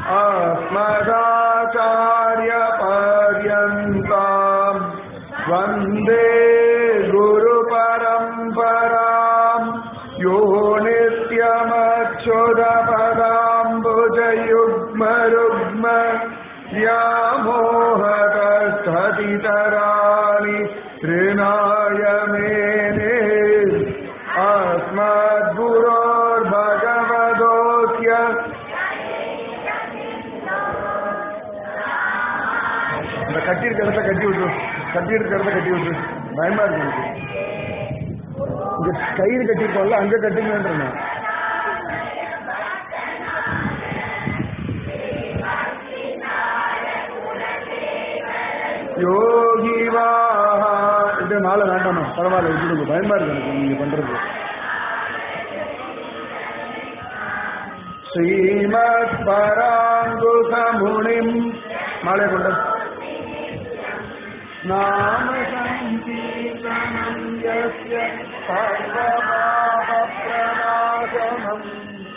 अस्मदाचार्यपर्यन्ताम् वन्दे गुरुपरम्पराम् यो नित्यमच्युतपदाम्बुजयुग्मरुग्म व्यामोहतस्ततितराणि ऋणाय मेने अस्मद्गुरोर्भगवतोऽस्य இந்த கட்டி இருக்கிறத கட்டி விட்டுரு கட்டி இருக்கிறத கட்டி விட்டுரு பயமா இருக்கு எனக்கு. இங்க கயிறு கட்டிருக்கோம்ல அங்க கட்டுங்கன்றேன் யோகி வாஹா இது மாலை வேண்டாமா பரவாயில்ல விட்டுடுங்க பயமா இருக்கு எனக்கு நீங்க பண்றது ஸ்ரீமத் பராங்குசமுனிம் மாலை கொண்ட நாம சங்கீர்த்தனம் யஸ்ய சர்வபாப பிரநாசனம்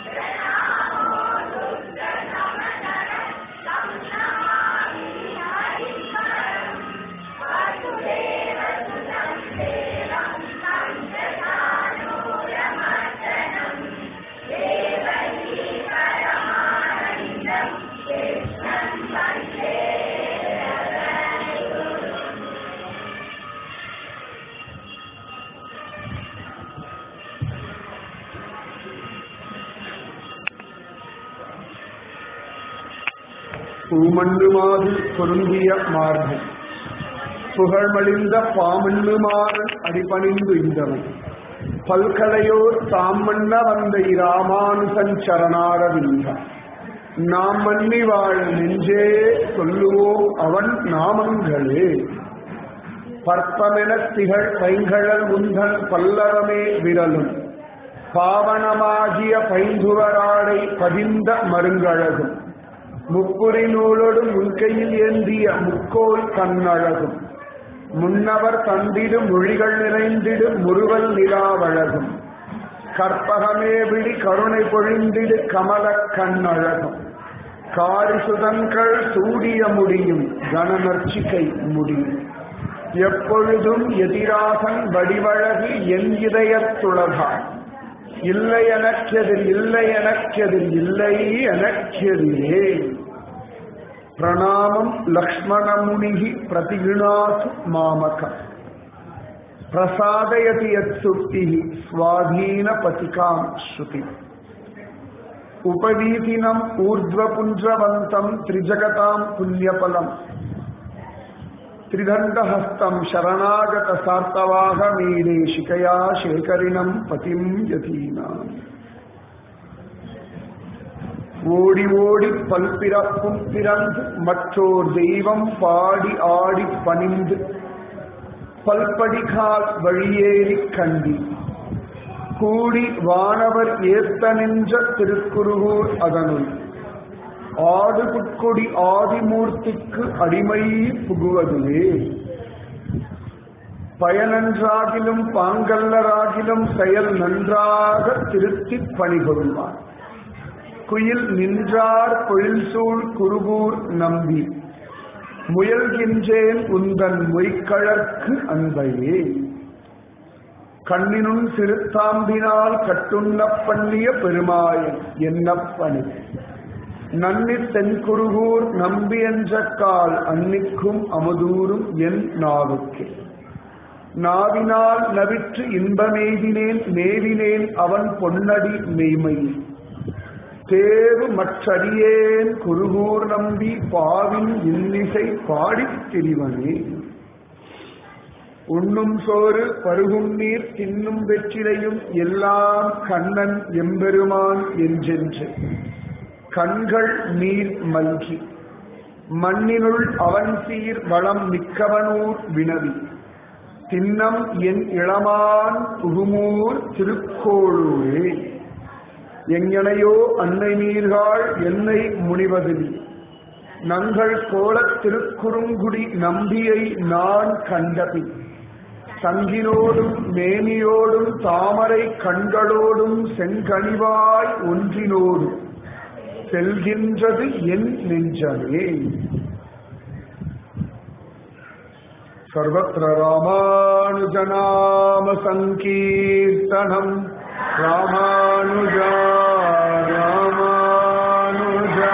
பூமண்ணுமாது பொருந்திய மார்பு புகழ்மழிந்த பாமண்ணுமாறன் அடிபணிந்து இந்தவன் பல்கலையோர் தாம் மன்ன வந்த இராமானுசன் சரணாரவிந்தா நாம் மன்னி வாழ நெஞ்சே சொல்லுவோம் அவன் நாமங்களே பற்பமென திகழ் பைங்கழல் முந்தன் பல்லவமே விரலும் பாவனமாகிய பைந்துவராடை பதிந்த மருங்கழகும் முப்புரி நூலோடு முன்கையில் ஏந்திய முக்கோல் கண்ணழகும் முன்னவர் தந்திடும் மொழிகள் நிறைந்திடு முறுவல் நிலாவழகும் கற்பகமே விழி கருணை பொழிந்திடு கமல கண்ணழகும் காரிசுதன்கள் சூடிய முடியும் கனநர்ச்சிகை முடியும் எப்பொழுதும் எதிராகன் வடிவழகி என் இதயத்துளகான் இல்லை எனக்கெதிர் இல்லை எனக்கெதிர் இல்லை எனக்கெதிரே பிரணாமம் லக்ஷ்மணமுனிகி பிரதிகுணாசு மாமகம் பிரசாதயதி யத் சுக்தி ஸ்வாதீன பதிகாம் ஸ்ருதி உபவீதினம் ஊர்ಧ್ವபுஞ்சவந்தம் திரிஜகதாம் புண்ணியபலம் त्रिदण्डहस्तं शरणागतसार्तवाहमीडे शिकया शेखरिणं पतिं यतीनाम् ஓடி ஓடி பல்பிறப்பும் பிறந்து மற்றோர் தெய்வம் பாடி ஆடி பணிந்து பல்படிகால் வழியேறி கண்டி கூடி வானவர் ஏத்த நின்ற திருக்குருகூர் அதனுள் ஆடு புட்கொடி ஆதிமூர்த்திக்கு அடிமை புகுவதுவே பயனன்றாகிலும் பாங்கல்லராகிலும் செயல் நன்றாக திருத்திப் பணிகொள்வார் குயில் நின்றார் பொழில் சூழ் குருகூர் நம்பி முயல்கின்றேன் உந்தன் மொய்கழற்கு அன்பையே கண்ணினும் சிறுத்தாம்பினால் கட்டுண்ண பண்ணிய பெருமாயன் என்னப்பணி நன்னி தென்குருகூர் நம்பி என்ற கால் அன்னிக்கும் அமுதூரும் என் நாவுக்கே நாவினால் நவிற்று இன்பமேதினேன் மேவினேன் அவன் பொன்னடி மெய்மையில் தேவு மற்றடியேன் குருகூர் நம்பி பாவின் இன்னிசை பாடித் திரிவனே உண்ணும் சோறு பருகும் நீர் தின்னும் வெற்றிலையும் எல்லாம் கண்ணன் எம்பெருமான் என்றென்று கண்கள் நீர் மல்கி மண்ணினுள் அவன் சீர் வளம் மிக்கவனூர் வினவி தின்னம் என் இளமான் புகுமூர் திருக்கோளூரே எங்கனையோ அன்னை நீர்காள் என்னை முனிவதில் நங்கள் கோலத் திருக்குறுங்குடி நம்பியை நான் கண்டபின் சங்கினோடும் மேனியோடும் தாமரை கண்களோடும் செங்கனிவாய் ஒன்றினோடும் செல்கின்றது என் நெஞ்சமே सर्वत्र रामानुजनाम सङ्कीर्तनम् रामानुजा रामानुजा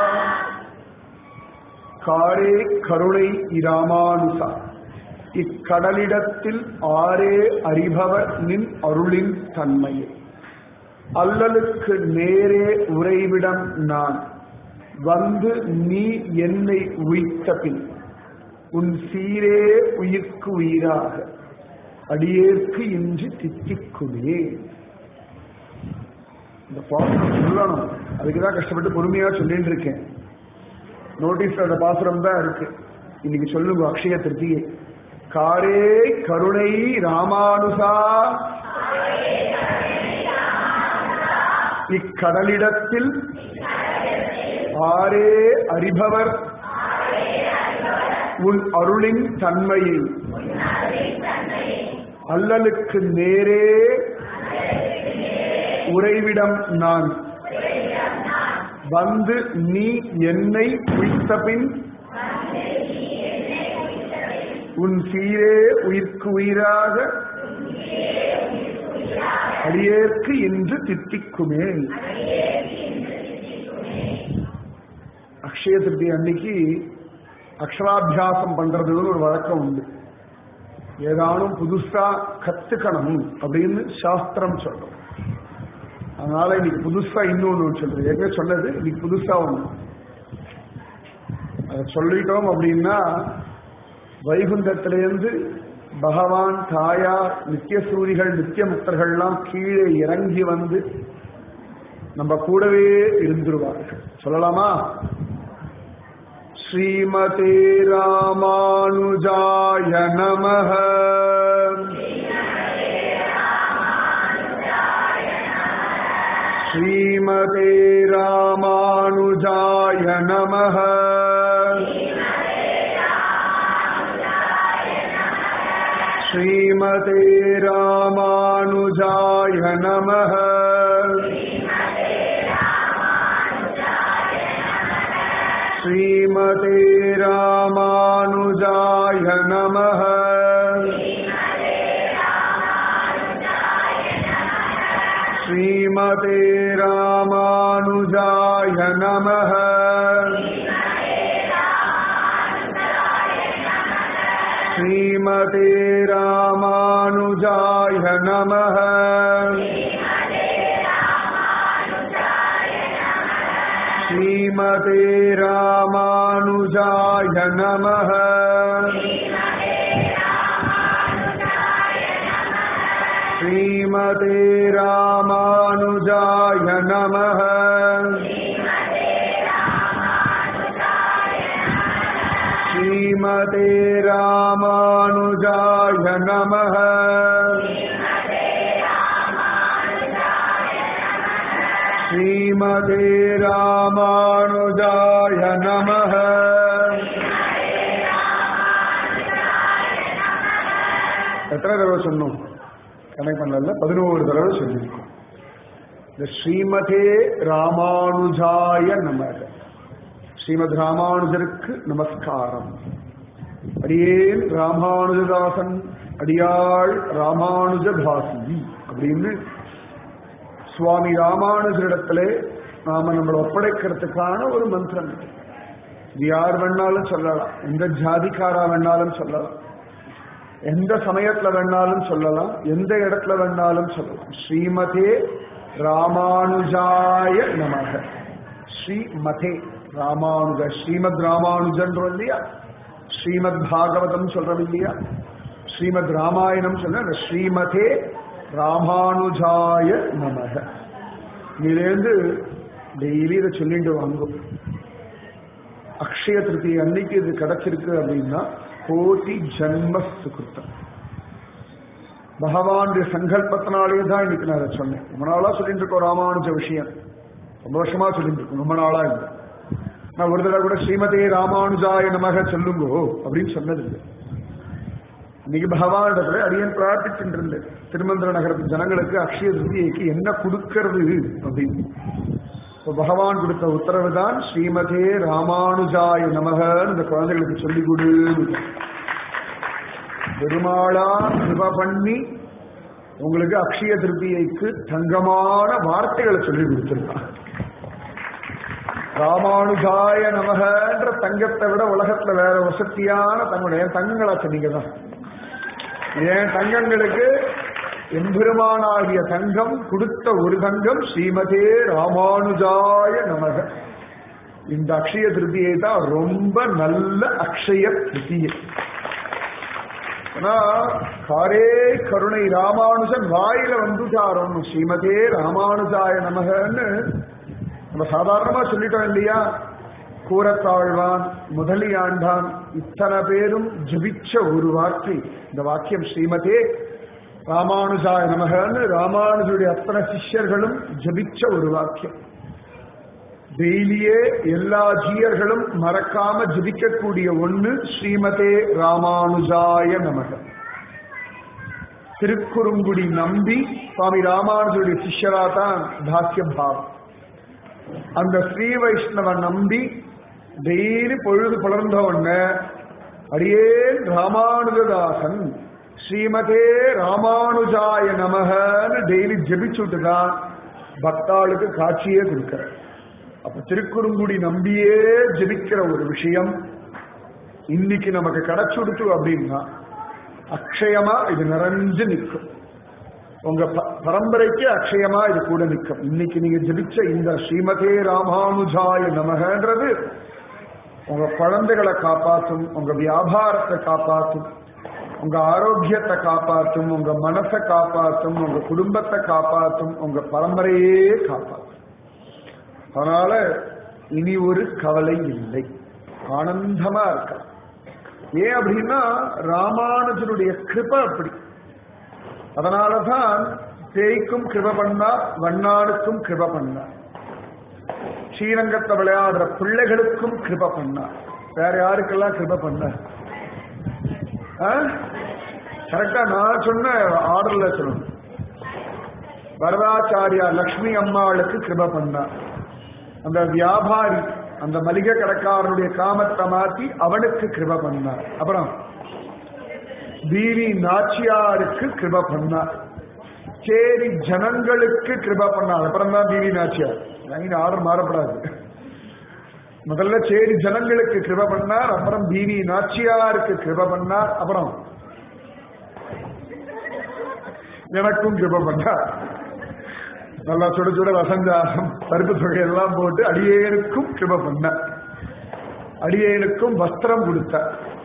காரே கருணை இராமானுசா இக்கடலிடத்தில் ஆரே அறிபவர் நின் அருளின் தன்மையே அல்லலுக்கு நேரே உறைவிடம் நான் வந்து நீ என்னை உய்த்த பின் உன் சீரே உயிர்க்கு உயிராக அடியேற்கு இன்று தித்திக்குமே இந்த பாசுரம் சொல்லணும் அதுக்குதான் கஷ்டப்பட்டு பொறுமையா சொல்லிட்டு இருக்கேன் நோட்டீஸ்ல அந்த பாசுரம் தான் இருக்கு இன்னைக்கு சொல்லுங்க அக்ஷய திருப்தியை காரே கருணை ராமானுசா இக்கடலிடத்தில் ஆரே அறிபவர் உன் அருளின் தன்மையை அல்லலுக்கு நேரே உறைவிடம் நான் வந்து நீ என்னை உய்த்தபின் உன் சீரே உயிர்க்கு உயிராக அடியேற்கு இன்று தித்திக்குமே அக்ஷய திருப்தி அன்னைக்கு அக்ஷராபியாசம் பண்றதுன்னு ஒரு வழக்கம் உண்டு ஏதானும் புதுசா கத்துக்கணும் அப்படின்னு சாஸ்திரம் சொல்றோம் அதனால இன்னைக்கு புதுசா இன்னொன்னு சொல்றது ஏற்கனவே சொன்னது இன்னைக்கு புதுசா ஒண்ணு அதை சொல்லிட்டோம் அப்படின்னா வைகுந்தத்திலிருந்து பகவான் தாயார் நித்திய சூரிகள் நித்திய முக்தர்கள்லாம் கீழே இறங்கி வந்து நம்ம கூடவே இருந்துருவார்கள் சொல்லலாமா ஸ்ரீமதே ராமானுஜாய நமः ஸ்ரீமதே ராமானுஜாய நமः ஸ்ரீமதே ராமானுஜாய நமः श्रीमते रामानुजाय नमः श्रीमते रामानुजाय नमः श्रीमते रामानुजाय नमः श्रीमते रामानुजाय नमः श्रीमते रामानुजाय नमः श्रीमते रामानुजाय नमः श्रीमते रामानुजाय नमः எத்தனை தடவை சொன்னோம் கணக்கு பண்ணல பதினோரு தடவை சொல்லியிருக்கோம் இந்த ஸ்ரீமதே ராமானுஜாய நமக ஸ்ரீமத் ராமானுஜருக்கு நமஸ்காரம் அடியேன் ராமானுஜதாசன் அடியாள் ராமானுஜதாசி அப்படின்னு சுவாமி ராமானுஜரிடத்திலே நாம நம்மளை ஒப்படைக்கிறதுக்கான ஒரு மந்திரம் இது. இது யார் வேணாலும் சொல்லலாம் எந்த ஜாதிக்காரா வேணாலும் சொல்லலாம் எந்த சமயத்துல வேணாலும் சொல்லலாம் எந்த இடத்துல வேணாலும் சொல்லலாம் ஸ்ரீமதே ராமானுஜாய நமக ஸ்ரீமதே ராமானுஜ ஸ்ரீமத் ராமானுஜன்றோம் இல்லையா ஸ்ரீமத் பாகவதம் சொல்றோம் இல்லையா ஸ்ரீமத் ராமாயணம் சொல்ற ஸ்ரீமதே ராமானுஜாய நமக இதுலேருந்து டெய்லி இதை சொல்லிட்டு வாங்கும் அக்ஷய திருப்தி அன்னைக்கு இது கிடைச்சிருக்கு அப்படின்னா கோடி ஜன்ம சுகிருத்தம் பகவானுடைய சங்கல்பத்தினாலே தான் இன்னைக்கு நான் அதை சொன்னேன் ரொம்ப நாளா சொல்லிட்டு இருக்கோம் ராமானுஜ விஷயம் ரொம்ப வருஷமா சொல்லிட்டு இருக்கோம் ரொம்ப நாளா இல்லை நான் ஒரு தடவை கூட ஸ்ரீமதே ராமானுஜாய நமக சொல்லுங்கோ அப்படின்னு சொன்னது இல்லை இன்னைக்கு பகவானிடத்துல அடியன் பிரார்த்திச்சுட்டு இருந்தேன் திருமந்திர நகரத்து ஜனங்களுக்கு அக்ஷய திருப்தியைக்கு என்ன கொடுக்கறது அப்படின்னு இப்போ பகவான் கொடுத்த உத்தரவு தான் ஸ்ரீமதே ராமானுஜாய நமகன்னு இந்த குழந்தைகளுக்கு சொல்லிக் கொடு பெருமாளா கிருப பண்ணி உங்களுக்கு அக்ஷய திருப்தியைக்கு தங்கமான வார்த்தைகளை சொல்லி கொடுத்திருக்கான் ராமானுஜாய நமகன்ற தங்கத்தை விட உலகத்துல வேற வசதியான தங்களுடைய தங்கங்களா சொன்னீங்க தான் என் தங்கங்களுக்கு எம்பெருமானாகிய தங்கம் கொடுத்த ஒரு தங்கம் ஸ்ரீமதே ராமானுஜாய நமக இந்த அக்ஷய திருப்தியை தான் ரொம்ப நல்ல அக்ஷய திருப்தியை ஆனா காரே கருணை ராமானுஜன் வாயில வந்துட்டாரோன்னு ஸ்ரீமதே ராமானுஜாய நமகன்னு நம்ம சாதாரணமா சொல்லிட்டோம் இல்லையா கூரத்தாழ்வான் முதலியாண்டான் இத்தனை பேரும் ஜபிச்ச ஒரு வார்த்தை இந்த வாக்கியம் ஸ்ரீமதே ராமானுஜாய நமகன்னு ராமானுஜுடைய அத்தனை சிஷ்யர்களும் ஜபிச்ச ஒரு வாக்கியம் டெய்லியே எல்லா ஜீயர்களும் மறக்காம ஜபிக்கக்கூடிய ஒண்ணு ஸ்ரீமதே ராமானுஜாய நமக திருக்குறுங்குடி நம்பி சுவாமி ராமானுஜருடைய சிஷ்யரா தான் தாக்கிய பாவம் அந்த ஸ்ரீ வைஷ்ணவ நம்பி டெய்லி பொழுது புலர்ந்த உடனே அடியே ராமானுஜதாசன் ஸ்ரீமதே ராமானுஜாய நமகன்னு டெய்லி ஜபிச்சுட்டு தான் பக்தாளுக்கு காட்சியே கொடுக்கிற அப்ப திருக்குறுங்குடி நம்பியே ஜபிக்கிற ஒரு விஷயம் இன்னைக்கு நமக்கு கிடைச்சுடுத்து அப்படின்னா அக்ஷயமா இது நிறைஞ்சு நிற்கும் உங்க ப- பரம்பரைக்கு அக்ஷயமா இது கூட நிற்கும் இன்னைக்கு நீங்க ஜபிச்ச இந்த ஸ்ரீமதே ராமானுஜாய நமகன்றது உங்க குழந்தைகளை காப்பாற்றும் உங்க வியாபாரத்தை காப்பாற்றும் உங்க ஆரோக்கியத்தை காப்பாற்றும் உங்க மனசை காப்பாற்றும் உங்க குடும்பத்தை காப்பாற்றும் உங்க பரம்பரையே காப்பாற்றும் அதனால இனி ஒரு கவலை இல்லை ஆனந்தமா இருக்க ஏன் அப்படின்னா ராமானுஜனுடைய கிருபை அப்படி அதனாலதான் பேய்க்கும் கிருப பண்ணார் வண்ணானுக்கும் கிருப பண்ணார் ஸ்ரீரங்கத்தை விளையாடுற பிள்ளைகளுக்கும் கிருப பண்ணார் வேற யாருக்கெல்லாம் கிருப பண்ணார் கரெக்டா நான் சொன்ன ஆர்டர்ல சொல்லணும் வரதாச்சாரியா லக்ஷ்மி அம்மாளுக்கு கிருப பண்ணார் அந்த வியாபாரி அந்த மளிகை கடைக்காரனுடைய காமத்தை மாத்தி அவனுக்கு கிருப பண்ணார் அப்புறம் பீவி நாச்சியாருக்கு கிருப பண்ணார் சேரி ஜனங்களுக்கு கிருப பண்ணார் அப்புறம் தான் பீவி நாச்சியார் லைன் ஆர்டர் மாறப்படாது முதல்ல சேரி ஜனங்களுக்கு கிருப பண்ணார் அப்புறம் பீவி நாச்சியாருக்கு கிருப பண்ணார் அப்புறம் எனக்கும் கிருப பண்ணார் நல்லா சுட சுட வசந்தாசம் பருப்பு தொகையெல்லாம் போட்டு அடியேனுக்கும் கிருப பண்ண அடியேனுக்கும் வஸ்திரம் கொடுத்த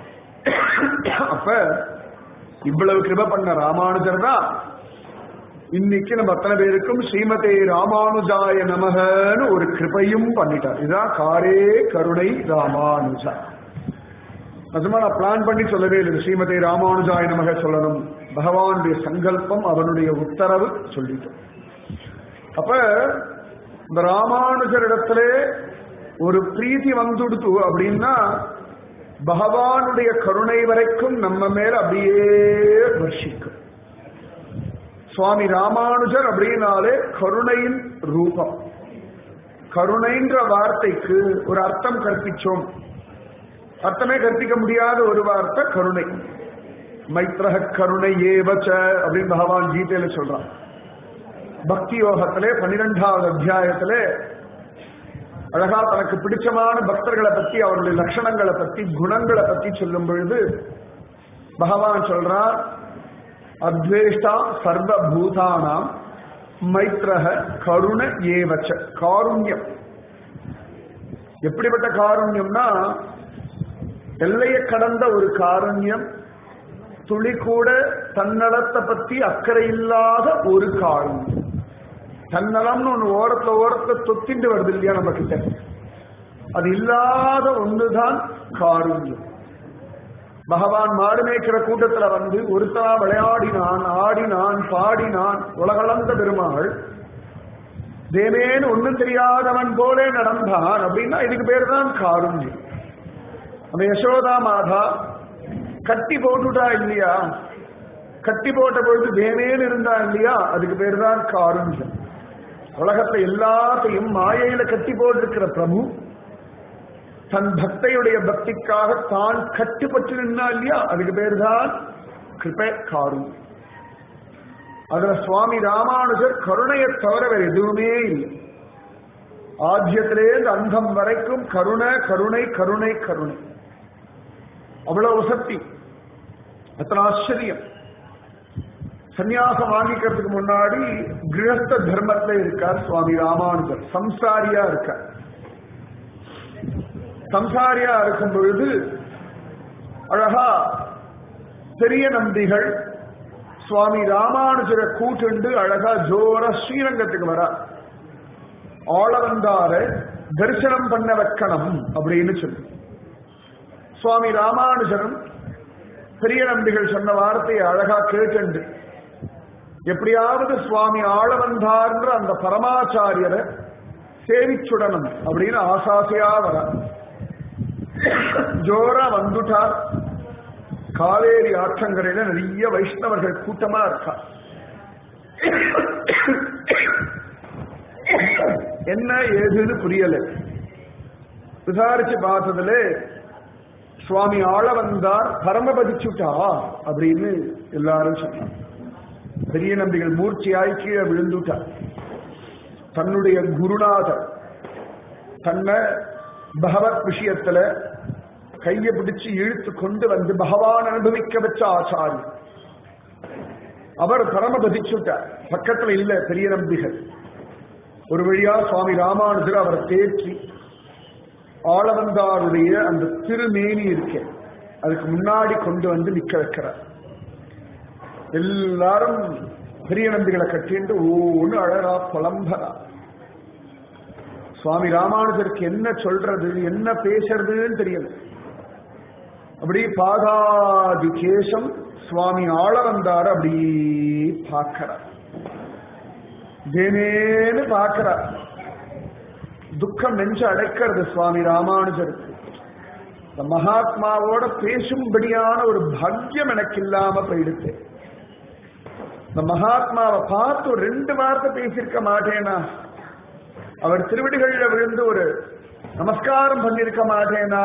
அப்ப இவ்வளவு கிருப பண்ண ராமானுஜர் தான் இன்னைக்கு நம்ம அத்தனை பேருக்கும் ஸ்ரீமதே ராமானுஜாய நமகன்னு ஒரு கிருபையும் பண்ணிட்டார் இதுதான் காரே கருணை ராமானுஜா நிஜமா நான் பிளான் பண்ணி சொல்லவே இல்லை ஸ்ரீமதே ராமானுஜாய நமக சொல்லணும் பகவானுடைய சங்கல்பம் அவனுடைய உத்தரவு சொல்லிட்டோம் அப்ப இந்த ராமானுஜரிடத்துல ஒரு பிரீத்தி வந்துடுத்து அப்படின்னா பகவானுடைய கருணை வரைக்கும் நம்ம மேல அப்படியே வர்ஷிக்கும் சுவாமி ராமானுஜர் அப்படின்னாலே கருணையின் ரூபம் கருணைன்ற வார்த்தைக்கு ஒரு அர்த்தம் கற்பிச்சோம் அர்த்தமே கற்பிக்க முடியாத ஒரு வார்த்தை கருணை மைத்ரக கருணை ஏவச்ச அப்படின்னு பகவான் கீதையில சொல்றான் பக்தி யோகத்திலே பன்னிரெண்டாவது அத்தியாயத்திலே அழகா தனக்கு பிடிச்சமான பக்தர்களை பத்தி அவர்களுடைய லட்சணங்களை பத்தி குணங்களை பத்தி சொல்லும் பொழுது பகவான் சொல்றார் அத்வேஷ்டா சர்வ பூதானாம் மைத்ரக கருண ஏவச்ச காருண்யம் எப்படிப்பட்ட காருண்யம்னா எல்லையை கடந்த ஒரு காருண்யம் துளி கூட தன்னலத்தை பத்தி அக்கறை இல்லாத ஒரு காருண்யம் தன்னலம்னு ஒண்ணு ஓரத்துல ஓரத்துல தொத்திண்டு வருது இல்லையா நம்ம கிட்ட அது இல்லாத ஒண்ணுதான் காருண்யம் பகவான் மாடு மேய்க்கிற கூட்டத்துல வந்து ஒருத்தனா விளையாடினான் ஆடினான் பாடினான் உலகளந்த பெருமாள் தேவேன்னு ஒண்ணும் தெரியாதவன் போலே நடந்தான் அப்படின்னா இதுக்கு பேர் தான் காருண்யம் அந்த யசோதா மாதா கட்டி போட்டுட்டா இல்லையா கட்டி போட்ட பொழுது தேவேன்னு இருந்தா இல்லையா அதுக்கு பேர் தான் காருண்யம் உலகத்தை எல்லாத்தையும் மாயையில கட்டி போட்டிருக்கிற பிரபு தன் பக்தையுடைய பக்திக்காக தான் கட்டுப்பட்டு நின்னா இல்லையா அதுக்கு பேர் தான் கிருபை காரும் அதுல சுவாமி ராமானுஜர் கருணையை தவிர வேற எதுவுமே இல்லை ஆத்தியத்திலேருந்து அந்தம் வரைக்கும் கருணை கருணை கருணை கருணை அவ்வளவு சக்தி அத்தனை ஆச்சரியம் சந்நியாசம் வாங்கிக்கிறதுக்கு முன்னாடி கிரகஸ்த தர்மத்துல இருக்கார் சுவாமி ராமானுஜர் சம்சாரியா இருக்கார் சம்சாரியா இருக்கும் பொழுது அழகா பெரிய நம்பிகள் சுவாமி ராமானுஜரை கூட்டுண்டு அழகா ஜோர ஸ்ரீரங்கத்துக்கு வர ஆளவந்தார தரிசனம் பண்ண வைக்கணும் அப்படின்னு சொல்லி சுவாமி ராமானுஜரும் பெரிய நம்பிகள் சொன்ன வார்த்தையை அழகா கேட்டு எப்படியாவது சுவாமி ஆளவந்தார்ன்ற அந்த பரமாச்சாரியரை சேவிச்சுடணும் அப்படின்னு ஆசாசையா வர ஜோரா வந்துட்டார் காவேரி ஆற்றங்கரையில நிறைய வைஷ்ணவர்கள் கூட்டமா இருக்கா என்ன ஏதுன்னு புரியல விசாரிச்சு பார்த்ததுல சுவாமி ஆள வந்தார் பரமபதிச்சுட்டா அப்படின்னு எல்லாரும் சொன்னாங்க பெரிய நம்பிகள் மூர்ச்சியாய் கீழே விழுந்துட்டார் தன்னுடைய குருநாதர் தன்னை பகவத் விஷயத்துல கையை பிடிச்சு இழுத்து கொண்டு வந்து பகவான் அனுபவிக்க வச்ச ஆச்சாரி அவர் பரமபதிச்சுட்டார் பக்கத்துல இல்ல பெரிய நம்பிகள் ஒரு வழியா சுவாமி ராமானுஜர் அவரை தேற்றி ஆளவந்தாருடைய அந்த திருமேனி இருக்க அதுக்கு முன்னாடி கொண்டு வந்து நிக்க வைக்கிறார் எல்லாரும் பெரிய நம்பிகளை கட்டிண்டு ஒன்னு அழறா புலம்பரா சுவாமி ராமானுஜருக்கு என்ன சொல்றது என்ன பேசுறதுன்னு தெரியல அப்படி பாதாதி கேசம் சுவாமி ஆள வந்தார் அப்படி பார்க்கிறார் தேனேன்னு பார்க்கிறார் துக்கம் நெஞ்சு அடைக்கிறது சுவாமி ராமானுஜருக்கு இந்த மகாத்மாவோட பேசும்படியான ஒரு பாக்கியம் எனக்கு இல்லாம போயிடுச்சு இந்த மகாத்மாவை பார்த்து ஒரு ரெண்டு வார்த்தை பேசியிருக்க மாட்டேனா அவர் திருவடிகளில் விழுந்து ஒரு நமஸ்காரம் பண்ணிருக்க மாட்டேனா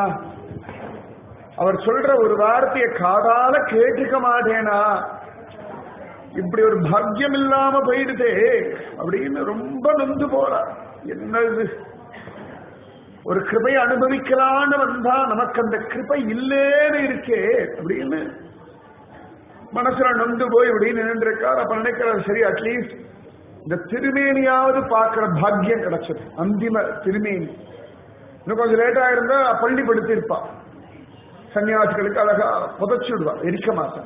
அவர் சொல்ற ஒரு வார்த்தையை காதால கேட்டுக்க மாட்டேனா இப்படி ஒரு பாக்கியம் இல்லாம போயிடுதே அப்படின்னு ரொம்ப நொந்து போறார் என்ன இது ஒரு கிருபை அனுபவிக்கலான்னு வந்தா நமக்கு அந்த கிருபை இல்லேன்னு இருக்கே அப்படின்னு மனசுல நொந்து போய் இப்படின்னு நின்றுருக்கார் அப்ப நினைக்கிறார் சரி அட்லீஸ்ட் இந்த திருமேனியாவது பார்க்கிற பாக்கியம் கிடைச்சது அந்திம திருமேனி இன்னும் கொஞ்சம் லேட்டா இருந்தா பள்ளிப்படுத்தி இருப்பா சன்னியாசிகளுக்கு அழகா புதைச்சு விடுவா எரிக்க மாட்டான்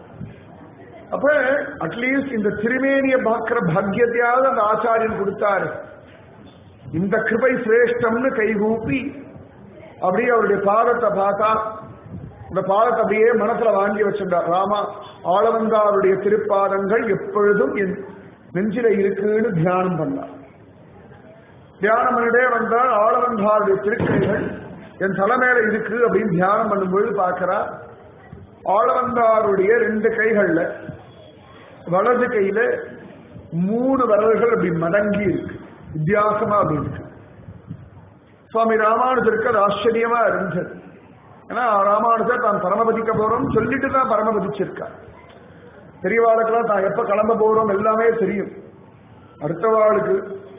அப்ப அட்லீஸ்ட் இந்த திருமேனிய பார்க்கிற பாக்கியத்தையாவது அந்த ஆச்சாரியன் கொடுத்தாரு இந்த கிருபை சிரேஷ்டம்னு கைகூப்பி அப்படியே அவருடைய பாதத்தை பார்த்தா இந்த பாதத்தை அப்படியே மனசுல வாங்கி வச்சிருந்தார் ராமா ஆளவந்தாருடைய திருப்பாதங்கள் எப்பொழுதும் என் நெஞ்சில இருக்குன்னு தியானம் பண்ணார் தியானம் பண்ணிட்டே வந்தால் ஆளவந்தாருடைய திருக்கைகள் என் தலைமையில இருக்கு அப்படின்னு தியானம் பண்ணும்பொழுது பார்க்கிறா ஆளவந்தாருடைய ரெண்டு கைகள்ல வலது கையில மூணு விரல்கள் அப்படி மடங்கி இருக்கு வித்தியாசமா அப்படி இருக்கு சுவாமி ராமானுஜருக்கு அது ஆச்சரியமா இருந்தது ஏன்னா ராமானுஜர் தான் பரமபதிக்க போறோம் சொல்லிட்டு தான் பரமபதிச்சிருக்கார் பெரியவாளுக்கெல்லாம் தான் எப்ப கிளம்ப போறோம் எல்லாமே தெரியும் அடுத்த வாளுக்கு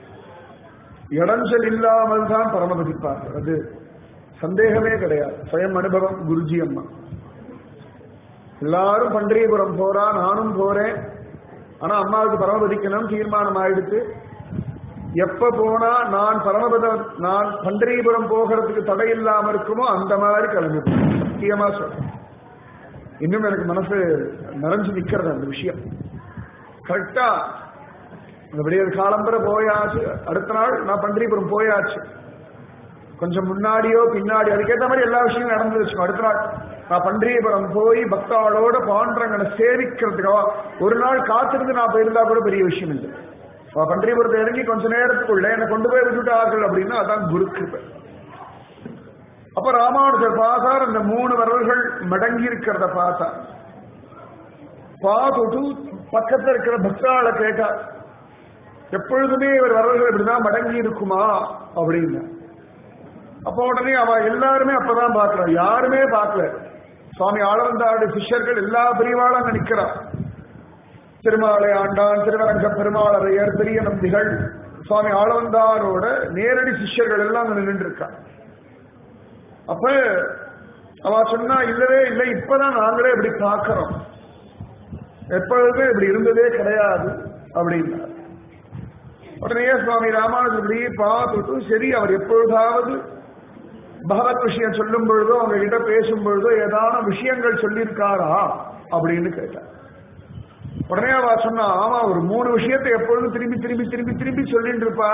இடைஞ்சல் இல்லாமல் தான் பரமபதிப்பார்கள் அது சந்தேகமே கிடையாது சுயம் அனுபவம் குருஜி அம்மா எல்லாரும் பண்டரிபுரம் போறா நானும் போறேன் ஆனா அம்மாவுக்கு பரமபதிக்கணும் தீர்மானம் ஆயிடுச்சு எப்ப போனா நான் பரமபத நான் பண்டரிபுரம் போகிறதுக்கு தடை இல்லாம இருக்குமோ அந்த மாதிரி கிளம்பி சத்தியமா சொல்றேன் இன்னும் எனக்கு மனசு நிறைஞ்சு நிக்கிறது அந்த விஷயம் கரெக்டா அந்த விடியற் காலம்பரை போயாச்சு அடுத்த நாள் நான் பண்டரிபுரம் போயாச்சு கொஞ்சம் முன்னாடியோ பின்னாடி அதுக்கேற்ற மாதிரி எல்லா விஷயமும் நடந்துருச்சு அடுத்த நாள் நான் பண்டரிபுரம் போய் பக்தாளோட பாண்டரங்கனை சேவிக்கிறதுக்காக ஒரு நாள் காத்திருந்து நான் போயிருந்தா கூட பெரிய விஷயம் இல்லை பண்டரிபுரத்தை இறங்கி கொஞ்ச நேரத்துக்குள்ள என்னை கொண்டு போய் விட்டுட்டார்கள் அப்படின்னா அதான் குரு கிருபை அப்ப ராமானுஜர் பார்த்தார் அந்த மூணு வரல்கள் மடங்கி இருக்கிறத பார்த்தார் பார்த்துட்டு பக்கத்துல இருக்கிற பக்தாளை கேட்டார் எப்பொழுதுமே இவர் வரல்கள் இப்படிதான் மடங்கி இருக்குமா அப்படின்னு அப்போ உடனே அவ எல்லாருமே அப்பதான் பாக்குறா யாருமே பார்க்கல சுவாமி ஆளவந்தாருடைய சிஷ்யர்கள் எல்லா பிரிவாளும் அங்க நிக்கிறா திருமாலை ஆண்டான் திருவரங்க பெருமாளரையர் பெரிய நம்பிகள் சுவாமி ஆளவந்தாரோட நேரடி சிஷ்யர்கள் எல்லாம் அங்க நின்று இருக்கா அப்ப அவ சொன்னா இல்லவே இல்லை இப்பதான் நாங்களே இப்படி பார்க்கிறோம் எப்பொழுதுமே இப்படி இருந்ததே கிடையாது அப்படின்னா உடனே சுவாமி ராமானுஜர் இப்படி பார்த்துட்டு சரி அவர் எப்பொழுதாவது பகவத் விஷயம் சொல்லும் பொழுதோ அவங்க கிட்ட பேசும் பொழுதோ ஏதான விஷயங்கள் சொல்லியிருக்காரா அப்படின்னு கேட்டார் உடனே அவ சொன்னா ஆமா ஒரு மூணு விஷயத்தை எப்பொழுதும் திரும்பி திரும்பி திரும்பி திரும்பி சொல்லிட்டு இருப்பா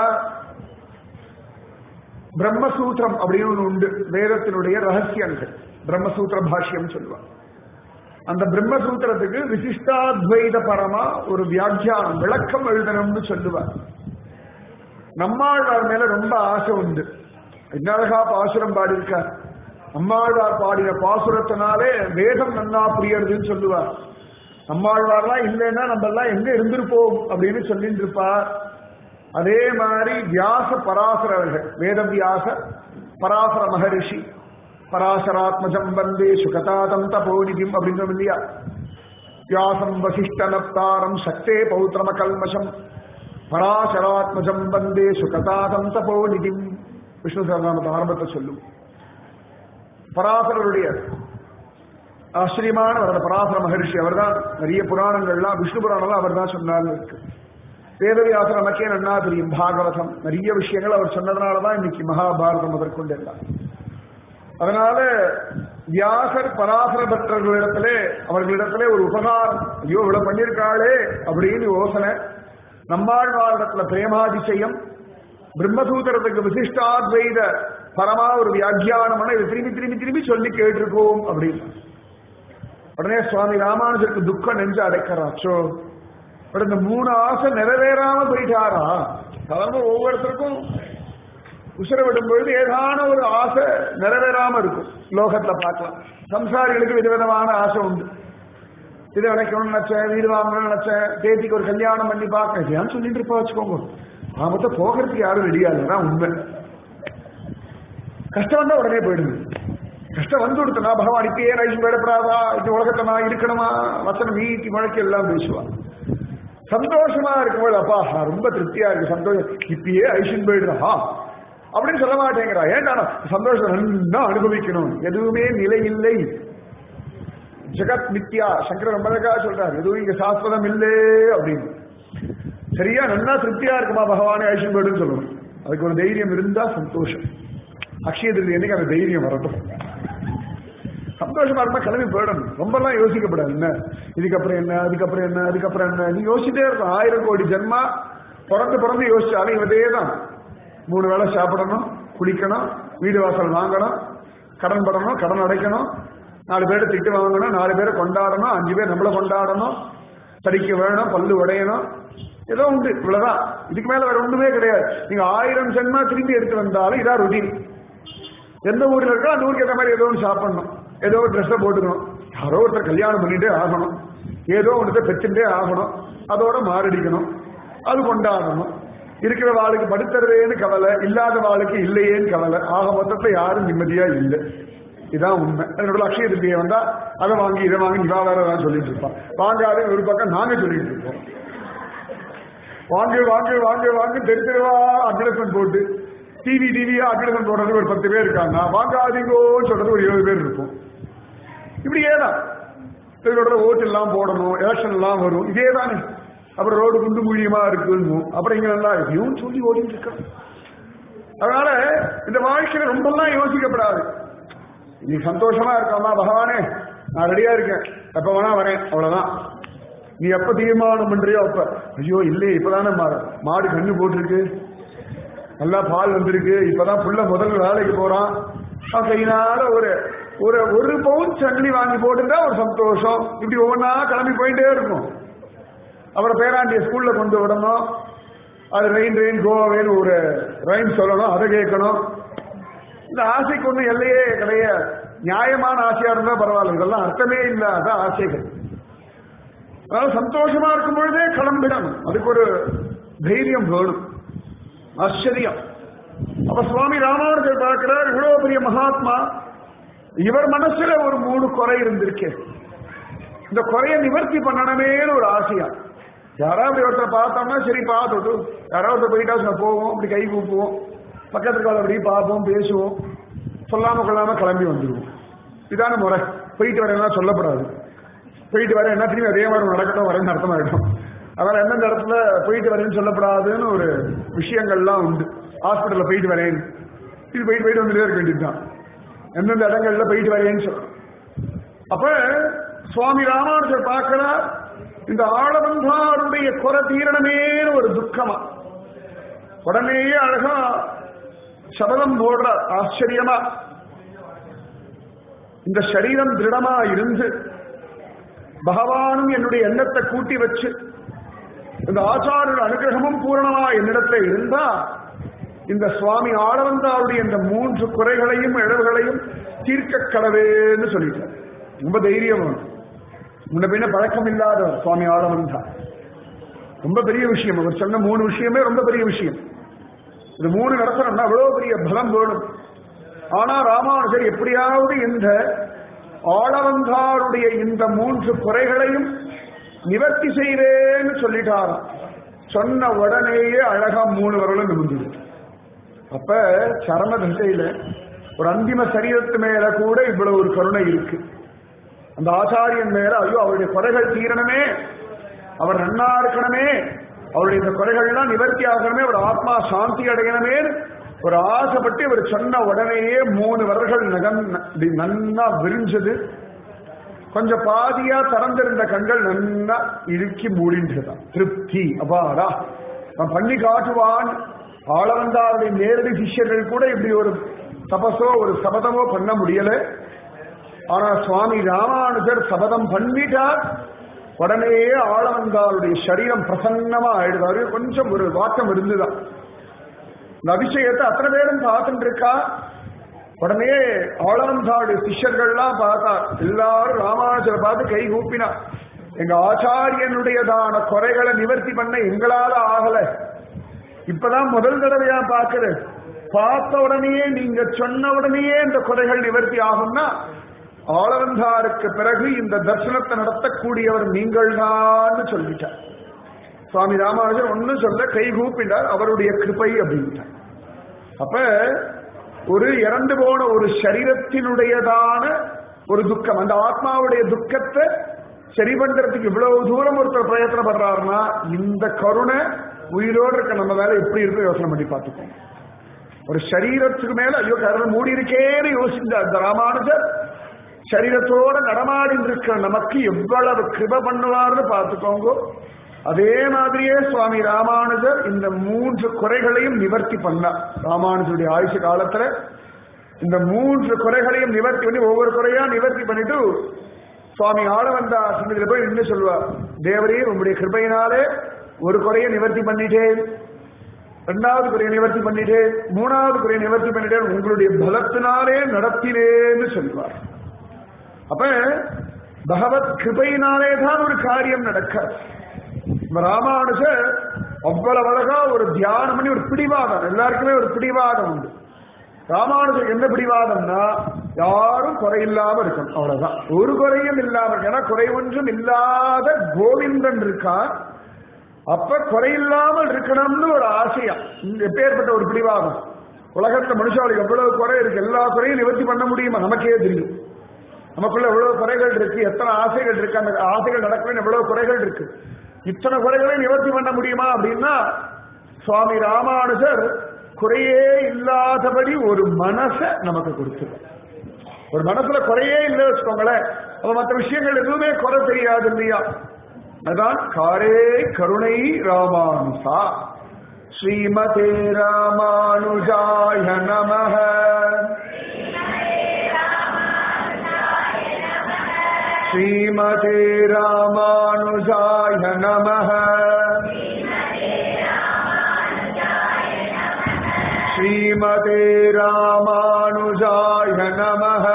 பிரம்மசூத்திரம் அப்படின்னு ஒண்ணு உண்டு வேதத்தினுடைய ரகசியங்கள் பிரம்மசூத்திர பாஷ்யம் சொல்லுவா அந்த பிரம்மசூத்திரத்துக்கு விசிஷ்டாத்வைத பரமா ஒரு வியாக்கியானம் விளக்கம் எழுதணும்னு சொல்லுவார் நம்மாழ்வார் மேல ரொம்ப ஆசை உண்டு என்ன அழகா பாசுரம் பாடியிருக்கார் நம்மாழ்வார் பாடின பாசுரத்தினாலே வேதம் நன்னா புரியறதுன்னு சொல்லுவார் நம்மாழ்வார்லாம் இல்லைன்னா நம்ம எல்லாம் எங்க இருந்திருப்போம் அப்படின்னு சொல்லிட்டு இருப்பார் அதே மாதிரி வியாச பராசரர்கள் வேத வியாச பராசர மகரிஷி பராசராத்மஜம் வந்தே சுகதாதம் தபோனிதிம் அப்படின்றோம் இல்லையா வியாசம் வசிஷ்டனப்தாரம் சக்தே பௌத்திரம கல்மஷம் பராசராத்மஜம் வந்தே சுகதாதம் தபோனிதிம் விஷ்ணு சரணாமத்தை ஆரம்பத்தை சொல்லும் பராசரருடைய ஆச்சரியமான அவரோட பராசர மகரிஷி அவர்தான் நிறைய புராணங்கள்லாம் விஷ்ணு புராணம்லாம் அவர் தான் சொன்னார்னு இருக்கு வேதவியாசர் நமக்கே நன்னா தெரியும் பாகவதம் நிறைய விஷயங்கள் அவர் சொன்னதுனாலதான் இன்னைக்கு மகாபாரதம் முதற்கொண்டு எல்லாம் அதனால வியாசர் பராசர பக்தர்களிடத்திலே அவர்களிடத்திலே ஒரு உபகாரம் ஐயோ இவ்வளவு பண்ணியிருக்காளே அப்படின்னு யோசனை நம்மாழ்வாரிடத்துல பிரேமாதிசயம் பிரம்மசூத்திரத்துக்கு விசிஷ்டாத்வைத பரமா ஒரு வியாக்கியானம் இதை திரும்பி திரும்பி திரும்பி சொல்லி கேட்டிருக்கோம் அப்படின்னு உடனே சுவாமி ராமானுஜருக்கு துக்கம் நெஞ்சு அடைக்கிறாச்சோ இந்த மூணு ஆசை நிறைவேறாம போயிட்டாரா சாதாரண ஒவ்வொருத்தருக்கும் உசுர விடும் பொழுது ஏதான ஒரு ஆசை நிறைவேறாம இருக்கும் லோகத்துல பார்க்கலாம் சம்சாரிகளுக்கு விதவிதமான ஆசை உண்டு இதை நினைக்கணும்னு நினைச்சேன் வீடு வாங்கணும்னு நினைச்சேன் தேதிக்கு ஒரு கல்யாணம் பண்ணி பார்க்க ஏன் சொல்லிட்டு இருப்பா வச்சுக்கோங்க ஆமத்த போகிறதுக்கு யாரும் ரெடியா இல்லைன்னா உண்மை கஷ்டம் வந்தா உடனே போயிடுது கஷ்டம் வந்து கொடுத்தனா பகவான் இப்பயே ரைஸ் போயிடப்படாதா இந்த உலகத்தை நான் இருக்கணுமா வசனம் மீட்டி முழக்கி எல்லாம் பேசுவான் சந்தோஷமா இருக்கும்போது அப்பா ரொம்ப திருப்தியா இருக்கு சந்தோஷம் இப்பயே ஐஷன் போயிடுறா அப்படின்னு சொல்ல மாட்டேங்கிறா ஏன்டா சந்தோஷம் நல்லா அனுபவிக்கணும் எதுவுமே நிலை இல்லை ஜெகத் மித்யா சங்கர ரொம்ப அழகா சொல்றாரு எதுவும் இங்க சாஸ்வதம் இல்லை அப்படின்னு சரியா நல்லா திருப்தியா இருக்குமா பகவானே ஐஷன் போயிடுன்னு சொல்லணும் அதுக்கு ஒரு தைரியம் இருந்தா சந்தோஷம் அக்ஷய திருதி என்னைக்கு அந்த தைரியம் வரட்டும் சந்தோஷமா இருந்தா கிளம்பி போயிடணும் ரொம்பலாம் யோசிக்கப்படாது என்ன இதுக்கப்புறம் என்ன அதுக்கப்புறம் என்ன அதுக்கப்புறம் என்ன நீ யோசிச்சுட்டே இருக்கும் ஆயிரம் கோடி ஜென்மா பிறந்து பிறந்து யோசிச்சாலும் இவதே தான் மூணு வேளை சாப்பிடணும் குளிக்கணும் வீடு வாசல் வாங்கணும் கடன் படணும் கடன் அடைக்கணும் நாலு பேரை திட்டு வாங்கணும் நாலு பேரை கொண்டாடணும் அஞ்சு பேர் நம்மள கொண்டாடணும் படிக்க வேணும் பல்லு உடையணும் ஏதோ உண்டு இவ்வளவுதான் இதுக்கு மேல வேற ஒண்ணுமே கிடையாது நீங்க ஆயிரம் ஜென்மா திரும்பி எடுத்து வந்தாலும் இதான் ருட்டீன் எந்த ஊர்ல இருக்கோ அந்த ஊருக்கு ஏற்ற மாதிரி ஏதோ ஒன்று சாப்பிடணும் ஏதோ ஒரு ட்ரெஸ்ஸை போட்டுக்கணும் யாரோ ஒருத்தர் கல்யாணம் பண்ணிட்டே ஆகணும் ஏதோ ஒன்றத்தை பெற்றுட்டே ஆகணும் அதோட மாரடிக்கணும் அது கொண்டாடணும் இருக்கிற வாளுக்கு படுத்துறதேன்னு கவலை இல்லாத வாளுக்கு இல்லையேன்னு கவலை ஆக மொத்தத்துல யாரும் நிம்மதியா இல்லை இதான் உண்மை என்னோட லட்சிய திருப்பியை வந்தா அதை வாங்கி இதை வாங்கி இவா வேற தான் சொல்லிட்டு இருப்பான் வாங்காத ஒரு பக்கம் நாங்க சொல்லிட்டு இருப்போம் வாங்கு வாங்கு வாங்கு வாங்கு தெரு தெருவா அட்வர்டைஸ்மெண்ட் போட்டு டிவி டிவியா அட்வர்டைஸ்மெண்ட் போடுறது ஒரு பத்து பேர் இருக்காங்க வாங்காதீங்கோன்னு சொல்றது ஒரு இருபது பேர் இருக்கும் இப்படி ஏதான் இதோட ஓட்டு எல்லாம் போடணும் எலெக்ஷன் எல்லாம் வரும் இதே தானே அப்புறம் ரோடு குண்டு மூலியமா இருக்குன்னு அப்புறம் இங்க நல்லா இவன் சொல்லி ஓடிட்டு இருக்கான் அதனால இந்த வாழ்க்கையில ரொம்பலாம் யோசிக்கப்படாது நீ சந்தோஷமா இருக்காமா பகவானே நான் ரெடியா இருக்கேன் எப்ப வேணா வரேன் அவ்வளவுதான் நீ எப்ப தீர்மானம் பண்றியோ அப்ப ஐயோ இல்லையே இப்பதானே மா- மாடு கண்ணு போட்டிருக்கு நல்லா பால் வந்திருக்கு இப்பதான் புள்ள முதல்ல வேலைக்கு போறான் அவன் கையினால ஒரு ஒரு ஒரு பவுன் சட்னி வாங்கி போட்டுட்டா ஒரு சந்தோஷம் இப்படி ஒவ்வொன்றா கிளம்பி போயிட்டே இருக்கும் அப்புறம் பேராண்டிய ஸ்கூல்ல கொண்டு விடணும் அது ரெயின் ரெயின் கோவேன்னு ஒரு ரைன் சொல்லணும் அதை கேட்கணும் இந்த ஆசைக்கு ஒன்றும் எல்லையே கிடையாது நியாயமான ஆசையா இருந்தா பரவாயில்ல இதெல்லாம் அர்த்தமே இல்லாத ஆசைகள் அதனால சந்தோஷமா இருக்கும் பொழுதே கிளம்பிடணும் அதுக்கு ஒரு தைரியம் வேணும் ஆச்சரியம் அப்ப சுவாமி ராமானுஜர் பார்க்கிறார் இவ்வளவு பெரிய மகாத்மா இவர் மனசுல ஒரு மூணு குறை இருந்திருக்கு இந்த குறைய நிவர்த்தி பண்ணணுமேனு ஒரு ஆசையா யாராவது ஒருத்தரை பார்த்தோம்னா சரி பார்த்துட்டு யாராவது போயிட்டா சரி போவோம் இப்படி கை கூப்புவோம் பக்கத்துக்கு வந்து அப்படியே பார்ப்போம் பேசுவோம் சொல்லாம கொள்ளாம கிளம்பி வந்துடுவோம் இதான முறை போயிட்டு வரேன்னா சொல்லப்படாது போயிட்டு வரேன் என்ன திரும்பி அதே மாதிரி நடக்கட்டும் வரேன்னு அர்த்தமாயிடும் அதனால எந்தெந்த இடத்துல போயிட்டு வரேன்னு சொல்லப்படாதுன்னு ஒரு விஷயங்கள்லாம் உண்டு ஹாஸ்பிட்டல்ல போயிட்டு வரேன் இது போயிட்டு போயிட்டு வந்துட்டே இருக்க வேண்டியதுதான் எந்தெந்த இடங்கள்ல போயிட்டு வரேன்னு சொல்லணும் அப்ப சுவாமி ராமானுஜர் பார்க்கிறார் இந்த ஆளவந்தாருடைய குறை தீரணமேனு ஒரு துக்கமா உடனேயே அழகா சபதம் போடுறார் ஆச்சரியமா இந்த சரீரம் திருடமா இருந்து பகவானும் என்னுடைய எண்ணத்தை கூட்டி வச்சு இந்த ஆச்சாரிய அனுகிரகமும் பூரணமா என்னிடத்துல இருந்தா இந்த சுவாமி ஆளவந்தாருடைய இந்த மூன்று குறைகளையும் இழவுகளையும் தீர்க்க கடவேன்னு சொல்லிட்டார் ரொம்ப தைரியம் வேணும். முன்ன பின்ன பழக்கம் இல்லாதவர் சுவாமி ஆளவந்தா ரொம்ப பெரிய விஷயம் அவர் சொன்ன மூணு விஷயமே ரொம்ப பெரிய விஷயம் இது மூணு நடத்தணும்னா அவ்வளவு பெரிய பலம் வேணும் ஆனா ராமானுஜர் எப்படியாவது இந்த ஆளவந்தாருடைய இந்த மூன்று குறைகளையும் நிவர்த்தி செய்வேன்னு சொல்லிட்டாராம் சொன்ன உடனேயே அழகா மூணு வரலும் நிமிந்தது அப்ப சரம திசையில ஒரு அந்திம சரீரத்து மேல கூட இவ்வளவு ஒரு கருணை இருக்கு அந்த ஆச்சாரியன் மேல ஐயோ அவருடைய குறைகள் தீரணுமே அவர் நன்னா இருக்கணுமே அவருடைய இந்த குறைகள்லாம் நிவர்த்தி ஆகணுமே அவர் ஆத்மா சாந்தி அடையணுமே ஒரு ஆசைப்பட்டு இவர் சொன்ன உடனேயே மூணு வரர்கள் நகன் இப்படி நன்னா விரிஞ்சது கொஞ்சம் பாதியா திறந்திருந்த கண்கள் நன்னா இறுக்கி மூடின்றதான் திருப்தி அபாரா நான் பண்ணி காட்டுவான் ஆளவந்தாருடைய நேரடி சிஷ்யர்கள் கூட இப்படி ஒரு தபசோ ஒரு சபதமோ பண்ண முடியல ஆனா சுவாமி ராமானுஜர் சபதம் பண்ணிட்டார் உடனேயே ஆளவந்தாருடைய சரீரம் பிரசன்னமா ஆயிடுவாரு கொஞ்சம் ஒரு வாக்கம் இருந்துதான் இந்த அபிஷேகத்தை அத்தனை பேரும் பார்த்துட்டு இருக்கா உடனே ஆளவந்தாருடைய சிஷ்யர்கள்லாம் பார்த்தா எல்லாரும் ராமானுஜரை பார்த்து கை கூப்பினா எங்க ஆச்சாரியனுடையதான குறைகளை நிவர்த்தி பண்ண எங்களால ஆகல இப்பதான் முதல் தடவையா பாக்குறேன் பார்த்த உடனேயே நீங்க சொன்ன உடனேயே இந்த குறைகள் நிவர்த்தி ஆகும்னா ஆளவந்தாருக்கு பிறகு இந்த தர்சனத்தை நடத்தக்கூடியவர் நீங்கள்தான் சொல்லிட்டார் சுவாமி ராமானுஜர் ஒன்னும் சொல்ல கை கூப்பிட்டார் அவருடைய கிருபை அப்படின்ட்டார் அப்ப ஒரு இறந்து போன ஒரு சரீரத்தினுடையதான ஒரு துக்கம் அந்த ஆத்மாவுடைய துக்கத்தை சரி பண்றதுக்கு இவ்வளவு தூரம் ஒருத்தர் பிரயத்தனப்படுறாருன்னா இந்த கருணை உயிரோடு இருக்க நம்ம வேலை எப்படி இருக்கு யோசனை பண்ணி பார்த்துக்கோங்க ஒரு சரீரத்துக்கு மேல ஐயோ கருணை மூடி இருக்கேன்னு யோசிச்சார் இந்த ராமானுஜர் சரீரத்தோட நடமாடி இருக்கிற நமக்கு எவ்வளவு கிருப பண்ணுவார்னு பார்த்துக்கோங்க அதே மாதிரியே சுவாமி ராமானுஜர் இந்த மூன்று குறைகளையும் நிவர்த்தி பண்ணார் ராமானுஜருடைய ஆயுஷ காலத்துல இந்த மூன்று குறைகளையும் நிவர்த்தி பண்ணி ஒவ்வொரு குறையா நிவர்த்தி பண்ணிட்டு சுவாமி ஆளவந்தா சன்னதியில போய் நின்று சொல்வார் தேவரே உங்களுடைய கிருபையினாலே ஒரு குறையை நிவர்த்தி பண்ணிட்டேன் ரெண்டாவது குறையை நிவர்த்தி பண்ணிட்டேன் மூணாவது குறையை நிவர்த்தி பண்ணிட்டேன் உங்களுடைய பலத்தினாலே நடத்தினேன்னு சொல்வார் அப்ப பகவத் கிருபையினாலே தான் ஒரு காரியம் நடக்காது நம்ம ராமானுஜர் அவ்வளவு அழகா ஒரு தியானம் பண்ணி ஒரு பிடிவாதம் எல்லாருக்குமே ஒரு பிடிவாதம் உண்டு ராமானுஜர் என்ன பிடிவாதம்னா யாரும் குறையில்லாம இருக்கணும் அவ்வளவுதான் ஒரு குறையும் இல்லாம இருக்கணும். ஏன்னா குறை ஒன்றும் இல்லாத கோவிந்தன் இருக்கான் அப்ப குறையில்லாமல் இருக்கணும்னு ஒரு ஆசையா இந்த எப்பேற்பட்ட ஒரு பிடிவாதம் உலகத்துல மனுஷாளுக்கு எவ்வளவு குறை இருக்கு எல்லா குறையும் நிவர்த்தி பண்ண முடியுமா நமக்கே தெரியும் நமக்குள்ள எவ்வளவு குறைகள் இருக்கு எத்தனை ஆசைகள் இருக்கு அந்த ஆசைகள் நடக்கணும் எவ்வளவு குறைகள் இருக்கு இத்தனை குறைகளை நிவர்த்தி பண்ண முடியுமா அப்படின்னா சுவாமி ராமானுஜர் குறையே இல்லாதபடி ஒரு மனசை நமக்கு கொடுத்துருவார் ஒரு மனசுல குறையே இல்லை வச்சுக்கோங்களேன் அப்ப மற்ற விஷயங்கள் எதுவுமே குறை தெரியாது இல்லையா அதான் காரே கருணை ராமானுசா ஸ்ரீமதே ராமானுஜாய நமஹ श्रीमते रामानुजाय नमः श्रीमते रामानुजाय नमः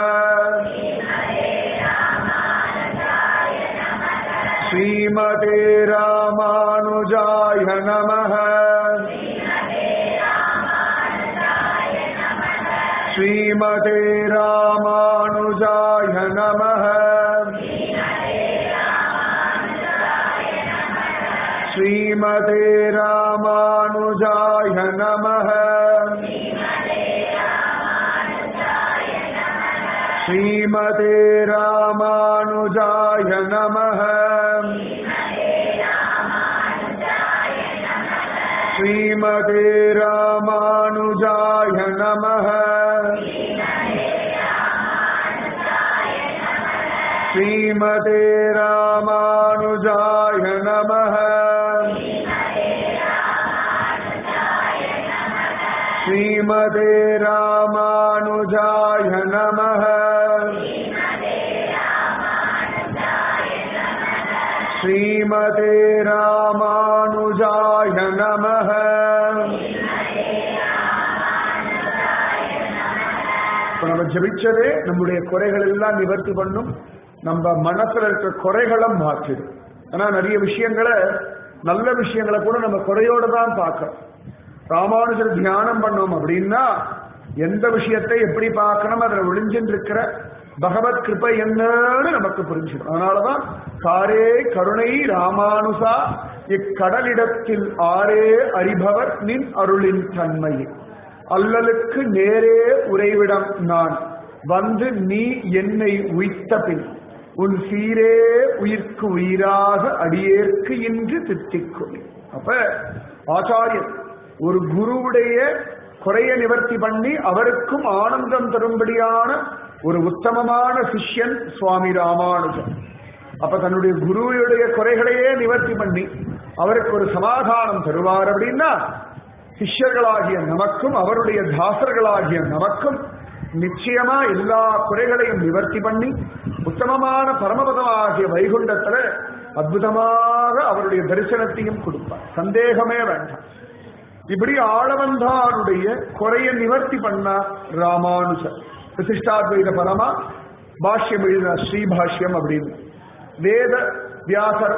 श्रीमते रामानुजाय नमः श्रीमते रामानुजाय नमः श्रीमते रामानुजाय नमः श्रीमते रामानुजाय नमः श्रीमते रामानुजाय नमः श्रीमते रामानुजाय नमः श्रीमते रामानुजाय नमः श्रीमते रामानुजाय नमः இப்ப நம்ம ஜபிச்சதே நம்முடைய குறைகள் எல்லாம் நிவர்த்தி பண்ணும் நம்ம மனசுல இருக்கிற குறைகளை மாற்றிடும் ஆனா நிறைய விஷயங்களை நல்ல விஷயங்களை கூட நம்ம குறையோட தான் பார்க்கிறோம் ராமானுஜர் தியானம் பண்ணோம் அப்படின்னா எந்த விஷயத்தை எப்படி பார்க்கணும் அதில் ஒளிஞ்சின்னு இருக்கிற பகவத் கிருபை என்னன்னு நமக்கு புரிஞ்சிடும் அதனாலதான் காரே கருணை ராமானுசா இக்கடலிடத்தில் ஆரே அறிபவர் நின் அருளின் தன்மையை அல்லலுக்கு நேரே உறைவிடம் நான் வந்து நீ என்னை உய்த்த பின் உன் சீரே உயிர்க்கு உயிராக அடியேற்கு இன்று தித்திக்கும் அப்ப ஆச்சாரியன் ஒரு குருவுடைய குறைய நிவர்த்தி பண்ணி அவருக்கும் ஆனந்தம் தரும்படியான ஒரு உத்தமமான சிஷ்யன் சுவாமி ராமானுஜன் அப்ப தன்னுடைய குருவுடைய குறைகளையே நிவர்த்தி பண்ணி அவருக்கு ஒரு சமாதானம் தருவார் அப்படின்னா சிஷ்யர்களாகிய நமக்கும் அவருடைய தாசர்களாகிய நமக்கும் நிச்சயமா எல்லா குறைகளையும் நிவர்த்தி பண்ணி உத்தமமான பரமபதமாகிய வைகுண்டத்துல அற்புதமாக அவருடைய தரிசனத்தையும் கொடுப்பார் சந்தேகமே வேண்டாம் இப்படி ஆளவந்தாருடைய குறைய நிவர்த்தி பண்ணார் ராமானுஜர் விசிஷ்டாத்வைத பரமா பாஷ்யம் எழுதின ஸ்ரீபாஷ்யம் அப்படின்னு வேத வியாசர்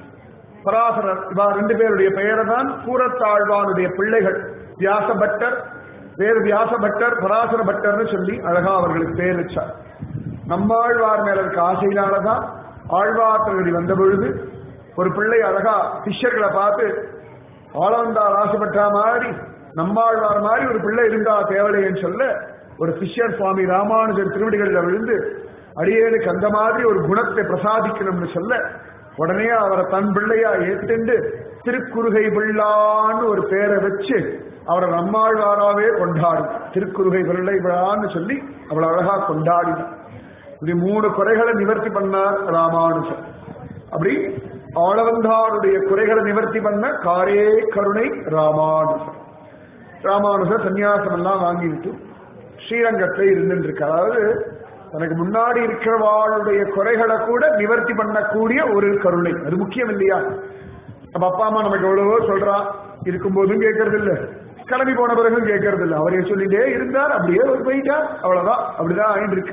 பராசரர் இவா ரெண்டு பேருடைய பெயரை தான் கூரத்தாழ்வானுடைய பிள்ளைகள் வியாசபட்டர் வேறு வியாசபட்டர் பராசர பட்டர்னு சொல்லி அழகா அவர்களுக்கு பேர் வச்சார் நம்மாழ்வார் மேல இருக்க ஆசையினாலதான் ஆழ்வார் திருடி வந்த பொழுது ஒரு பிள்ளை அழகா சிஷ்யர்களை பார்த்து ஆளவந்தார் ஆசைப்பட்ட மாதிரி நம்மாழ்வார் மாதிரி ஒரு பிள்ளை இருந்தா தேவலைன்னு சொல்ல ஒரு சிஷ்யர் சுவாமி ராமானுஜர் திருவடிகளில் விழுந்து அடியேனுக்கு அந்த மாதிரி ஒரு குணத்தை பிரசாதிக்கணும்னு சொல்ல உடனே அவரை தன் பிள்ளையா ஏத்துண்டு திருக்குறுகை பிள்ளான்னு ஒரு பேரை வச்சு அவரை நம்மாழ்வாராவே கொண்டாடி திருக்குறுகை பிள்ளை விழான்னு சொல்லி அவளை அழகா கொண்டாடினார் இப்படி மூணு குறைகளை நிவர்த்தி பண்ணார் ராமானுஜர் அப்படி ஆளவந்தாருடைய குறைகளை நிவர்த்தி பண்ண காரே கருணை ராமானுஜர் ராமானுஜர் சன்னியாசம் எல்லாம் வாங்கிட்டு ஸ்ரீரங்கத்தில் இருந்துட்டு இருக்கு அதாவது தனக்கு முன்னாடி இருக்கிறவாளுடைய குறைகளை கூட நிவர்த்தி பண்ணக்கூடிய ஒரு கருணை அது முக்கியம் இல்லையா நம்ம அப்பா அம்மா நமக்கு எவ்வளவோ சொல்றா இருக்கும்போதும் கேட்கறது இல்ல கிளம்பி போன பிறகும் கேட்கறது இல்ல அவரே சொல்லிட்டே இருந்தார் அப்படியே ஒரு போயிட்டார் அவ்வளவுதான் அப்படிதான் ஆயிட்டு இருக்கு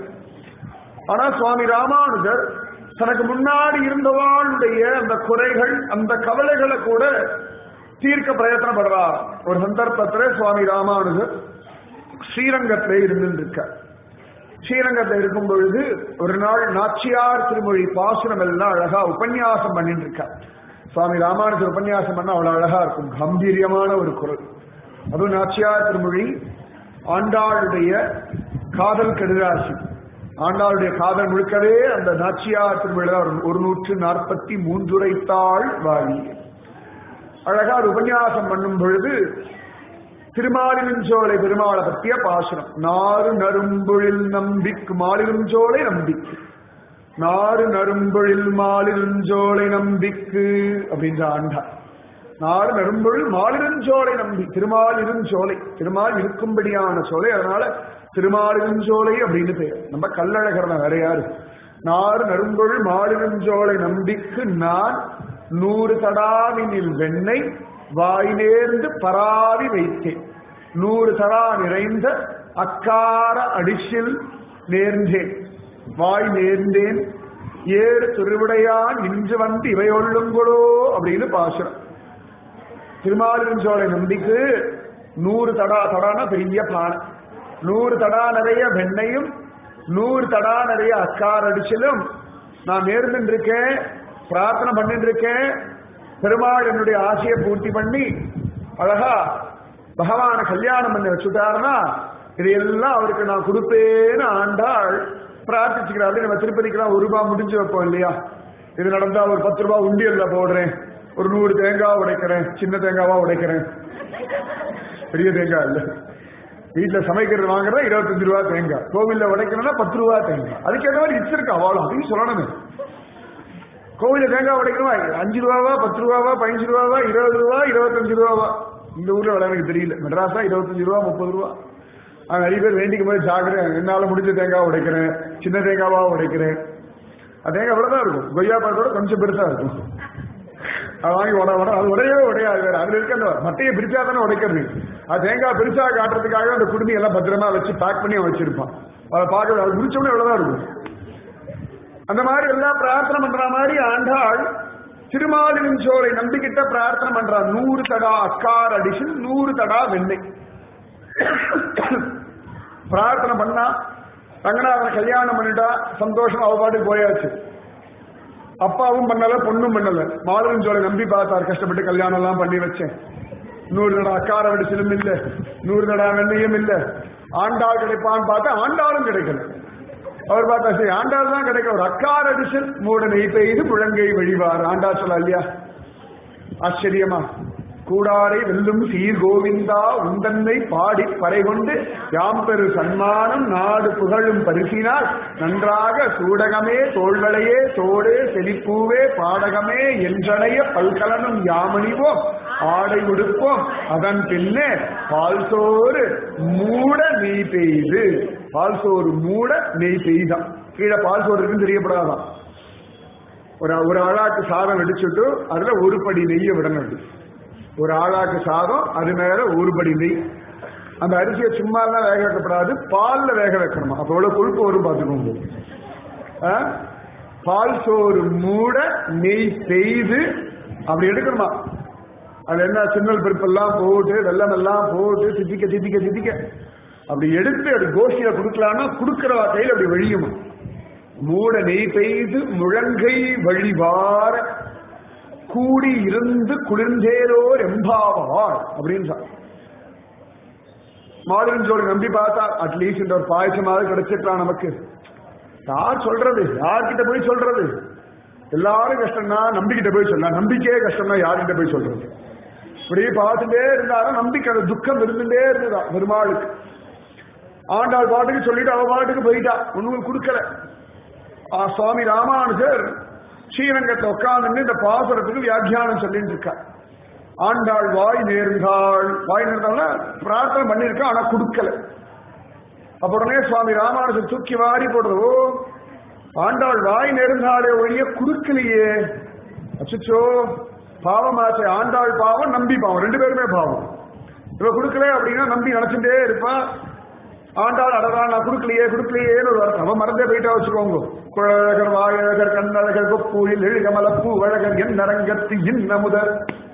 ஆனா சுவாமி ராமானுஜர் தனக்கு முன்னாடி இருந்தவாளுடைய அந்த குறைகள் அந்த கவலைகளை கூட தீர்க்க பிரயத்தனப்படுறார் ஒரு சந்தர்ப்பத்துல சுவாமி ராமானுஜர் ஸ்ரீரங்கத்திலே இருந்துருக்கார் ஸ்ரீரங்கத்தில் இருக்கும் பொழுது ஒரு நாள் நாச்சியார் திருமொழி பாசுரம் எல்லாம் அழகா உபன்யாசம் பண்ணிட்டு இருக்கா சுவாமி ராமானுஜர் உபன்யாசம் பண்ண அவ்வளவு அழகா இருக்கும் கம்பீரியமான ஒரு குரல் அதுவும் நாச்சியார் திருமொழி ஆண்டாளுடைய காதல் கடுராசி ஆண்டாளுடைய காதல் முழுக்கவே அந்த நாச்சியார் திருமொழியில ஒரு நூற்று நாற்பத்தி மூன்றுரைத்தாள் வாழி அழகா அது உபன்யாசம் பண்ணும் பொழுது திருமாலிருஞ்சோலை பெருமாளை பற்றிய பாசுரம் நாறு நரும்பொழில் நம்பிக்கு மாலிருஞ்சோலை நம்பிக்கு நாறு நரும்பொழில் மாலிருஞ்சோலை நம்பிக்கு அப்படின்ற ஆண்டா நாறு நரும்பொழில் மாலிருஞ்சோலை நம்பி திருமாலிருஞ்சோலை திருமால் இருக்கும்படியான சோலை அதனால திருமாலிருஞ்சோலை அப்படின்னு பேர் நம்ம கல்லழகர்ல வேற யாரு நாறு நரும்பொழில் மாலிருஞ்சோலை நம்பிக்கு நான் நூறு தடாவினில் வெண்ணெய் வாய் நேர்ந்து பராவி வைத்தேன் நூறு தடா நிறைந்த அக்கார அடிசில் நேர்ந்தேன் வாய் நேர்ந்தேன் ஏறு திருவிடையான் இன்று வந்து இவையொள்ளுங்களோ அப்படின்னு பாசுரம் திருமாலிருஞ்சோலை நம்பிக்கு நூறு தடா தடானா பெரிய பானை நூறு தடா நிறைய வெண்ணையும் நூறு தடா நிறைய அக்கார் அடிச்சலும் நான் நேர்ந்துட்டு இருக்கேன் பிரார்த்தனை பண்ணிட்டு இருக்கேன் பெருமாள் என்னுடைய ஆசையை பூர்த்தி பண்ணி அழகா பகவான கல்யாணம் பண்ணி வச்சுட்டாருன்னா இதையெல்லாம் அவருக்கு நான் கொடுப்பேன்னு ஆண்டாள் பிரார்த்திச்சுக்கிறாரு நம்ம திருப்பதிக்கெல்லாம் ஒரு ரூபாய் முடிஞ்சு வைப்போம் இல்லையா இது நடந்தா ஒரு பத்து ரூபாய் உண்டியல்ல போடுறேன் ஒரு நூறு தேங்காய் உடைக்கிறேன் சின்ன தேங்காவா உடைக்கிறேன் பெரிய தேங்காய் இல்ல வீட்டுல சமைக்கிறது வாங்குறதா இருபத்தஞ்சு ரூபா தேங்காய் கோவில்ல உடைக்கணும்னா பத்து ரூபா தேங்காய் அதுக்கேற்ற மாதிரி இச்சிருக்கா அவாளும் அப்படின்னு சொல்லணுமே கோவில தேங்காய் உடைக்கணுமா அஞ்சு ரூபாவா பத்து ரூபாவா பதினஞ்சு ரூபாவா இருபது ரூபா இருபத்தஞ்சு ரூபாவா இந்த ஊர்ல விலை எனக்கு தெரியல மெட்ராஸா இருபத்தஞ்சு ரூபா முப்பது ரூபா ஆனா நிறைய பேர் வேண்டிக்கும் போது ஜாக்கிரதை என்னால முடிஞ்ச தேங்காய் உடைக்கிறேன் சின்ன தேங்காவா உடைக்கிறேன் அது தேங்காய் இவ்வளவுதான் இருக்கும் கொய்யா பழத்தோட கொஞ்சம் பெருசா இருக்கும் அது வாங்கி உட உட அது உடையவே உடையாது வேற அதுல இருக்க அந்த மட்டையை பிரிச்சா தானே உடைக்கிறது அது தேங்காய் பெருசா காட்டுறதுக்காக அந்த குடுமி எல்லாம் பத்திரமா வச்சு பேக் பண்ணி அவன் வச்சிருப்பான் அதை பார்க்க அது முடிச்சோடனே இவ்வளவுதான் இருக்கும் அந்த மாதிரி எல்லாம் பிரார்த்தனை பண்ற மாதிரி ஆண்டாள் திருமாலின் சோலை நம்பிக்கிட்ட பிரார்த்தனை பண்றா நூறு தடா அக்கார் அடிஷன் நூறு தடா வெண்ணெய் பிரார்த்தனை பண்ணா ரங்கநாதன் கல்யாணம் பண்ணிட்டா சந்தோஷம் அவ பாட்டுக்கு போயாச்சு அப்பாவும் பண்ணல பொண்ணும் பண்ணல மாதவன் சோலை நம்பி பார்த்தார் கஷ்டப்பட்டு கல்யாணம் எல்லாம் பண்ணி வச்சேன் நூறு தடா அக்கார அடிச்சலும் இல்ல நூறு தடா வெண்ணையும் இல்ல ஆண்டாள் கிடைப்பான்னு பார்த்தா ஆண்டாளும் கிடைக்கல அவர் பார்த்தா சரி ஆண்டாள் தான் கிடைக்கும் ஒரு அக்கார் அடிஷன் மூட நெய் பெய்து முழங்கை வழிவார் ஆண்டா சொல்ல இல்லையா ஆச்சரியமா கூடாரை வெல்லும் சீர் கோவிந்தா உந்தன்னை பாடி பறை கொண்டு யாம் பெரு சன்மானம் நாடு புகழும் பரிசினால் நன்றாக சூடகமே தோள்களையே தோடே செழிப்பூவே பாடகமே என்றனைய பல்கலனும் யாமணிவோம் ஆடை உடுப்போம் அதன் பின்னே பால் சோறு மூட நெய் பெய்து பால் சோறு மூட நெய் பெய்தான் கீழே பால் சோறு இருக்குன்னு தெரியப்படாதான் ஒரு ஒரு ஆளாக்கு சாதம் வெடிச்சுட்டு அதுல ஒரு படி நெய்யை விடணும் ஒரு ஆளாக்கு சாதம் அது மேல ஒரு படி நெய் அந்த அரிசியை சும்மா எல்லாம் வேக வைக்கப்படாது பால்ல வேக வைக்கணுமா அப்ப எவ்வளவு கொழுப்பு வரும் பார்த்துக்கோங்க ஆ? பால் சோறு மூட நெய் பெய்து அப்படி எடுக்கணுமா அது என்ன சின்னல் பருப்பெல்லாம் போட்டு வெள்ளம் எல்லாம் போட்டு தித்திக்க தித்திக்க தித்திக்க அப்படி எடுத்து அது கோஷியில கொடுக்கலாம்னா கொடுக்கிற கையில் அப்படி வழியுமா மூட நெய் பெய்து முழங்கை வழிவார கூடி இருந்து குளிர்ந்தேரோர் எம்பாவார் அப்படின்னு சொன்னார். மாதுளன் சோழி நம்பி பார்த்தா அட்லீஸ்ட் இந்த ஒரு பாயசமாவது கிடைச்சிருக்கலாம் நமக்கு யார் சொல்றது யார்கிட்ட போய் சொல்றது எல்லாரும் கஷ்டம்னா நம்பிக்கிட்ட போய் சொல்லலாம் நம்பிக்கையே கஷ்டம்னா யார்கிட்ட போய் சொல்றது இப்படியே பார்த்துட்டே இருந்தாலும் நம்பிக்கை அந்த துக்கம் இருந்துட்டே இருந்ததா பெருமாளுக்கு ஆண்டாள் பாட்டுக்கு சொல்லிட்டு அவ பாட்டுக்கு போயிட்டா ஒண்ணும் கொடுக்கல ஆ, சுவாமி ராமானுஜர் ஸ்ரீரங்கத்தை உட்கார்ந்து இந்த பாசுரத்துக்கு வியாக்கியானம் சொல்லிட்டு இருக்கா ஆண்டாள் வாய் நேர்ந்தாள் வாய் நேர்ந்தாள்னா பிரார்த்தனை பண்ணிருக்கா ஆனா கொடுக்கல அப்ப உடனே சுவாமி ராமானுஜர் தூக்கி வாரி போடுறது ஓ ஆண்டாள் வாய் நேர்ந்தாளே ஒழிய கொடுக்கலையே அச்சோ பாவமாச்சே ஆண்டாள் பாவம் நம்பி பாவம் ரெண்டு பேருமே பாவம் இவ கொடுக்கல அப்படின்னா நம்பி நினைச்சுட்டே இருப்பா ஆண்டாள் அடடா நான் கொடுக்கலையே கொடுக்கலையேன்னு ஒரு வார்த்தை அவன் மறந்தே போயிட்டா வச்சுக்கோங்க குழகர் வாழகர் கண்ணழகர் கொப்பூரில் எழுகமலப்பூ வழகர் என் நரங்கத்து இன்னமுதர்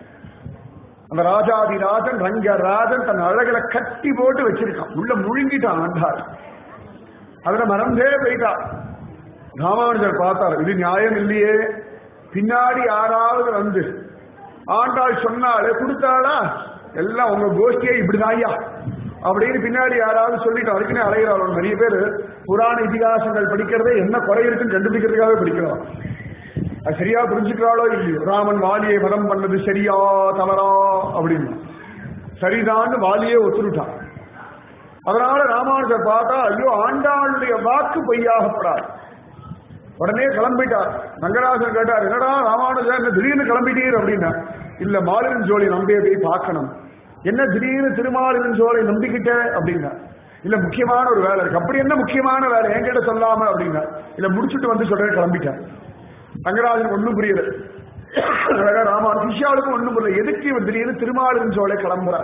அந்த ராஜாதி ராஜன் ரங்கராஜன் தன் அழகுல கட்டி போட்டு வச்சிருக்கான் உள்ள முழுங்கிட்டான் ஆண்டாள் அதுல மறந்தே போயிட்டா ராமானுஜர் பார்த்தார் இது நியாயம் இல்லையே பின்னாடி யாராவது வந்து ஆண்டாள் சொன்னாலே கொடுத்தாளா எல்லாம் உங்க கோஷ்டியே இப்படிதான்யா அப்படின்னு பின்னாடி யாராவது சொல்லிட்டு அதுக்குன்னே அலைகிறாள் நிறைய பேர் புராண இதிகாசங்கள் படிக்கிறதே என்ன குறை இருக்குன்னு கண்டுபிடிக்கிறதுக்காகவே படிக்கிறோம் அது சரியா புரிஞ்சுக்கிறாளோ இல்லையோ ராமன் வாலியை வதம் பண்ணது சரியா தவறா அப்படின்னு சரிதான்னு வாலியே ஒத்துருட்டான் அதனால ராமானுஜர் பார்த்தா ஐயோ ஆண்டாளுடைய வாக்கு பொய்யாகப்படாது உடனே கிளம்பிட்டார் ரங்கராஜன் கேட்டார் என்னடா ராமானுஜர் என்ன திடீர்னு கிளம்பிட்டீர் அப்படின்னா இல்ல மாலின் ஜோலி நம்பிய போய் பார்க்கணும் என்ன திடீர்னு திருமாலின் ஜோலை நம்பிக்கிட்ட அப்படின்னா இல்ல முக்கியமான ஒரு வேலை இருக்கு அப்படி என்ன முக்கியமான வேலை என்கிட்ட சொல்லாம அப்படின்னா இல்ல முடிச்சுட்டு வந்து சொல்றேன் கிளம்பிட்டேன் ரங்கராஜன் ஒண்ணும் புரியல அழகா ராமான் சிஷ்யாவுக்கும் ஒண்ணும் புரியல எதுக்கு இவன் திடீர்னு திருமாலின் ஜோலை கிளம்புறார்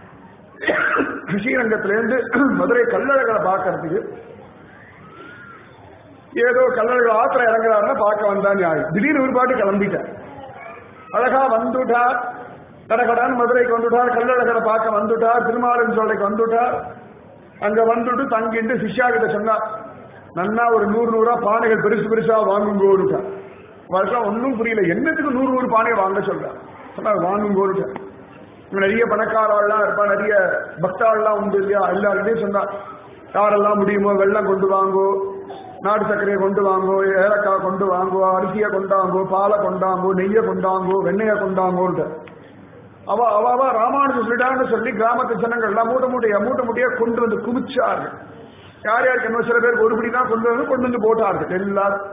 ஸ்ரீரங்கத்திலேருந்து மதுரை கல்லழகரை பார்க்கறதுக்கு ஏதோ கல்லழகர் ஆத்திர இறங்குறாருன்னா பார்க்க வந்தா நியாயம் திடீர்னு ஒரு பாட்டு கிளம்பிட்டார் அழகா வந்துட்டார் கடகடான்னு மதுரைக்கு வந்துட்டார் கல்லழகரை பார்க்க வந்துட்டார் திருமாலின் சோலைக்கு வந்துட்டார் அங்க வந்துட்டு தங்கிட்டு சிஷ்யா கிட்ட சொன்னா நன்னா ஒரு நூறு நூறா பானைகள் பெருசு பெருசா வாங்குங்கோருட்டா வருஷம் ஒன்றும் புரியல என்னத்துக்கு நூறு நூறு பானையை வாங்க சொல்றா சொன்னா வாங்குங்கோருட்டா இங்க நிறைய பணக்காராள்லாம் இருப்பா நிறைய பக்தாள்லாம் உண்டு இல்லையா எல்லாருக்கிட்டையும் சொன்னா யாரெல்லாம் முடியுமோ வெள்ளம் கொண்டு வாங்கோ நாட்டு சர்க்கரையை கொண்டு வாங்கோ ஏலக்காய் கொண்டு வாங்கோ அரிசியை கொண்டாங்கோ பாலை கொண்டாங்கோ நெய்யை கொண்டாங்கோ வெண்ணெயை கொண்டாங்கோன்ட்டு அவ அவ அவ ராமானுஜன் சொல்லிட்டான்னு சொல்லி கிராமத்து ஜனங்கள் எல்லாம் மூட்டை மூட்டையா மூட்டை மூட்டையா கொண்டு வந்து குமிச்சார்கள் யார் யாருக்கு என்ன சில பேருக்கு ஒரு படி தான் கொண்டு வந்து கொண்டு வந்து போட்டார்கள் எல்லாரும்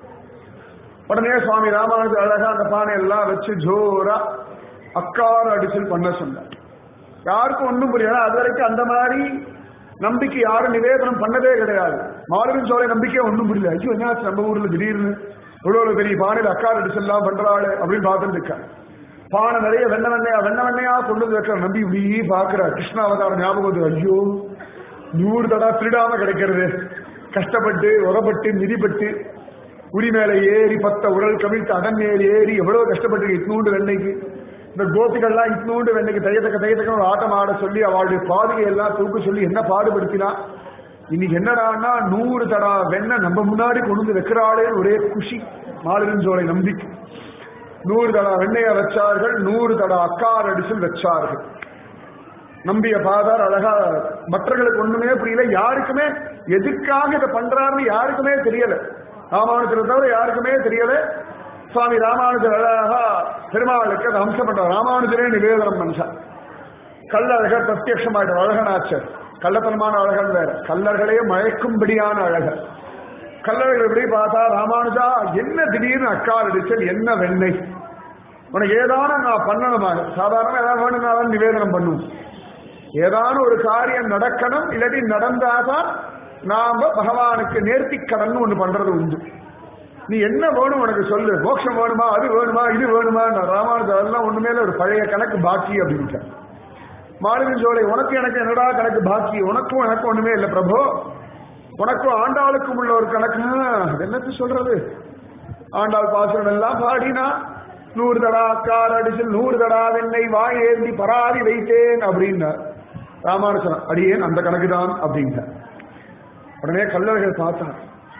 உடனே சுவாமி ராமானுஜர் அழகா அந்த பானை எல்லாம் வச்சு ஜோரா அக்கார அடிச்சல் பண்ண சொன்னார் யாருக்கும் ஒண்ணும் புரியல அது வரைக்கும் அந்த மாதிரி நம்பிக்கை யாரும் நிவேதனம் பண்ணதே கிடையாது மாலுவின் சோலை நம்பிக்கை ஒண்ணும் புரியல ஐயோ என்னாச்சு நம்ம ஊர்ல திடீர்னு இவ்வளவு பெரிய பானையில் அக்கார அடிச்சல்லாம் பண்றாள் அப்படின்னு பார்த்துட்டு இருக்காங்க பானை நிறைய வெண்ண வெண்ணையா வெண்ண வெண்ணையா கொண்டு வந்து வைக்கிற நம்பி இப்படி பாக்குறார் கிருஷ்ண அவதாரம் ஞாபகம் வருது. ஐயோ நூறு தடா திருடாம கிடைக்கிறது கஷ்டப்பட்டு உரப்பட்டு மிதிப்பட்டு உரி மேல ஏறி பத்த உரல் கவிழ்த்து அடன் மேல் ஏறி எவ்வளவு கஷ்டப்பட்டு இட்னூண்டு வெண்ணைக்கு இந்த கோபிகள்லாம் இட்னூண்டு வெண்ணைக்கு தையத்தக்க தையத்தக்க ஒரு ஆட்டம் ஆட சொல்லி அவளுடைய பாதுகை எல்லாம் தூக்க சொல்லி என்ன பாடுபடுத்தினா இன்னைக்கு என்னடான்னா நூறு தடா வெண்ணெய் நம்ம முன்னாடி கொண்டு வந்து வைக்கிறாளே ஒரே குஷி மாலிருஞ்சோலை நம்பிக்கை நூறு தடா வெண்ணைய வச்சார்கள் நூறு தடா அக்கார் அடிசல் வச்சார்கள் நம்பிய பாதார் அழகா மற்றவர்களுக்கு ஒண்ணுமே புரியல யாருக்குமே எதுக்காக இதை பண்றாருன்னு யாருக்குமே தெரியல ராமானுஜரை தவிர யாருக்குமே தெரியல சுவாமி ராமானுஜர் அழகா பெருமாளுக்கு அதை அம்சம் பண்றார் ராமானுஜரே நிவேதனம் பண்ணார் கல்லழகர் பிரத்யட்சமாயிட்டார் அழகனாச்சர் கள்ளத்தனமான அழகன் வேற கல்லர்களே மயக்கும்படியான அழகர் கல்லழகர் எப்படி பார்த்தா ராமானுஜா என்ன திடீர்னு அக்கால் அடிச்சல் என்ன வெண்ணெய் உனக்கு ஏதான நான் பண்ணணுமா சாதாரண ஏதாவது வேணும்னாலும் நிவேதனம் பண்ணும் ஏதான ஒரு காரியம் நடக்கணும் இல்லாட்டி நடந்தாதான் நாம பகவானுக்கு நேர்த்தி கடன் ஒண்ணு பண்றது உண்டு நீ என்ன வேணும் உனக்கு சொல்லு மோட்சம் வேணுமா அது வேணுமா இது வேணுமா ராமானுஜர் அதெல்லாம் ஒண்ணுமே இல்ல, ஒரு பழைய கணக்கு பாக்கி அப்படின்ட்டு மாலுமி சோலை உனக்கு எனக்கு என்னடா கணக்கு பாக்கி உனக்கும் எனக்கு ஒண்ணுமே இல்லை பிரபு உனக்கும் ஆண்டாளுக்கும் உள்ள ஒரு கணக்கு அது என்னத்து சொல்றது ஆண்டாள் பாசுரம் எல்லாம் பாடினா நூறு தடா அக்கார் அடிச்சில் நூறு தடா வெண்ணை வாய் ஏந்தி பராதி வைத்தேன் அப்படின்னார் ராமானுஜன் அடியேன் அந்த கணக்கு தான் அப்படின்ட்டார் உடனே கல்லர்கள் பார்த்தார்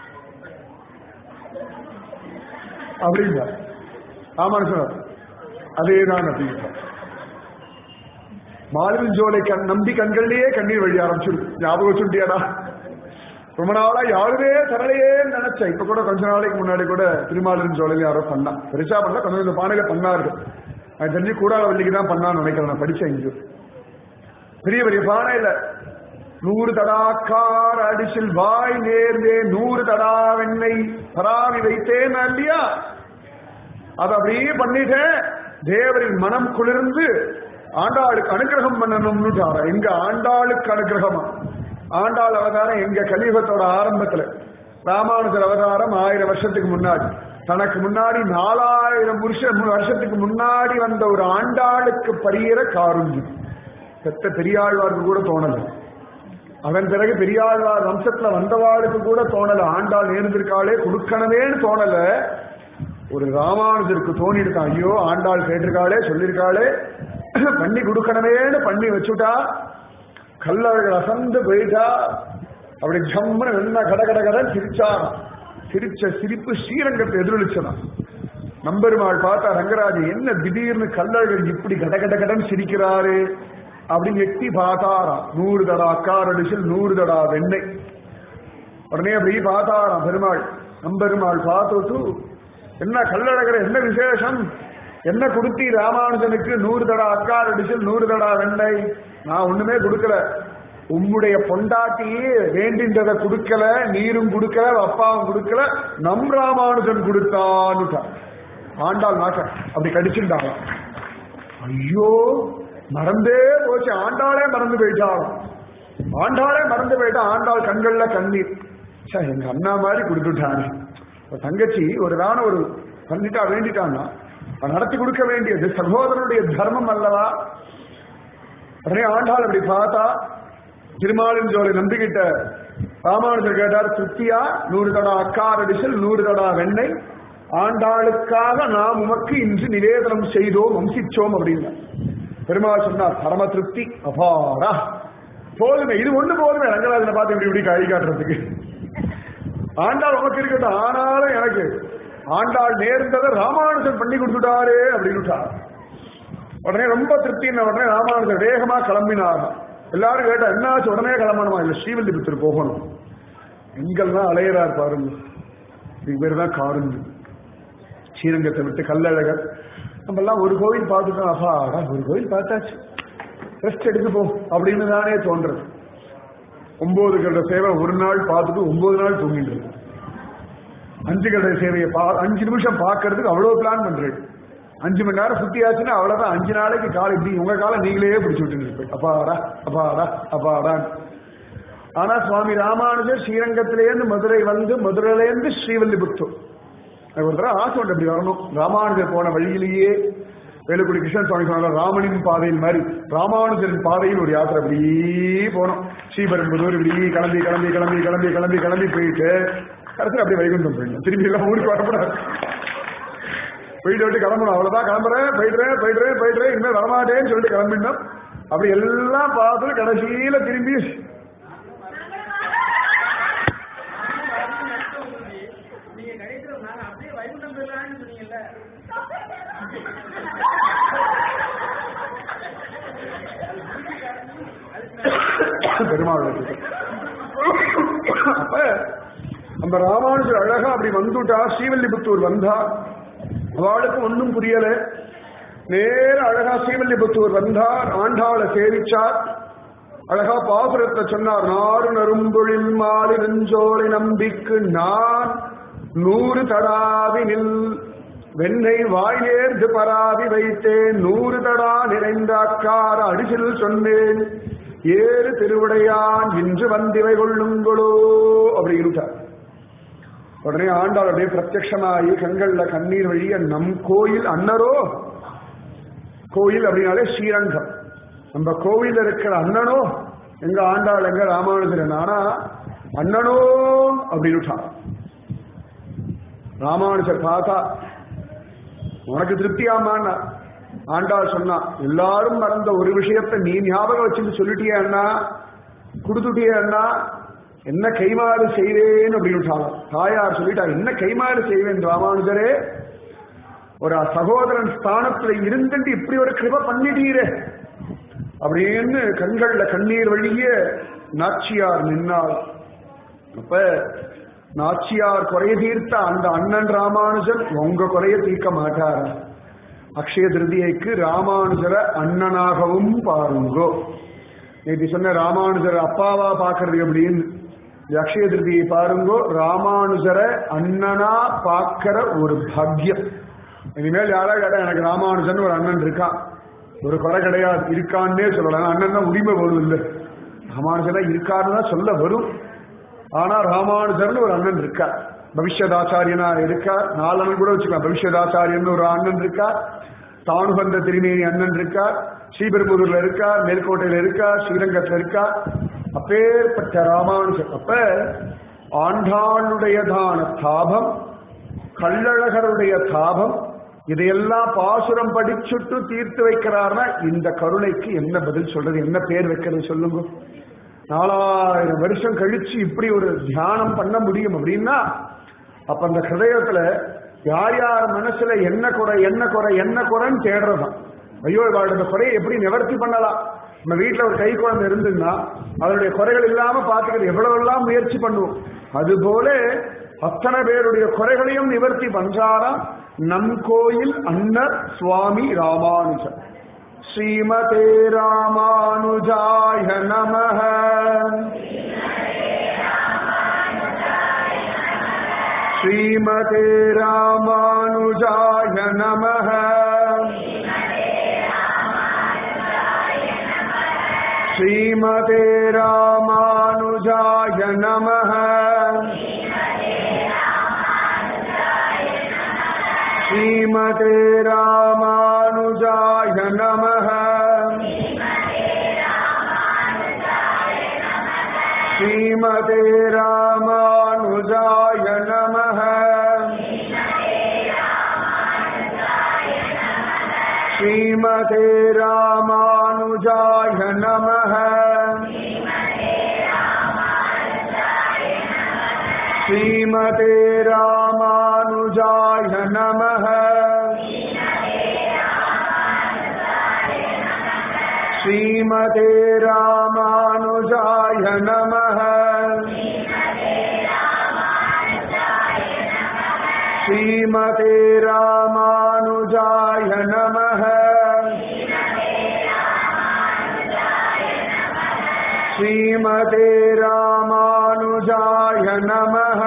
அப்படின்னார் ராமானுஜன் அதேதான் அப்படின்ட்டார் மாலுவின் ஜோலை கண் நம்பி கண்களிலேயே கண்ணீர் வழி ஆரம்பிச்சிருக்கு ஞாபகம் வச்சுட்டியாடா ரொம்ப நாளா யாருமே தரலையே நினைச்சேன் இப்ப கூட கொஞ்ச நாளைக்கு முன்னாடி கூட திருமாலின் ஜோலையில யாரோ பண்ணா பெருசா பண்ணல கொஞ்சம் கொஞ்சம் பானையில பண்ணாரு அது தெரிஞ்சு கூடாத வள்ளிக்கு தான் பண்ணான்னு நினைக்கிறேன் நான் படிச்சேன் இங்க பெரிய பெரிய பானையில நூறு தடாக்கார் அடிசில் வாய் நேர்ந்தே நூறு தடா வெண்ணெய் பராவி வைத்தேன் இல்லையா அதை அப்படியே பண்ணிட்டேன் தேவரின் மனம் குளிர்ந்து ஆண்டாளுக்கு அனுகிரகம் பண்ணணும்னு எங்க ஆண்டாளுக்கு அனுகிரகமா ஆண்டாள் அவதாரம் எங்க கலியுகத்தோட ஆரம்பத்துல ராமானுஜர் அவதாரம் ஆயிரம் வருஷத்துக்கு முன்னாடி தனக்கு முன்னாடி நாலாயிரம் வருஷம் வருஷத்துக்கு முன்னாடி வந்த ஒரு ஆண்டாளுக்கு பரியற காருண்யம் பெத்த பெரியாழ்வாருக்கு கூட தோணல அதன் பிறகு பெரியாழ்வார் வம்சத்துல வந்தவாளுக்கு கூட தோணல ஆண்டாள் நேர்ந்திருக்காளே கொடுக்கணுமேன்னு தோணல ஒரு ராமானுஜருக்கு தோணிருக்கான் ஐயோ ஆண்டாள் கேட்டிருக்காளே சொல்லியிருக்காளே பண்ணி கொடுக்கணுமேன்னு பண்ணி வச்சுட்டா கல்லவர்கள் அசந்து போயிட்டா அப்படி ஜம்முன்னு என்ன கட கட கட சிரிச்சாராம் சிரிச்ச சிரிப்பு ஸ்ரீரங்கத்தை எதிரொலிச்சதான் நம்பெருமாள் பார்த்தா ரங்கராஜ் என்ன திடீர்னு கல்லழகர் இப்படி கட கட கடன் சிரிக்கிறாரு அப்படின்னு எட்டி பார்த்தாராம் நூறு தடா அக்கார் அடிச்சில் நூறு தடா வெண்ணெய் உடனே அப்படி பார்த்தாராம் பெருமாள் நம்பெருமாள் பார்த்துட்டு என்ன கல்லழகர் என்ன விசேஷம் என்ன கொடுத்தி ராமானுஜனுக்கு நூறு தடா அக்கார் அடிச்சில் நூறு தடா வெண்ணெய் நான் ஒண்ணுமே கொடுக்கல உம்முடைய பொண்டாட்டியே வேண்டின்றதை கொடுக்கல நீரும் கொடுக்கல அப்பாவும் கொடுக்கல நம் ராமானுஜன் கொடுத்தான்னு ஆண்டாள் நாக்க அப்படி கடிச்சுட்டாங்க ஐயோ மறந்தே போச்சு ஆண்டாளே மறந்து போயிட்டாலும் ஆண்டாளே மறந்து போயிட்டா ஆண்டாள் கண்கள்ல கண்ணீர் ச்சே, எங்க அண்ணா மாதிரி கொடுத்துட்டானே ஒரு தங்கச்சி ஒரு தான ஒரு பண்ணிட்டா வேண்டிட்டான்னா அவன் நடத்தி கொடுக்க வேண்டியது சகோதரனுடைய தர்மம் அல்லவா உடனே ஆண்டாள் அப்படி பார்த்தா திருமாலின் ஜோலை நம்பிக்கிட்ட ராமானுஜர் கேட்டார் திருப்தியா நூறு தடா அக்கார் அடிசல் நூறு தடா வெண்ணெய் ஆண்டாளுக்காக நாம் உமக்கு இன்று நிவேதனம் செய்தோம் வம்சிச்சோம் அப்படின்னு பெருமாள் சொன்னார் பரம திருப்தி அபாரா போதுமே இது ஒண்ணு போதுமே ரங்கராஜனை பார்த்து இப்படி இப்படி கை காட்டுறதுக்கு ஆண்டாள் உனக்கு இருக்கட்டும் ஆனாலும் எனக்கு ஆண்டாள் நேர்ந்ததை ராமானுஜன் பண்ணி கொடுத்துட்டாரே அப்படின்னு உடனே ரொம்ப திருப்தி உடனே ராமானுஜர் வேகமா கிளம்பினார் எல்லாரும் கேட்டா என்னாச்சு உடனே கிளம்பணுமா இல்ல ஸ்ரீவில்லிபுத்தூர் போகணும் எங்கெல்லாம் அலையிறார் பாருங்க இதுக்கு பேர் தான் காருந்து ஸ்ரீரங்கத்தை விட்டு கல்லழகர் நம்ம எல்லாம் ஒரு கோவில் பார்த்துட்டோம் அப்பா அடா, ஒரு கோவில் பார்த்தாச்சு ரெஸ்ட் எடுத்து போ அப்படின்னு தானே தோன்றது ஒன்பது கண்ட சேவை ஒரு நாள் பார்த்துட்டு ஒன்பது நாள் தூங்கிட்டு இருக்கு. அஞ்சு கண்ட சேவையை பா அஞ்சு நிமிஷம் பார்க்கறதுக்கு அவ்வளவு பிளான் பண்றேன் அஞ்சு மணி நேரம் சுத்தியாச்சுன்னா அவ்வளவுதான் அஞ்சு நாளைக்கு கால் இப்படி உங்க காலை நீங்களே பிடிச்சு விட்டு இருப்பேன் அப்பாடா அப்பாடா அப்பாடா ஆனா சுவாமி ராமானுஜர் ஸ்ரீரங்கத்திலேருந்து மதுரை வந்து மதுரையிலேருந்து ஸ்ரீவல்லிபுத்தூர் எனக்கு ஒரு தடவை ஆசை உண்டு அப்படி வரணும் ராமானுஜர் போன வழியிலேயே வேலுக்குடி கிருஷ்ணன் சுவாமி சொன்னாங்க ராமனின் பாதையில் மாதிரி ராமானுஜரின் பாதையில் ஒரு யாத்திரை அப்படியே போனோம் ஸ்ரீபெரும்புதூர் இப்படி கிளம்பி கிளம்பி கிளம்பி கிளம்பி கிளம்பி கிளம்பி போயிட்டு கடைசியில் அப்படியே வைகுண்டம் போயிடணும் திரும்பி எல்லாம் ஊருக்கு வரக்கூடாது போயிட்டு விட்டு கிளம்பணும் அவ்வளவுதான் கிளம்புறேன் போயிடுறேன் போயிடுறேன் போயிடுறேன் இனிமேல் வரமாட்டேன்னு சொல்லிட்டு கிளம்பிடணும் அப்படி எல்லாம் பார்த்துட்டு கடைசியில திரும்பி நீங்க கடைசியில நாங்க அப்படியே வைகுண்டம் போயிடலாம்னு சொன்னீங்கல்ல பெருமாள் அப்ப அந்த ராமானுஜர் அழகா அப்படி வந்துட்டா ஸ்ரீவல்லிபுத்தூர் வந்தா அவளுக்கு ஒன்றும் புரியல நேர அழகா ஸ்ரீவல்லிபுத்தூர் வந்தார் ஆண்டாளை சேவிச்சார் அழகா பாசுரத்தை சொன்னார் நாறு நரும்பொழில் மாறி நெஞ்சோலை நம்பிக்கு நான் நூறு தடாவினில் வெண்ணை வாயிலேர்ந்து பராதி வைத்தேன் நூறு தடா நிறைந்த அக்கார அடிசில் சொன்னேன் ஏறு திருவுடையான் இன்று வந்திவை கொள்ளுங்களோ அப்படின்ட்டார் உடனே ஆண்டாள் அப்படியே பிரத்யட்சமாயி கண்கள்ல கண்ணீர் வழிய நம் கோயில் அன்னரோ கோயில் அப்படின்னாலே ஸ்ரீரங்கம் நம்ம கோவில் இருக்கிற அண்ணனோ எங்க ஆண்டாள் எங்க ராமானுஜரன் ஆனா அண்ணனோ அப்படின்னுட்டான் ராமானுஜர் பார்த்தா உனக்கு திருப்தியாமான்னா ஆண்டாள் சொன்னா எல்லாரும் மறந்த ஒரு விஷயத்தை நீ ஞாபகம் வச்சுட்டு சொல்லிட்டியா அண்ணா கொடுத்துட்டியா அண்ணா என்ன கைமாறு செய்வேன் அப்படின்னு தாயார் சொல்லிட்டா என்ன கைமாறு செய்வேன் ராமானுஜரே ஒரு சகோதரன் ஸ்தானத்துல இருந்துட்டு இப்படி ஒரு கிருப பண்ணிட்டீரே அப்படின்னு கண்கள்ல கண்ணீர் வழிய நாச்சியார் நின்னார் அப்ப நாச்சியார் குறைய தீர்த்த அந்த அண்ணன் ராமானுஜன் உங்க குறைய தீர்க்க மாட்டார் அக்ஷய திருதியைக்கு ராமானுஜரை அண்ணனாகவும் பாருங்கோ நேற்று சொன்ன ராமானுஜர் அப்பாவா பாக்குறது எப்படின்னு இந்த அக்ஷய திருதியை பாருங்கோ ராமானுஜரை அண்ணனா பார்க்கிற ஒரு பாக்கியம் இனிமேல் யாரா கேட்டா எனக்கு ராமானுஜன் ஒரு அண்ணன் இருக்கான் ஒரு குறை கிடையாது இருக்கான்னே சொல்லலாம் அண்ணன் தான் உரிமை வரும் இல்லை ராமானுஜனா இருக்காருன்னு தான் சொல்ல வரும் ஆனா ராமானுஜர்னு ஒரு அண்ணன் இருக்கார் பவிஷ்யதாச்சாரியனா இருக்கார் நாலு அண்ணன் கூட வச்சுக்கலாம் பவிஷ்யதாச்சாரியன் ஒரு அண்ணன் இருக்கார் தானுபந்த திருநேரி அண்ணன் இருக்கார் ஸ்ரீபெரும்புதூர்ல இருக்கார் மேல்கோட்டையில இருக்கார் ஸ்ரீரங்கத்துல இருக்கார் அப்பேற்பட்ட ராமானுஜர் அப்ப ஆண்டாளுடையதான தாபம் கள்ளழகருடைய தாபம் இதையெல்லாம் பாசுரம் படிச்சுட்டு தீர்த்து வைக்கிறார்னா இந்த கருணைக்கு என்ன பதில் சொல்றது என்ன பேர் வைக்கிறது சொல்லுங்க நாலாயிரம் வருஷம் கழிச்சு இப்படி ஒரு தியானம் பண்ண முடியும் அப்படின்னா அப்ப அந்த ஹிருதயத்துல யார் யார் மனசுல என்ன குறை என்ன குறை என்ன குறைன்னு தேடுறதான் ஐயோ இவாளோட இந்த குறையை எப்படி நிவர்த்தி பண்ணலாம் நம்ம வீட்டுல ஒரு கை குழந்தை இருந்துன்னா அதனுடைய குறைகள் இல்லாம பாத்துக்கிறது எவ்வளவு எல்லாம் முயற்சி பண்ணுவோம் அதுபோல அத்தனை பேருடைய குறைகளையும் நிவர்த்தி பண்றாராம் நம் கோயில் அன்னர் சுவாமி ராமானுஜர் ஸ்ரீமதே ராமானுஜாய நமஹ ஸ்ரீமதே ராமானுஜாய நமஹ ஸ்ரீமதே ராமானுஜாய நமஹ ஸ்ரீமதே ராமானுஜாய நமஹ ஸ்ரீமதே ராமானுஜாய நமஹ ஸ்ரீமதே ராமானுஜாய நமஹ श्रीमते रामानुजाय नमः श्रीमते रामानुजाय नमः श्रीमते रामानुजाय नमः श्रीमते रामानुजाय नमः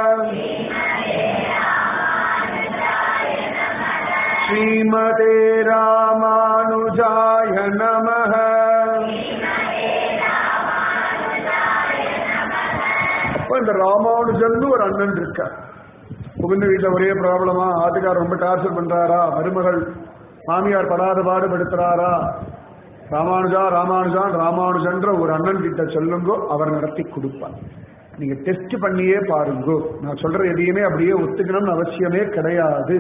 श्रीमते रामानुजाय नमः அப்ப இந்த ராமானுஜன் ஒரு அண்ணன் இருக்கார் புகுந்த வீட்டுல ஒரே ப்ராப்ளமா ஆத்துக்கார் ரொம்ப டார்ச்சர் பண்றாரா மருமகள் மாமியார் படாத பாடுபடுத்துறாரா ராமானுஜா ராமானுஜான் ராமானுஜன்ற ஒரு அண்ணன் கிட்ட சொல்லுங்கோ அவர் நடத்தி கொடுப்பார் நீங்க டெஸ்ட் பண்ணியே பாருங்கோ நான் சொல்ற எதையுமே அப்படியே ஒத்துக்கணும்னு அவசியமே கிடையாது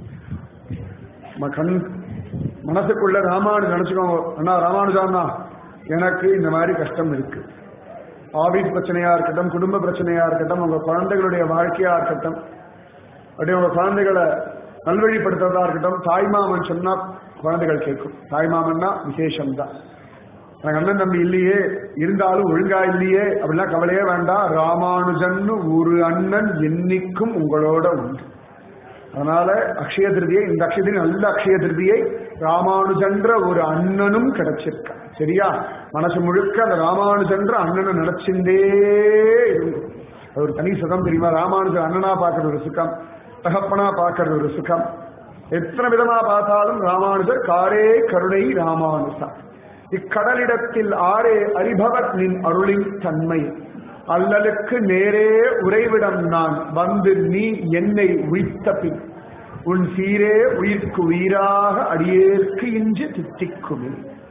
நம்ம கண் மனசுக்குள்ள ராமானு நினைச்சுக்கோங்க அண்ணா ராமானுஜாண்ணா எனக்கு இந்த மாதிரி கஷ்டம் இருக்கு ஆபீஸ் பிரச்சனையா இருக்கட்டும் குடும்ப பிரச்சனையா இருக்கட்டும் உங்க குழந்தைகளுடைய வாழ்க்கையா இருக்கட்டும் அப்படியே உங்க குழந்தைகளை நல்வழிப்படுத்துறதா இருக்கட்டும் தாய்மாமன் சொன்னா குழந்தைகள் கேட்கும் தாய்மாமன்னா விசேஷம்தான் எனக்கு அண்ணன் தம்பி இல்லையே இருந்தாலும் ஒழுங்கா இல்லையே அப்படிலாம் கவலையே வேண்டாம் ராமானுஜன்னு ஒரு அண்ணன் என்னைக்கும் உங்களோட உண்டு அதனால அக்ஷய திருதியை இந்த அக்ஷய திருதி நல்ல அக்ஷய திருதியை ராமானுஜன்ற ஒரு அண்ணனும் கிடைச்சிருக்க சரியா மனசு முழுக்க அந்த ராமானுஜன்ற அண்ணனை நினைச்சிருந்தே இருக்கும் அது ஒரு தனி சுகம் தெரியுமா ராமானுஜன் அண்ணனா பார்க்கறது ஒரு சுகம் தகப்பனா பார்க்கறது ஒரு சுகம் எத்தனை விதமா பார்த்தாலும் ராமானுஜர் காரே கருணை ராமானுஜா இக்கடலிடத்தில் ஆரே அறிபவர் நின் அருளின் தன்மை அல்லலுக்கு நேரே உறைவிடம் நான் வந்து நீ என்னை உயிர்த்த பின் உன் சீரே உயிர்க்கு உயிராக அடியேற்கு இன்று தித்திக்குமே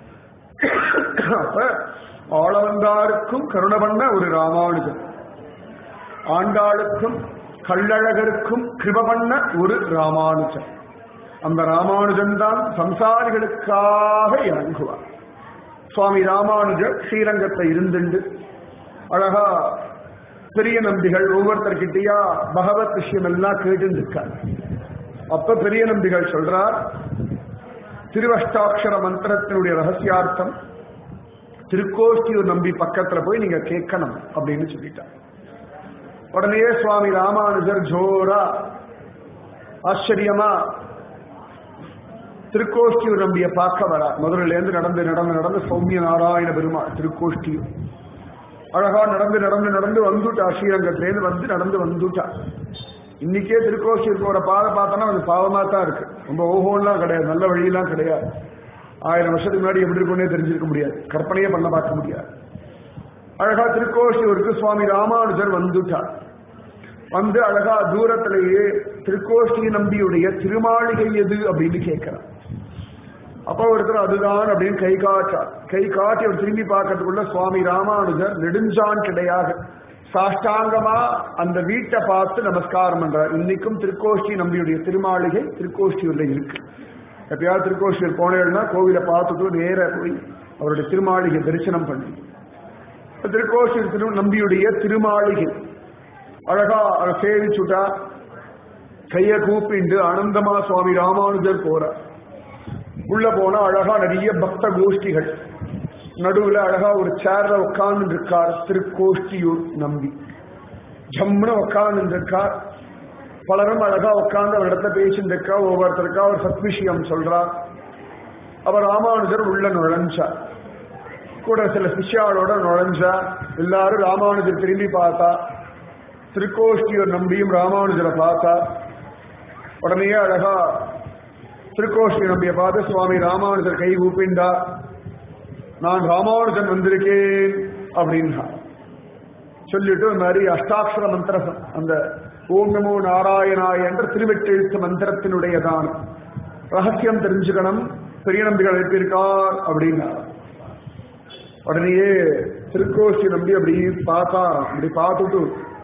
அப்ப ஆளவந்தாருக்கும் கருண பண்ண ஒரு ராமானுஜன் ஆண்டாளுக்கும் கள்ளழகருக்கும் கிருப பண்ண ஒரு ராமானுஜன் அந்த ராமானுஜன் தான் சம்சாரிகளுக்காக இறங்குவார் சுவாமி ராமானுஜர் ஸ்ரீரங்கத்தை இருந்துண்டு அழகா பெரிய நம்பிகள் ஒவ்வொருத்தர்கிட்டயா பகவத் விஷயம் எல்லாம் கேட்டு இருக்கார் அப்ப பெரிய நம்பிகள் சொல்றார் திருவஷ்டாட்சர மந்திரத்தினுடைய ரகசியார்த்தம் திருக்கோஷ்டியூர் நம்பி பக்கத்துல போய் நீங்க கேட்கணும் அப்படின்னு சொல்லிட்டார் உடனே சுவாமி ராமானுஜர் ஜோரா ஆச்சரியமா திருக்கோஷ்டியூர் நம்பிய பார்க்க வரா மதுரையில இருந்து நடந்து நடந்து நடந்து சௌமிய நாராயண பெருமாள் திருக்கோஷ்டியூர் அழகா நடந்து நடந்து நடந்து வந்துட்டா ஸ்ரீரங்கத்திலேருந்து வந்து நடந்து வந்துட்டா இன்னைக்கே திருக்கோஷ்டியூர் போற பாதை பார்த்தோன்னா அது பாவமா தான் இருக்கு ரொம்ப ஓஹோன்லாம் கிடையாது நல்ல வழியெல்லாம் கிடையாது ஆயிரம் வருஷத்துக்கு முன்னாடி எப்படி இருக்கும்னே தெரிஞ்சிருக்க முடியாது கற்பனையே பண்ண பார்க்க முடியாது அழகா திருக்கோஷ்டியூருக்கு சுவாமி ராமானுஜர் வந்துட்டார் வந்து அழகா தூரத்திலேயே திருக்கோஷ்டி நம்பியுடைய திருமாளிகை எது அப்படின்னு கேட்கிறார் அப்ப ஒருத்தர் அதுதான் அப்படின்னு கை காட்டார் கை காட்டி அவர் திரும்பி பார்க்கறதுக்குள்ள சுவாமி ராமானுஜர் நெடுஞ்சான் கிடையாக சாஷ்டாங்கமா அந்த வீட்டை பார்த்து நமஸ்காரம் பண்றார் இன்னைக்கும் திருக்கோஷ்டி நம்பியுடைய திருமாளிகை திருக்கோஷ்டியூர்ல இருக்கு எப்பயாவது திருக்கோஷ்டியூர் போனேன்னா கோவிலை பார்த்துட்டு நேர போய் அவருடைய திருமாளிகை தரிசனம் பண்ணி திருக்கோஷ்டியூர் திரு நம்பியுடைய திருமாளிகை அழகா அதை சேவிச்சுட்டா கைய கூப்பிண்டு ஆனந்தமா சுவாமி ராமானுஜர் போறார் உள்ள போனா அழகா நிறைய பக்த கோஷ்டிகள் நடுவுல அழகா ஒரு சேர்ல உட்கார்ந்து இருக்கார் திருக்கோஷ்டியூர் நம்பி ஜம்முன்னு உட்கார்ந்து இருக்கார் பலரும் அழகா உட்கார்ந்து அவர் இடத்த பேசிட்டு இருக்கா ஒவ்வொருத்தருக்கா ஒரு சத் விஷயம் சொல்றார் அவர் ராமானுஜர் உள்ள நுழைஞ்சார் கூட சில சிஷ்யாளோட நுழைஞ்சா எல்லாரும் ராமானுஜர் திரும்பி பார்த்தா திருக்கோஷ்டியூர் நம்பியும் ராமானுஜரை பார்த்தா உடனே அழகா திருக்கோஷ்டி நம்பிய பார்த்து சுவாமி ராமானுஜர் கை ஊப்பிண்டா நான் ராமானுஜன் வந்திருக்கேன் அப்படின்னா சொல்லிட்டு இந்த மாதிரி அஷ்டாட்சர மந்திர அந்த ஓம் நமோ நாராயணாய என்ற திருவெட்டெழுத்து மந்திரத்தினுடையதான் ரகசியம் தெரிஞ்சுக்கணும் பெரிய நம்பிகள் எழுப்பியிருக்கார் அப்படின்னா உடனேயே திருக்கோஷ்டி நம்பி அப்படி பார்த்தாராம் அப்படி பார்த்துட்டு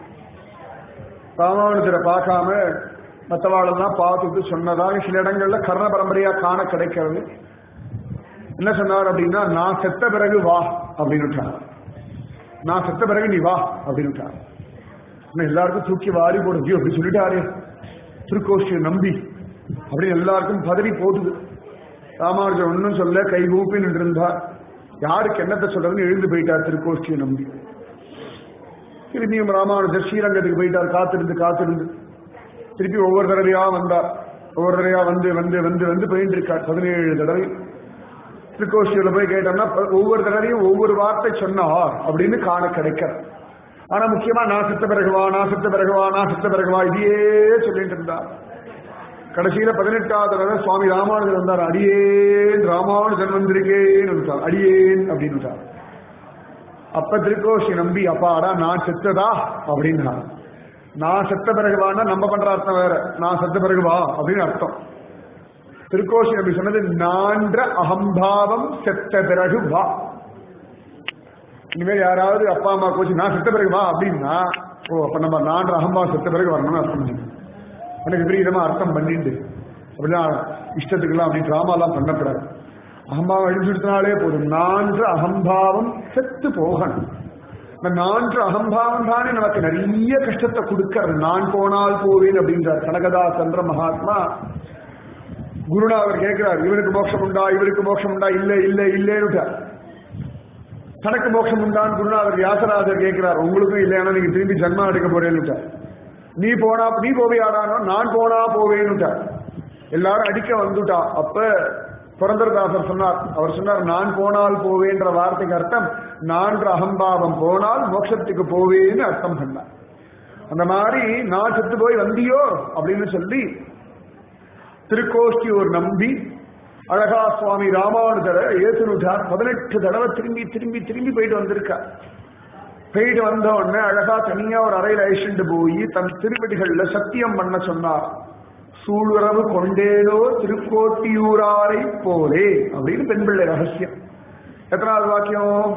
ராமானுஜரை பார்க்காம மற்றவாளெல்லாம் பார்த்துட்டு சொன்னதாக சில இடங்கள்ல கர்ண பரம்பரையா காண கிடைக்கிறது என்ன சொன்னார் அப்படின்னா நான் செத்த பிறகு வா அப்படின்னு நான் செத்த பிறகு நீ வா அப்படின்னு ஆனா எல்லாருக்கும் தூக்கி வாரி போடுது அப்படி சொல்லிட்டாரு திருக்கோஷ்டியை நம்பி அப்படின்னு எல்லாருக்கும் பதறி போட்டுது ராமானுஜர் ஒன்னும் சொல்ல கை ஊப்பி நின்றிருந்தார் யாருக்கு என்னத்தை சொல்றதுன்னு எழுந்து போயிட்டார் திருக்கோஷ்டியை நம்பி திரும்பியும் ராமானுஜர் ஸ்ரீரங்கத்துக்கு போயிட்டார் காத்திருந்து காத்திருந்து திருப்பி ஒவ்வொரு தடவையா வந்தார் ஒவ்வொரு தடவையா வந்து வந்து வந்து வந்து போயிட்டு இருக்கார் பதினேழு தடவை திருக்கோஷ்டியில போய் கேட்டோம்னா ப- ஒவ்வொரு தடவையும் ஒவ்வொரு வார்த்தை சொன்னார் அப்படின்னு காண கிடைக்கிறது ஆனா முக்கியமா நான் செத்த பிறகுவா நான் செத்த பிறகுவா நான் செத்த பிறகுவா இதையே சொல்லிட்டு இருந்தார் கடைசியில பதினெட்டாவது தடவை சுவாமி ராமானுஜர் வந்தார் அடியேன் ராமானுஜன் வந்திருக்கேன்னு விட்டார் அடியேன் அப்படின்னு விட்டார் அப்ப திருக்கோஷி நம்பி அப்பாடா நான் செத்ததா அப்படின்னா நான் செத்த பிறகுவான்னா நம்ம பண்ற அர்த்தம் வேற நான் செத்த பிறகு வா அப்படின்னு அர்த்தம் திருக்கோஷி நம்பி சொன்னது நான்ற அகம்பாவம் செத்த பிறகு வா இனிமேல் யாராவது அப்பா அம்மா கோச்சு நான் செத்த பிறகு வா அப்படின்னா ஓ அப்ப நம்ம நான்ற அகம்பாவம் செத்த பிறகு வரணும்னு அர்த்தம் பண்ணிக்கணும். எனக்கு விபரீதமா அர்த்தம் பண்ணிட்டு அப்படிலாம் இஷ்டத்துக்கெல்லாம் அப்படி டிராமாலாம் பண்ணக்கூடாது அகம்பாவம் அழிஞ்சுடுத்தினாலே போதும் நான்ற அகம்பாவம் செத்து போகணும் இந்த நான்ற அகம்பாவம் தானே நமக்கு நிறைய கஷ்டத்தை கொடுக்கறது நான் போனால் போவேன் அப்படின்றார் கனகதாசந்திர மகாத்மா குருடா அவர் கேட்கிறார் இவருக்கு மோட்சம் உண்டா இவருக்கு மோட்சம் உண்டா இல்ல இல்ல இல்லேன்னு தனக்கு மோட்சம் உண்டான்னு குருநாதர் வியாசராஜர் கேட்கிறார் உங்களுக்கும் இல்லையானா நீங்க திரும்பி ஜன்மா எடுக்க போறேன்னு நீ போனா நீ போவியாடானோ நான் போனா போவேன்னு எல்லாரும் அடிக்க வந்துட்டா அப்ப புரந்தரதாசர் சொன்னார் அவர் சொன்னார் நான் போனால் போவேன்ற வார்த்தைக்கு அர்த்தம் நான்ற அகம்பாவம் போனால் மோட்சத்துக்கு போவேன்னு அர்த்தம் சொன்னார் அந்த மாதிரி நான் செத்து போய் வந்தியோ அப்படின்னு சொல்லி திருக்கோஷ்டியூர் நம்பி அழகா சுவாமி ராமானுஜரை ஏசுனுட்டார் பதினெட்டு தடவை திரும்பி திரும்பி திரும்பி போயிட்டு வந்திருக்கார் போயிட்டு வந்த உடனே அழகா தனியா ஒரு அறையில அழிச்சுட்டு போய் தன் திருவடிகள்ல சத்தியம் பண்ண சொன்னார் சூளுறவு கொண்டேனோ திருக்கோட்டியூராரை போலே அப்படின்னு பெண் பிள்ளை ரகசியம் எத்தனாவது வாக்கியம்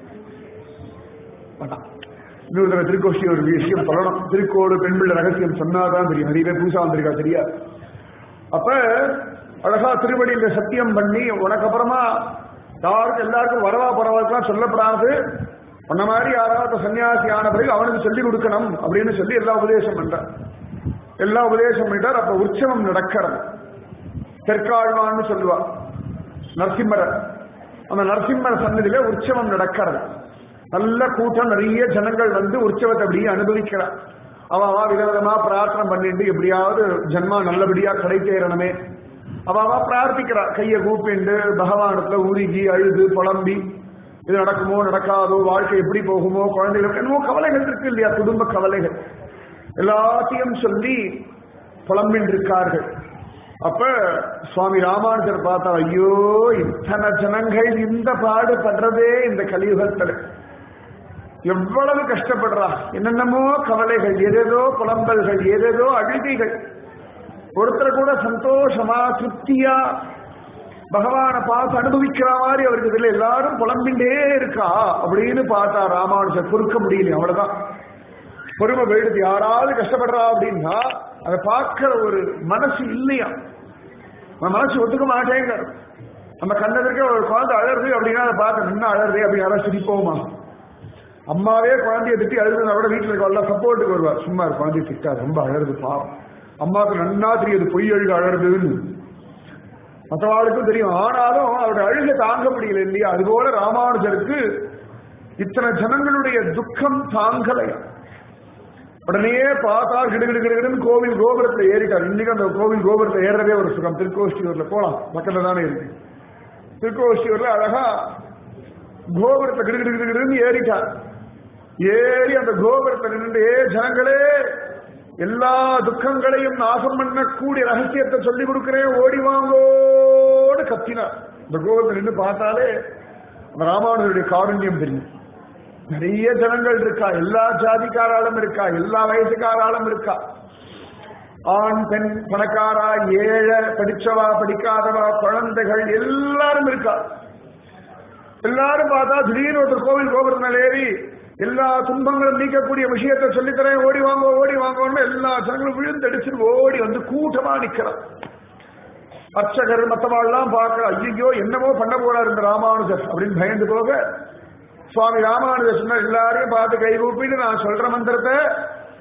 வேண்டாம். இன்னொரு தடவை திருக்கோஷ்டி ஒரு விஷயம் சொல்லணும் திருக்கோடு பெண் பிள்ளை ரகசியம் சொன்னாதான் தெரியும் நிறைய பேர் புதுசா வந்திருக்கா தெரியாது அப்ப அழகா திருவடியில சத்தியம் பண்ணி உனக்கு அப்புறமா யாருக்கு எல்லாருக்கும் வரவா பரவாக்கெல்லாம் சொல்லப்படாது உன்ன மாதிரி யாராவது சன்னியாசி ஆன பிறகு அவனுக்கு சொல்லி கொடுக்கணும் அப்படின்னு சொல்லி எல்லா உபதேசம் பண்றார் எல்லா உபதேசம் பண்ணிட்டார் அப்ப உற்சவம் நடக்கிறது தெற்காழ்வான்னு சொல்லுவா நரசிம்மர் அந்த நரசிம்மர் சன்னதியில உற்சவம் நடக்கிறது நல்ல கூட்டம் நிறைய ஜனங்கள் வந்து உற்சவத்தை அப்படியே அனுபவிக்கிறார் அவ அவ விதவிதமா பிரார்த்தனை பண்ணிட்டு எப்படியாவது ஜன்மா நல்லபடியா கிடைக்கணுமே அவ அவ பிரார்த்திக்கிறா கையை கூப்பிண்டு பகவானத்துல உருகி அழுது புலம்பி இது நடக்குமோ நடக்காதோ வாழ்க்கை எப்படி போகுமோ குழந்தைகளுக்கு என்னமோ கவலைகள் இருக்கு இல்லையா குடும்ப கவலைகள் எல்லாத்தையும் சொல்லி புலம்பின் இருக்கார்கள் அப்ப சுவாமி ராமானுஜர் பார்த்தா ஐயோ இத்தனை ஜனங்கள் இந்த பாடு படுறதே இந்த கலியுகத்துல எவ்வளவு கஷ்டப்படுறா என்னென்னமோ கவலைகள் ஏதேதோ புலம்பல்கள் ஏதேதோ அழுகைகள் ஒருத்தர் கூட சந்தோஷமா திருப்தியா பகவானை பார்த்து அனுபவிக்கிற மாதிரி அவருக்கு தெரியல எல்லாரும் புலம்பிண்டே இருக்கா அப்படின்னு பார்த்தா ராமானுஜர் பொறுக்க முடியல அவ்வளவுதான் பொறுமை போயிடுது யாராவது கஷ்டப்படுறா அப்படின்னா அதை பார்க்கிற ஒரு மனசு இல்லையா நம்ம மனசு ஒத்துக்க மாட்டேங்க நம்ம கண்ணதற்கே ஒரு குழந்தை அழறது அப்படின்னா அதை பார்த்து நின்று அழறதே அப்படின்னு யாராவது சிரிப்போமா அம்மாவே குழந்தைய திட்டி அழுதுனா கூட வீட்டில் இருக்க சப்போர்ட்டுக்கு வருவார் சும்மா இரு, குழந்தைய திட்டார் ரொம்ப அழறது பாவம் அம்மாவுக்கு நன்னா தெரியுது பொய் அழுக அழறதுன்னு மற்றவாளுக்கும் தெரியும் ஆனாலும் அவருடைய அழுகை தாங்க முடியல இல்லையா அதுபோல ராமானுஜருக்கு இத்தனை ஜனங்களுடைய துக்கம் தாங்கலை உடனே பார்த்தா கிடுகிடு கிடுகிடுன்னு கோவில் கோபுரத்துல ஏறிட்டார் இன்னைக்கு அந்த கோவில் கோபுரத்துல ஏறதே ஒரு சுகம் திருக்கோஷ்டியூர்ல போலாம் பக்கத்துல தானே இருக்கு திருக்கோஷ்டியூர்ல அழகா கோபுரத்தை கிடுகிடு கிடுகிடுன்னு ஏறிட்டார் ஏறி அந்த கோபுரத்தை நின்று ஏ ஜனங்களே எல்லா துக்கங்களையும் நாசம் பண்ணக்கூடிய ரகசியத்தை சொல்லி கொடுக்கிறேன் ஓடி வாங்கோடு கத்தினார் இந்த கோபுரத்தை நின்று பார்த்தாலே அந்த ராமானுஜருடைய காருண்யம் தெரியும் நிறைய ஜனங்கள் இருக்கா எல்லா ஜாதிக்காராலும் இருக்கா எல்லா வயசுக்காராலும் இருக்கா ஆண் பெண் பணக்காரா ஏழை படிச்சவா படிக்காதவா குழந்தைகள் எல்லாரும் இருக்கா எல்லாரும் பார்த்தா திடீர்னு ஒருத்தர் கோவில் கோபுரம் மேல ஏறி எல்லா துன்பங்களும் நீக்கக்கூடிய விஷயத்தை சொல்லித்தரேன் ஓடி வாங்க ஓடி வாங்கன்னு எல்லா ஜனங்களும் விழுந்தடிச்சு ஓடி வந்து கூட்டமா நிக்கிறான் அர்ச்சகர் மத்தவாள்லாம் பார்க்க ஐயோ என்னமோ பண்ண போறாரு இந்த ராமானுஜர் அப்படின்னு பயந்து போக சுவாமி ராமானுஜர் சொன்னார் எல்லாரையும் பார்த்து கை கூப்பிட்டு நான் சொல்ற மந்திரத்தை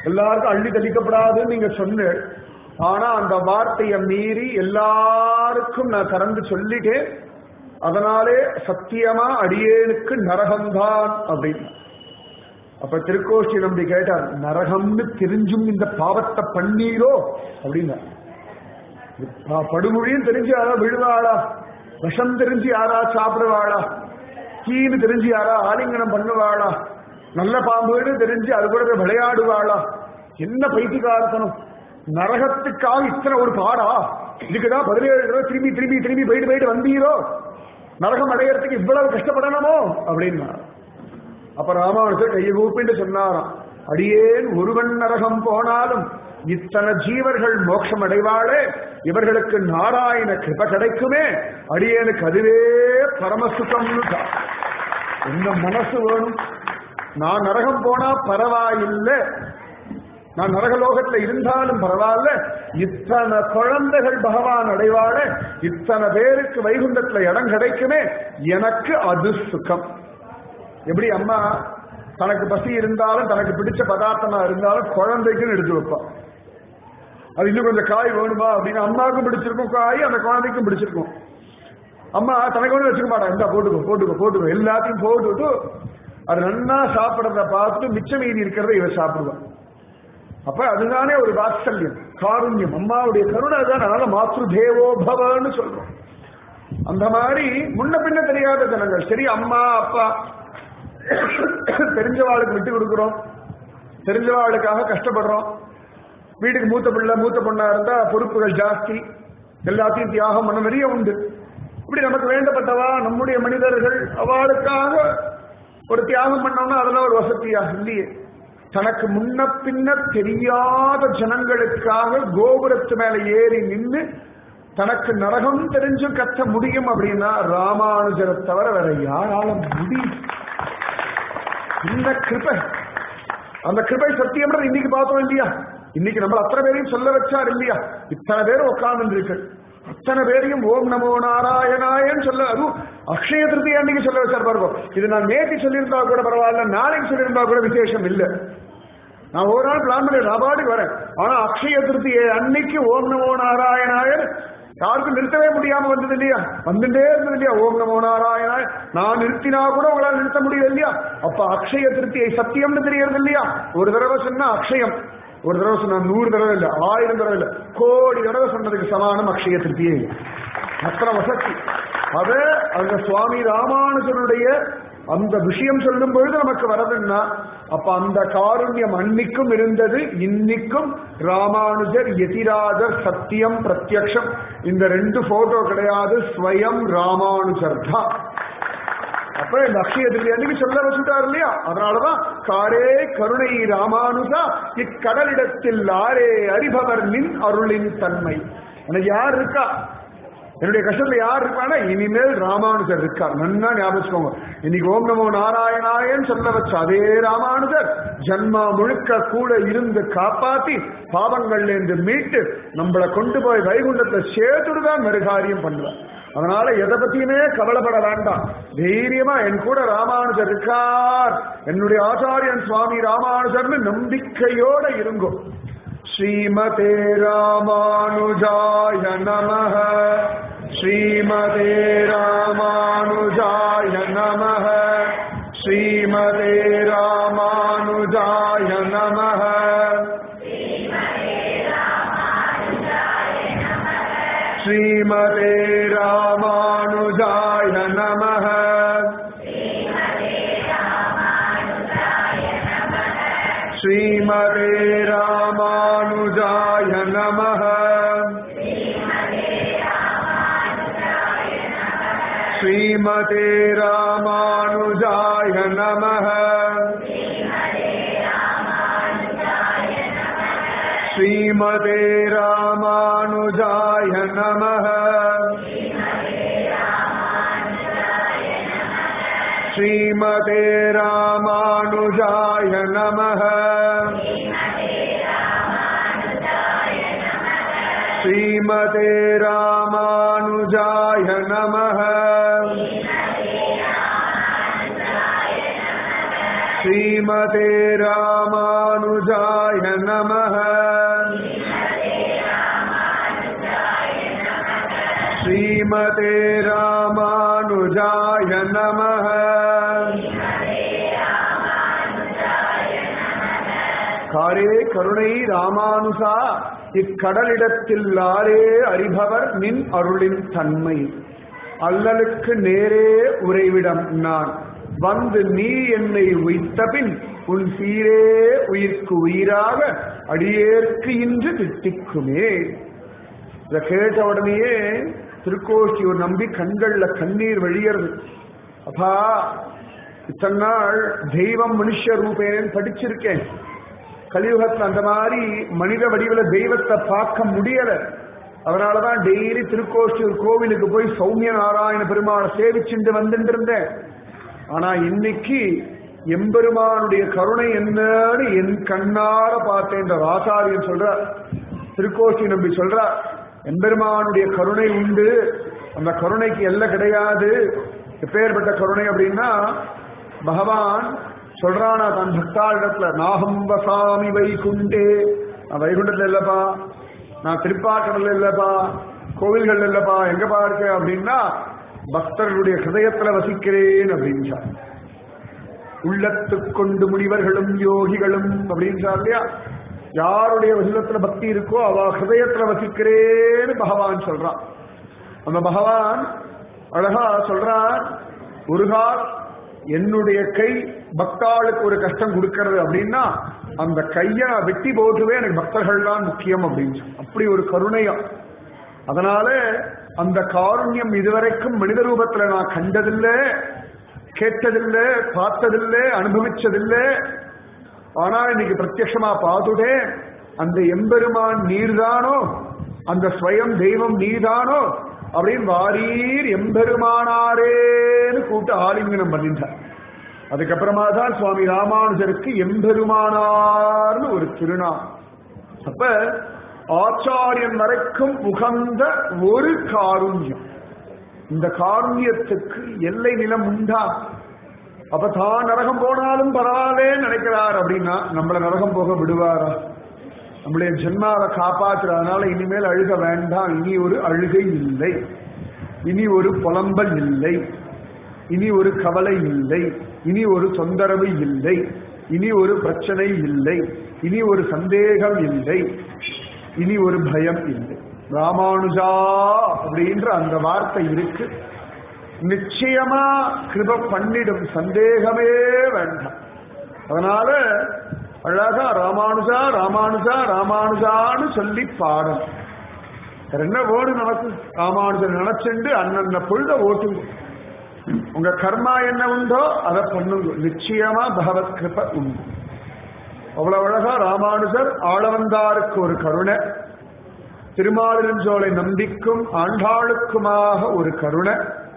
எல்லாருக்கும் அள்ளி தெளிக்கப்படாதுன்னு நீங்க சொன்ன ஆனா அந்த வார்த்தையை மீறி எல்லாருக்கும் நான் திறந்து சொல்லிட்டேன் அதனாலே சத்தியமா அடியேனுக்கு நரகம்தான் அப்படின்னு அப்ப திருக்கோஷ்டி நம்பி கேட்டார் நரகம்னு தெரிஞ்சும் இந்த பாவத்தை பண்ணீரோ அப்படின்னா ப- படுமொழியும் தெரிஞ்சு யாரா விழுவாளா விஷம் தெரிஞ்சு யாரா சாப்பிடுவாளா தீனு தெரிஞ்சு யாரா ஆலிங்கனம் பண்ணுவாளா நல்ல பாம்புன்னு தெரிஞ்சு அது கூட போய் விளையாடுவாளா என்ன பைத்தியகாரத்தனம் நரகத்துக்காக இத்தனை ஒரு பாடா இதுக்குதான் பதினேழு தடவை திரும்பி திரும்பி திரும்பி போயிட்டு போயிட்டு வந்தீரோ நரகம் அடையறதுக்கு இவ்வளவு கஷ்டப்படணுமோ அப்படின்னா அப்ப ராமானுஜர் கையை கூப்பிட்டு சொன்னாராம் அடியேன் ஒருவன் நரகம் போனாலும் இத்தனை ஜீவர்கள் மோட்சம் அடைவாளே இவர்களுக்கு நாராயண கிருப கிடைக்குமே அடியேனுக்கு அதுவே பரமசுகம்னு தான். என்ன மனசு வேணும் நான் நரகம் போனா பரவாயில்லை நான் நரகலோகத்துல இருந்தாலும் பரவாயில்ல இத்தனை குழந்தைகள் பகவான் அடைவாள இத்தனை பேருக்கு வைகுண்டத்துல இடம் கிடைக்குமே எனக்கு அது சுகம் எப்படி அம்மா தனக்கு பசி இருந்தாலும் தனக்கு பிடிச்ச பதார்த்தமா இருந்தாலும் குழந்தைக்குன்னு எடுத்து வைப்பா அது இன்னும் கொஞ்சம் காய் வேணுமா அப்படின்னு அம்மாவுக்கும் பிடிச்சிருக்கும் காய் அந்த குழந்தைக்கும் பிடிச்சிருக்கும் அம்மா தனக்கு ஒன்று வச்சுக்க மாட்டான் இந்தா போட்டுக்கோ போட்டுக்கோ போட்டுக்கோ எல்லாத்தையும் போட்டுட்டு அது நன்னா சாப்பிடறத பார்த்துட்டு மிச்ச மீதி இருக்கிறத இவ சாப்பிடுவான் அப்ப அதுதானே ஒரு வாத்சல்யம் காருண்யம் அம்மாவுடைய கருணை தான் அதனால மாத்ரு தேவோ பவன்னு சொல்றோம் அந்த மாதிரி முன்ன பின்ன தெரியாத ஜனங்கள் சரி அம்மா அப்பா தெரிஞ்சவாளுக்கு விட்டு கொடுக்குறோம் தெரிஞ்சவாளுக்காக கஷ்டப்படுறோம் வீட்டுக்கு மூத்த பிள்ளை மூத்த பொண்ணா இருந்தா பொறுப்புகள் ஜாஸ்தி எல்லாத்தையும் தியாகம் பண்ண நிறைய உண்டு இப்படி நமக்கு வேண்டப்பட்டவா நம்முடைய மனிதர்கள் அவளுக்காக ஒரு தியாகம் பண்ணோம்னா அதெல்லாம் ஒரு வசதியா இல்லையே தனக்கு முன்ன பின்ன தெரியாத ஜனங்களுக்காக கோபுரத்து மேல ஏறி நின்று தனக்கு நரகம் தெரிஞ்சு கத்த முடியும் அப்படின்னா ராமானுஜரை தவிர வேற யாரால முடியும் இந்த கிருபை அந்த கிருபை சத்தியம் இன்னைக்கு பார்த்தோம் இல்லையா இன்னைக்கு நம்ம அத்தனை பேரையும் சொல்ல வச்சார் இல்லையா இத்தனை பேர் உட்கார்ந்து இருக்கு அத்தனை பேரையும் ஓம் நமோ நாராயணாயன்னு சொல்ல அதுவும் அக்ஷய திருப்தி அன்னைக்கு சொல்ல வச்சார் பாருங்க இது நான் நேற்று சொல்லியிருந்தா கூட பரவாயில்ல நாளைக்கு சொல்லியிருந்தா கூட விசேஷம் இல்லை நான் ஒரு நாள் பிளான் பண்ணி நான் பாட்டுக்கு வரேன் ஆனா அக்ஷய திருப்தியை அன்னைக்கு ஓம் நமோ நாராயணாயர் யாருக்கும் நிறுத்தவே முடியாம வந்தது இல்லையா வந்துட்டே இருந்தது இல்லையா ஓம் நமோ நாராயணாய நான் நிறுத்தினா கூட உங்களால் நிறுத்த முடியல இல்லையா அப்ப அக்ஷய திருப்தியை சத்தியம்னு தெரியறது இல்லையா ஒரு தடவை சொன்னா அக்ஷயம் ஒரு தடவை சொன்னா நூறு தடவை இல்ல ஆயிரம் தடவை இல்ல கோடி தடவை சொன்னதுக்கு சமானம் அக்ஷய திருப்தியே இல்லை அத்தனை வசதி அத அந்த சுவாமி ராமானுஜனுடைய அந்த விஷயம் சொல்லும் பொழுது நமக்கு வரதுன்னா அப்ப அந்த காருண்யம் அன்னிக்கும் இருந்தது இன்னிக்கும் ராமானுஜர் எதிராஜர் சத்தியம் பிரத்யக்ஷம் இந்த ரெண்டு போட்டோ கிடையாது ஸ்வயம் ராமானுஜர் தான் அப்ப இந்த அக்ஷய திருதி அன்னைக்கு சொல்ல வச்சுட்டார் இல்லையா அதனாலதான் காரே கருணை ராமானுஜா இக்கடலிடத்தில் ஆரே அறிபவர் நின் அருளின் தன்மை எனக்கு யார் இருக்கா என்னுடைய கஷ்டத்துல யார் இருக்கானா இனிமேல் ராமானுஜர் இருக்கார் நன்னா ஞாபகம் வச்சுக்கோங்க இன்னைக்கு ஓம் நமோ நாராயணாயன் சொல்ல வச்ச அதே ராமானுஜர் ஜன்மா முழுக்க கூட இருந்து காப்பாத்தி பாவங்கள்ல இருந்து மீட்டு நம்மளை கொண்டு போய் வைகுண்டத்தை சேர்த்துடுதான் மெருகாரியம் பண்ணுவார் அதனால எதை பத்தியுமே கவலைப்பட வேண்டாம் தைரியமா என் கூட ராமானுஜர் இருக்கார் என்னுடைய ஆச்சாரியன் சுவாமி ராமானுஜர்னு நம்பிக்கையோட இருங்கோ ஸ்ரீமதே ராமானுஜாய நமः ஸ்ரீமதே ராமானுஜாய நமः ஸ்ரீமதே ராமானுஜாய நமः ஸ்ரீமதே ராமானுஜாய நமः श्रीमते रामानुजाय नमः श्रीमते रामानुजाय नमः श्रीमते रामानुजाय नमः श्रीमते रामानुजाय नमः श्रीमते रामानुजाय नमः श्रीमते रामानुजाय नमः श्रीमते रामानुजाय नमः காரே கருணை ராமானுசா இக்கடலிடத்தில் ஆரே அறிபவர் நின் அருளின் தன்மை அல்லலுக்கு நேரே உறைவிடம் நான் வந்து நீ என்னை உய்த்தபின் உன் சீரே உயிர்க்கு உயிராக அடியேற்கு இன்று திட்டிக்குமே இதை கேட்ட உடனேயே திருக்கோஷ்டியூர் நம்பி கண்கள்ல கண்ணீர் வழியறது அப்பா இத்தனை நாள் தெய்வம் மனுஷ ரூபேன்னு படிச்சிருக்கேன் கலியுகத்துல அந்த மாதிரி மனித வடிவுல தெய்வத்தை பார்க்க முடியல அதனாலதான் டெய்லி திருக்கோஷ்டியூர் கோவிலுக்கு போய் சௌமிய நாராயண பெருமாளை சேவிச்சுட்டு வந்துட்டு இருந்தேன் ஆனா இன்னைக்கு எம்பெருமானுடைய கருணை என்னன்னு என் கண்ணார பார்த்தேன் இந்த ஆச்சாரியன் சொல்ற திருக்கோஷ்டி நம்பி சொல்ற எம்பெருமானுடைய கருணை உண்டு அந்த கருணைக்கு எல்லை கிடையாது எப்பேற்பட்ட கருணை அப்படின்னா பகவான் சொல்றானா தன் பக்தாளிடத்துல நாகம் வசாமி வைகுண்டே நான் வைகுண்டத்துல இல்லப்பா நான் திருப்பாக்கடல்ல இல்லப்பா கோவில்கள் இல்லப்பா எங்கப்பா இருக்கேன் அப்படின்னா பக்தர்களுடைய ஹிருதயத்துல வசிக்கிறேன் அப்படின்றார் உள்ளத்துக் கொண்டு முனிவர்களும் யோகிகளும் அப்படின்றார் இல்லையா யாருடைய உள்ளத்துல பக்தி இருக்கோ அவ ஹிருதயத்துல வசிக்கிறேன்னு பகவான் சொல்றான் அந்த பகவான் அழகா சொல்றான் ஒரு கால் என்னுடைய கை பக்தாளுக்கு ஒரு கஷ்டம் கொடுக்கறது அப்படின்னா அந்த கையை நான் வெட்டி போட்டுவே எனக்கு பக்தர்கள் தான் முக்கியம் அப்படின்னு சொல்லி. அப்படி ஒரு கருணையம் அதனால அந்த காருண்யம் இதுவரைக்கும் மனித ரூபத்துல நான் கண்டதில்லை கேட்டதில்லை பார்த்ததில்லை அனுபவிச்சதில்லை ஆனா இன்னைக்கு பிரத்யட்சமா பார்த்துட்டேன் அந்த எம்பெருமான் நீர்தானோ அந்த ஸ்வயம் தெய்வம் நீதானோ அப்படின்னு வாரீர் எம்பெருமானாரேன்னு கூப்பிட்டு ஆலிங்கனம் பண்ணிட்டார் அதுக்கப்புறமா தான் சுவாமி ராமானுஜருக்கு எம்பெருமானார்னு ஒரு திருநாள் அப்ப ஆச்சாரியன் வரைக்கும் உகந்த ஒரு காருண்யம் இந்த காருண்யத்துக்கு எல்லை நிலம் உண்டா அப்ப தான் நரகம் போனாலும் பரவாயில்லேன்னு நினைக்கிறார் அப்படின்னா நம்மள நரகம் போக விடுவாரா நம்முடைய ஜென்மாவை காப்பாற்றுறதுனால இனிமேல் அழுக வேண்டாம் இனி ஒரு அழுகை இல்லை இனி ஒரு புலம்பல் இல்லை இனி ஒரு கவலை இல்லை இனி ஒரு தொந்தரவு இல்லை இனி ஒரு பிரச்சனை இல்லை இனி ஒரு சந்தேகம் இல்லை இனி ஒரு பயம் இல்லை ராமானுஜா அப்படின்ற அந்த வார்த்தை இருக்கு நிச்சயமா கிருப பண்ணிடும் சந்தேகமே வேண்டாம் அதனால அழகா ராமானுஜா ராமானுஜா ராமானுஜான்னு சொல்லி பாடம் வேற என்ன வேணும் நமக்கு ராமானுஜர் நினைச்சுண்டு அண்ணன் பொழுத ஓட்டுங்க உங்க கர்மா என்ன உண்டோ அதை பண்ணுங்க நிச்சயமா பகவத் கிருப உண்டு அவ்வளவு அழகா ராமானுஜர் ஆளவந்தாருக்கு ஒரு கருணை திருமாலிருஞ்சோலை நம்பிக்கும் ஆண்டாளுக்குமாக ஒரு கருணை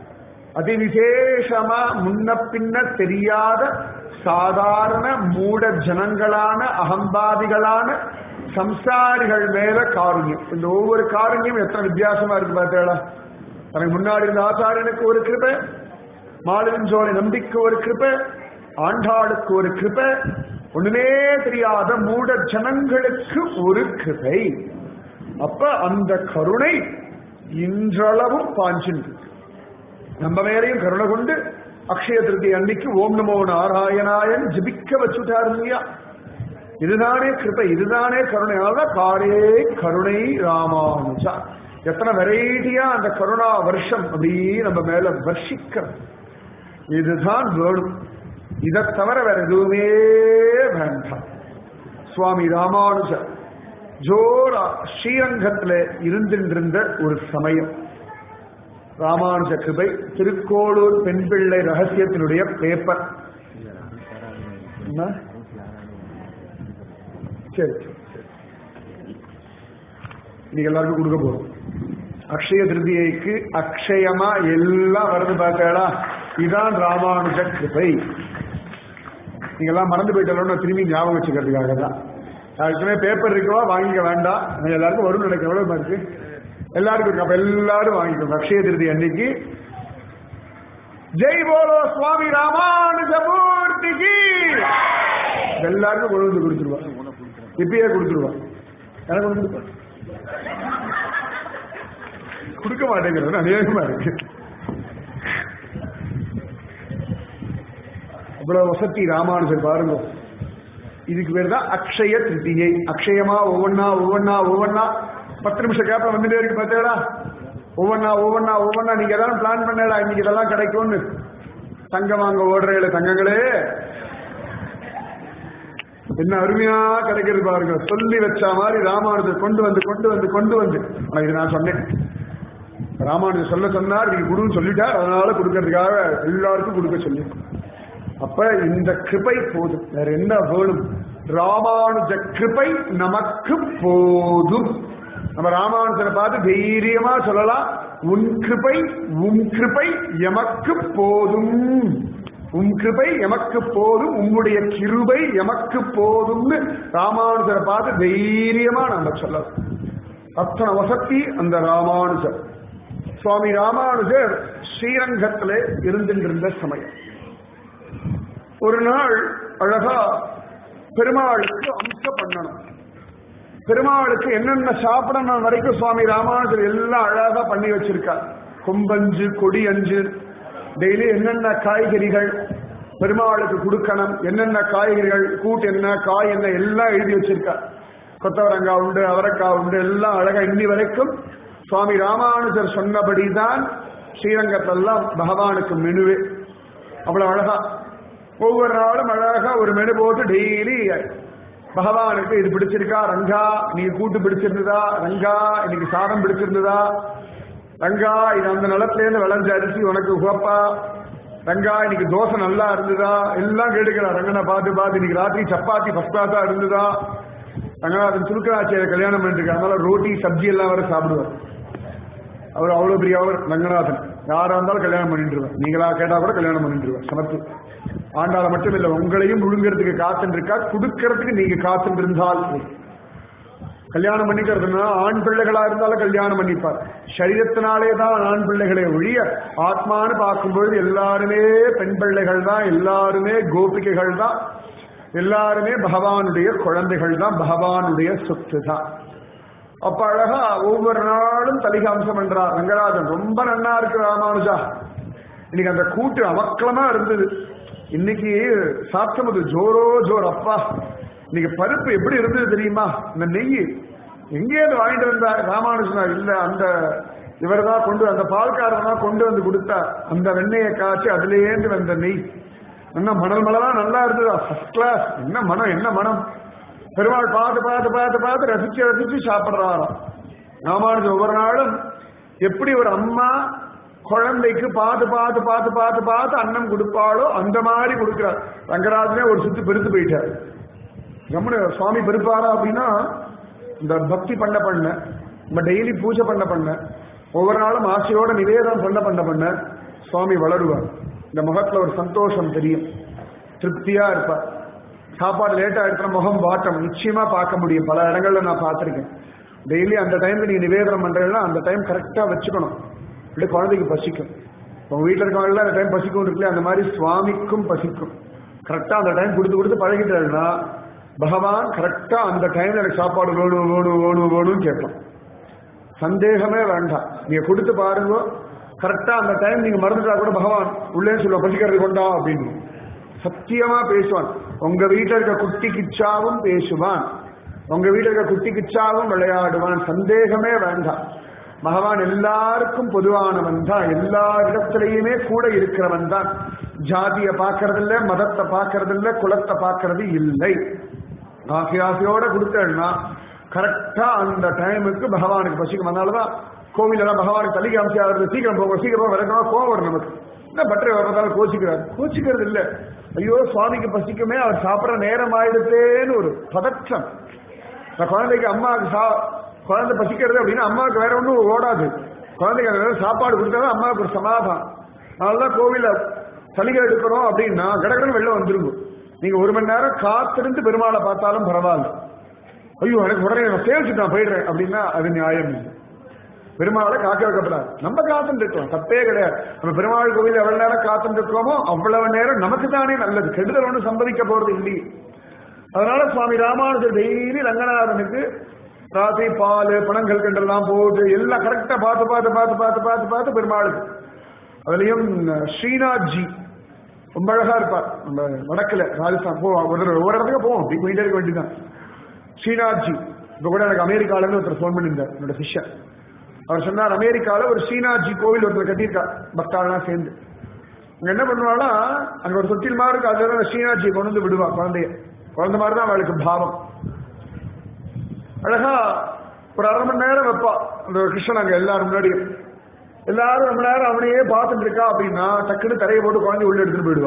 அதிவிசேஷமா முன்ன பின்ன தெரியாத சாதாரண மூட ஜனங்களான அகம்பாதிகளான சம்சாரிகள் மேல காருண்யம் இந்த ஒவ்வொரு காருண்யம் எத்தனை வித்தியாசமா இருக்கு பார்த்தேடா தனக்கு முன்னாடி இருந்த ஆச்சாரியனுக்கு ஒரு கிருபை மாலிருஞ்சோலை நம்பிக்கை ஒரு கிருபை ஆண்டாளுக்கு ஒரு கிருபை ஒண்ணுமே தெரியாத மூட ஜனங்களுக்கு ஒரு கிருபை அப்ப அந்த கருணை இன்றளவும் பாஞ்சின் நம்ம மேலையும் கருணை கொண்டு அக்ஷய திருத்தி அன்னைக்கு ஓம் நமோ நாராயணாயன் ஜபிக்க வச்சுட்டார் இல்லையா இதுதானே கிருபை இதுதானே கருணை அதான் காரே கருணை ராமானுஜா எத்தனை வெரைட்டியா அந்த கருணா வருஷம் அப்படியே நம்ம மேல வர்ஷிக்கிறது இதுதான் வேணும் இதை தவிர வேற எதுவுமே வேண்டாம் சுவாமி ராமானுஜர் ஜோரா ஸ்ரீரங்கத்துல இருந்திருந்த ஒரு சமயம் ராமானுஜ கிருபை திருக்கோளூர் பெண் பிள்ளை ரகசியத்தினுடைய பேப்பர் என்ன? சரி சரி, சரி. இன்னைக்கு எல்லாருக்கும் கொடுக்க போறோம் அக்ஷய திருதியைக்கு அக்ஷயமா எல்லாம் வருது பார்த்தாடா இதான் ராமானுஜ கிருபை நீங்க எல்லாம் மறந்து போயிட்டாலும் திரும்பி ஞாபகம் வச்சுக்கிறதுக்காக தான் யாருக்குமே பேப்பர் இருக்கவா வாங்கிக்க வேண்டாம் நான் எல்லாருக்கும் வரும்னு நினைக்கிறேன் எவ்வளவு இருக்கு எல்லாருக்கும் இருக்கு அப்ப எல்லாரும் வாங்கிக்கோங்க அக்ஷய திருதி அன்னைக்கு ஜெய் போலோ சுவாமி ராமானுஜமூர்த்திக்கு எல்லாருக்கும் கொண்டு வந்து கொடுத்துருவா இப்பயே கொடுத்துருவா எனக்கு கொண்டு கொடுப்பா கொடுக்க மாட்டேங்கிறது அநேகமா இருக்கு அவ்வளவு வசதி ராமானுஜர் பாருங்க இதுக்கு பேர் தான் அக்ஷய திருத்தியை அக்ஷயமா ஒவ்வொன்னா ஒவ்வொன்னா ஒவ்வொன்னா பத்து நிமிஷம் கேப்ல வந்துட்டே இருக்கு பார்த்தேடா ஒவ்வொன்னா ஒவ்வொன்னா ஒவ்வொன்னா நீங்க எதாவது பிளான் பண்ணடா இன்னைக்கு இதெல்லாம் கிடைக்கும்னு தங்கம் வாங்க ஓடுறீங்கள தங்கங்களே என்ன அருமையா கிடைக்கிறது பாருங்க சொல்லி வச்ச மாதிரி ராமானுஜர் கொண்டு வந்து கொண்டு வந்து கொண்டு வந்து ஆனா இது நான் சொன்னேன் ராமானுஜர் சொல்ல சொன்னார் நீங்க குடுன்னு சொல்லிட்டார் அதனால கொடுக்கறதுக்காக எல்லாருக்கும் கொடுக்க சொல்லி அப்ப இந்த கிருபை போதும் வேற என்ன வேணும் ராமானுஜ கிருபை நமக்கு போதும் நம்ம ராமானுஜரை பார்த்து தைரியமா சொல்லலாம் உன் கிருபை உன் கிருபை எமக்கு போதும் உன் கிருபை எமக்கு போதும் உன்னுடைய கிருபை எமக்கு போதும்னு ராமானுஜரை பார்த்து தைரியமா நம்ம சொல்லலாம் அத்தனை வசதி அந்த ராமானுஜர் சுவாமி ராமானுஜர் ஸ்ரீரங்கத்திலே இருந்திருந்த சமயம் ஒரு நாள் அழகா பெருமாளுக்கு அம்ச பண்ணணும் பெருமாளுக்கு என்னென்ன சாப்பிடணும் வரைக்கும் சுவாமி ராமானுஜர் எல்லாம் அழகா பண்ணி வச்சிருக்கார் கொம்பஞ்சு கொடி அஞ்சு டெய்லி என்னென்ன காய்கறிகள் பெருமாளுக்கு கொடுக்கணும் என்னென்ன காய்கறிகள் கூட்டு என்ன காய் என்ன எல்லாம் எழுதி வச்சிருக்கார் கொத்தவரங்காய் உண்டு அவரைக்காய் உண்டு எல்லாம் அழகா இன்னி வரைக்கும் சுவாமி ராமானுஜர் சொன்னபடிதான் ஸ்ரீரங்கத்தெல்லாம் பகவானுக்கு மெனுவே அவ்வளவு அழகா ஒவ்வொரு நாளும் அழகா ஒரு மெனு போட்டு டெய்லி பகவானுக்கு இது பிடிச்சிருக்கா ரங்கா நீ கூட்டு பிடிச்சிருந்ததா ரங்கா இன்னைக்கு சாதம் பிடிச்சிருந்ததா ரங்கா இது அந்த நிலத்துல இருந்து விளைஞ்ச அரிசி உனக்கு உகப்பா ரங்கா இன்னைக்கு தோசை நல்லா இருந்ததா எல்லாம் கேட்டுக்கலாம் ரங்கனை பார்த்து பார்த்து இன்னைக்கு ராத்திரி சப்பாத்தி ஃபர்ஸ்ட் கிளாஸா இருந்ததா ரங்கநாதன் சுருக்கராச்சியை கல்யாணம் பண்ணிட்டு அதனால ரோட்டி சப்ஜி எல்லாம் வர சாப்பிடுவார் அவர் அவ்வளவு பெரிய அவர் ரங்கநாதன் யாரா இருந்தாலும் கல்யாணம் பண்ணிட்டுருவார் நீங்களா கேட்டா கூட கல்யாணம் பண்ணிட்டுருவார் சமத்து ஆண்டாள மட்டும் இல்ல உங்களையும் முழுங்கிறதுக்கு காத்துட்டு இருக்கா கொடுக்கறதுக்கு நீங்க காத்துட்டு இருந்தால் போதும். கல்யாணம் பண்ணிக்கிறதுனா ஆண் பிள்ளைகளா இருந்தாலும் கல்யாணம் பண்ணிப்பார் சரீரத்தினாலே தான் ஆண் பிள்ளைகளை ஒழிய ஆத்மான்னு பார்க்கும்பொழுது எல்லாருமே பெண் பிள்ளைகள் தான் எல்லாருமே கோபிகைகள் தான் எல்லாருமே பகவானுடைய குழந்தைகள் தான் பகவானுடைய சொத்து தான் அப்ப அழகா ஒவ்வொரு நாளும் தலிகாம்சம் என்றார் ரங்கராஜன் ரொம்ப நன்னா இருக்கு ராமானுஜா இன்னைக்கு அந்த கூட்டு அவக்கலமா இருந்தது இன்னைக்கு சாப்பிட்டது ஜோரோ ஜோர் அப்பா இன்னைக்கு பருப்பு எப்படி இருந்தது தெரியுமா இந்த நெய் எங்கேயாவது வாங்கிட்டு வந்தா ராமானுஜனா இல்ல அந்த இவர் தான் கொண்டு அந்த பால்காரன் தான் கொண்டு வந்து கொடுத்தார் அந்த வெண்ணெயை காய்ச்சி அதுலேருந்து வந்த நெய் என்ன மணல் மலரா நல்லா இருந்ததா ஃபர்ஸ்ட் கிளாஸ் என்ன மனம் என்ன மனம் பெருமாள் பார்த்து பார்த்து பார்த்து பார்த்து ரசிச்சு ரசிச்சு சாப்பிடுறாராம் ராமானுஜன் ஒவ்வொரு நாளும் எப்படி ஒரு அம்மா குழந்தைக்கு பார்த்து பார்த்து பார்த்து பார்த்து பார்த்து அன்னம் கொடுப்பாளோ அந்த மாதிரி கொடுக்கிறார் ரங்கராஜனே ஒரு சுத்து பெருத்து போயிட்டார் ரமண சுவாமி பெருப்பாரா அப்படின்னா இந்த பக்தி பண்ண பண்ண நம்ம டெய்லி பூஜை பண்ண பண்ண ஒவ்வொரு நாளும் ஆசையோட நிவேதனம் பண்ண பண்ண பண்ண சுவாமி வளருவார் இந்த முகத்துல ஒரு சந்தோஷம் தெரியும் திருப்தியா இருப்பார் சாப்பாடு லேட்டா இருக்கிற முகம் வாட்டம் நிச்சயமா பார்க்க முடியும் பல இடங்கள்ல நான் பார்த்திருக்கேன் டெய்லி அந்த டைம்ல நீங்க நிவேதனம் பண்றீங்கன்னா அந்த டைம் கரெக்டா வச்சுக்கணும் இல்லை குழந்தைக்கு பசிக்கும் உங்க வீட்டில் இருக்கவங்க அந்த டைம் பசிக்கும் இருக்குல்ல அந்த மாதிரி சுவாமிக்கும் பசிக்கும் கரெக்டா அந்த டைம் கொடுத்து கொடுத்து பழகிட்டாருன்னா பகவான் கரெக்டா அந்த டைம்ல எனக்கு சாப்பாடு வேணும் வேணும் வேணும் வேணும்னு கேட்பான் சந்தேகமே வேண்டாம் நீங்க கொடுத்து பாருங்க கரெக்டா அந்த டைம் நீங்க மறந்துட்டா கூட பகவான் உள்ளே சொல்லுவான் பசிக்கிறது கொண்டா அப்படின்னு சத்தியமா பேசுவான் உங்க வீட்டில் இருக்க குட்டி கிச்சாவும் பேசுவான் உங்க வீட்டில் இருக்க குட்டி கிச்சாவும் விளையாடுவான் சந்தேகமே வேண்டாம் பகவான் எல்லாருக்கும் பொதுவானவன் தான் எல்லா இடத்திலையுமே கூட இருக்கிறவன் தான் ஜாதிய பார்க்கறது இல்ல மதத்தை பார்க்கறது இல்ல குலத்தை பார்க்கறது இல்லை ஆசை ஆசையோட கொடுத்தேன்னா கரெக்டா அந்த டைமுக்கு பகவானுக்கு பசிக்கும் அதனாலதான் கோவிலெல்லாம் பகவானுக்கு தலிகை அம்சி ஆகிறது சீக்கிரம் போக சீக்கிரம் போக விளக்கமா கோவம் வரும் நமக்கு என்ன பட்டரை வர்றதால கோச்சிக்கிறார் கோச்சிக்கிறது இல்ல ஐயோ சுவாமிக்கு பசிக்குமே அவர் சாப்பிட்ற நேரம் ஆயிடுத்தேன்னு ஒரு பதற்றம் இந்த குழந்தைக்கு அம்மாவுக்கு சா குழந்தை பசிக்கிறது அப்படின்னா அம்மாவுக்கு வேற ஒன்றும் ஓடாது குழந்தைக்கு அந்த நேரம் சாப்பாடு கொடுத்தாதான் அம்மாவுக்கு ஒரு சமாதானம் அதனாலதான் கோவில சலுகை எடுக்கிறோம் அப்படின்னா கடகடன் வெளில வந்துருங்க நீங்க ஒரு மணி நேரம் காத்திருந்து பெருமாளை பார்த்தாலும் பரவாயில்ல ஐயோ எனக்கு உடனே நான் சேவிச்சு நான் போயிடுறேன் அப்படின்னா அது நியாயம் இல்லை பெருமாளை காக்க வைக்கப்படாது நம்ம காத்துட்டு இருக்கோம் தப்பே கிடையாது நம்ம பெருமாள் கோவில் எவ்வளவு நேரம் காத்துட்டு இருக்கோமோ அவ்வளவு நேரம் நமக்கு தானே நல்லது கெடுதல் ஒன்றும் சம்பவிக்க போறது இல்லையே அதனால சுவாமி ராமானுஜர் டெய்லி ரங்கநாதனுக்கு ராத்திரி பால் பணங்கள் கண்டெல்லாம் போட்டு எல்லாம் கரெக்டா பார்த்து பார்த்து பார்த்து பார்த்து பார்த்து பார்த்து பெருமாளுக்கு அதுலயும் ஸ்ரீநாத்ஜி ரொம்ப அழகா இருப்பார் நம்ம வடக்குல ராஜஸ்தான் போ ஒரு தடவை ஒவ்வொரு இடத்துக்கு போவோம் அப்படி போயிட்டே இருக்க வேண்டியதுதான் ஸ்ரீநாத்ஜி இப்ப கூட எனக்கு அமெரிக்கால இருந்து ஒருத்தர் ஃபோன் பண்ணியிருந்தார் என்னோட சிஷ்யர் அவர் சொன்னார் அமெரிக்கால ஒரு ஸ்ரீநாத்ஜி கோவில் ஒருத்தர் கட்டியிருக்கா பக்தாலாம் சேர்ந்து அங்க என்ன பண்ணுவானா அங்க ஒரு தொட்டில் மாதிரி இருக்கு அதுல தான் ஸ்ரீநாத்ஜி கொண்டு வந்து விடுவா குழந்தைய குழந்தை மாதிரி தான் அவளுக்கு பாவம் அழகா ஒரு அரை மணி நேரம் வைப்பா அந்த கிருஷ்ணன் அங்க எல்லாரும் முன்னாடியும் எல்லாரும் ரொம்ப நேரம் அவனையே பார்த்துட்டு இருக்கா அப்படின்னா டக்குன்னு தரையை போட்டு குழந்தை உள்ள எடுத்துட்டு போயிடுவா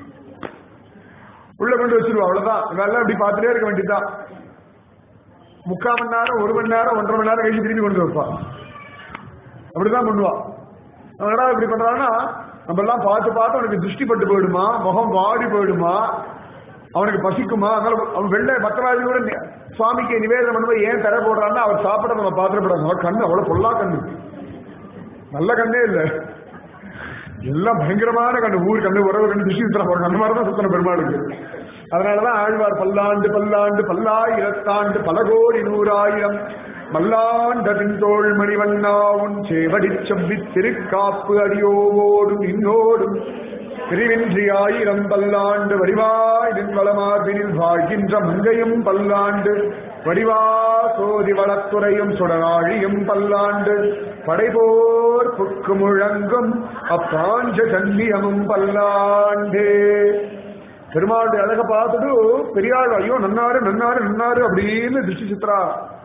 உள்ள கொண்டு வச்சிருவா அவ்வளவுதான் நல்லா இப்படி பார்த்துட்டே இருக்க வேண்டியதுதான் முக்கால் மணி நேரம் ஒரு மணி நேரம் ஒன்றரை மணி நேரம் கழிச்சு திரும்பி கொண்டு வைப்பா அப்படிதான் பண்ணுவா அதனால இப்படி பண்றான்னா நம்ம எல்லாம் பார்த்து பார்த்து அவனுக்கு திருஷ்டி பட்டு போயிடுமா முகம் வாடி போயிடுமா அவனுக்கு பசிக்குமா அதனால அவன் வெள்ளை பக்தராஜி கூட நி- சுவாமிக்கு நிவேதனம் பண்ணும்போது ஏன் தர போடுறான்னா அவர் சாப்பிட நம்ம பாத்திரப்படாது அவர் கண்ணு அவ்வளவு பொல்லா கண்ணு நல்ல கண்ணே இல்ல எல்லாம் பயங்கரமான கண்ணு ஊர் கண்ணு உறவு கண்ணு திருஷ்டி சுத்தர போறாங்க அந்த மாதிரி தான் சுத்தன பெருமாளுக்கு அதனாலதான் ஆழ்வார் பல்லாண்டு பல்லாண்டு பல்லாயிரத்தாண்டு பல கோடி நூறாயிரம் மல்லாண்டதின் தோள் மணிவண்ணா உன் சேவடி செவ்வி திருக்காப்பு அடியோவோடும் இன்னோடும் பிரிவின்றி ஆயிரம் பல்லாண்டு வடிவாய் நின்வளமார்பினில் வாழ்கின்ற மங்கையும் பல்லாண்டு வடிவா சோதி வளத்துறையும் சுடராழியும் பல்லாண்டு படைபோர் புக்கு முழங்கும் அப்பாஞ்ச கல்லியமும் பல்லாண்டே பெருமாளுடைய அழக பார்த்துட்டு பெரியாள் ஐயோ நன்னாரு நன்னாரு நன்னாரு அப்படின்னு திருஷ்டி சித்ரா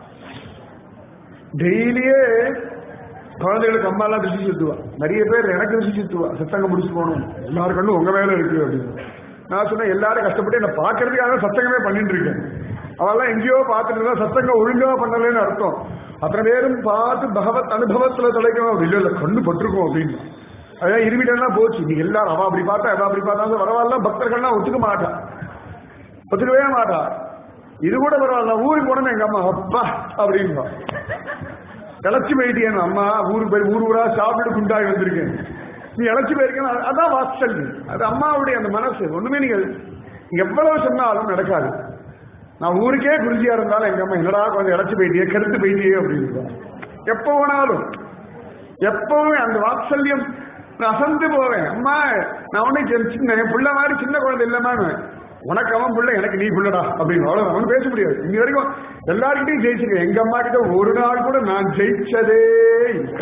டெய்லியே குழந்தைகளுக்கு அம்மா எல்லாம் திருஷ்டி சுத்துவா நிறைய பேர் எனக்கு திருஷ்டி சுத்துவா சத்தங்கம் முடிச்சு போகணும் எல்லாரும் கண்ணும் உங்க வேலை இருக்கு அப்படின்னு நான் சொன்னேன் எல்லாரும் கஷ்டப்பட்டு என்ன பாக்குறதுக்காக சத்தங்கமே பண்ணிட்டு இருக்கேன் அவெல்லாம் எங்கேயோ பார்த்துட்டு இருந்தா சத்தங்கம் ஒழுங்கா பண்ணலன்னு அர்த்தம் அத்தனை பேரும் பார்த்து பகவத் அனுபவத்துல தொலைக்கணும் அப்படி இல்ல இல்ல கண்ணு பட்டிருக்கும் அப்படின்னு அதான் இருமிட்டா போச்சு நீ எல்லாரும் அவ அப்படி பார்த்தா அவ அப்படி பார்த்தா பரவாயில்ல பக்தர்கள்லாம் ஒத்துக்க மாட்டா ஒத்துக்கவே மாட்டா இது கூட பரவாயில்ல ஊருக்கு போனோம் எங்க அம்மா அப்பா அப்படின்பா இழைச்சி போயிட்டேன் அம்மா ஊருக்கு போய் ஊர் ஊரா சாப்பிட்டு குண்டாகி வந்திருக்கேன் நீ இழைச்சி போயிருக்கேன் அது- அதான் வாத்சல்யம் அது அம்மாவுடைய அந்த மனசு ஒண்ணுமே நீங்க நீங்க எவ்வளவு சொன்னாலும் நடக்காது நான் ஊருக்கே குருஜியா இருந்தாலும் எங்க அம்மா என்னடா கொஞ்சம் இழைச்சி போயிட்டியே கருத்து போயிட்டியே அப்படின்னு எப்ப வேணாலும் எப்பவுமே அந்த வாத்சல்யம் நான் அசந்து போவேன் அம்மா நான் உனக்கு சின்ன என் புள்ள மாதிரி சின்ன குழந்தை இல்லம்மான்னு உனக்கு அவன் புள்ள எனக்கு நீ புள்ளடா அப்படின்னு அவ்வளவு அவனு பேச முடியாது இன்னி வரைக்கும் எல்லார்கிட்டையும் ஜெயிச்சிருக்கேன் எங்க அம்மா கிட்ட ஒரு நாள் கூட நான் ஜெயிச்சதே இல்லை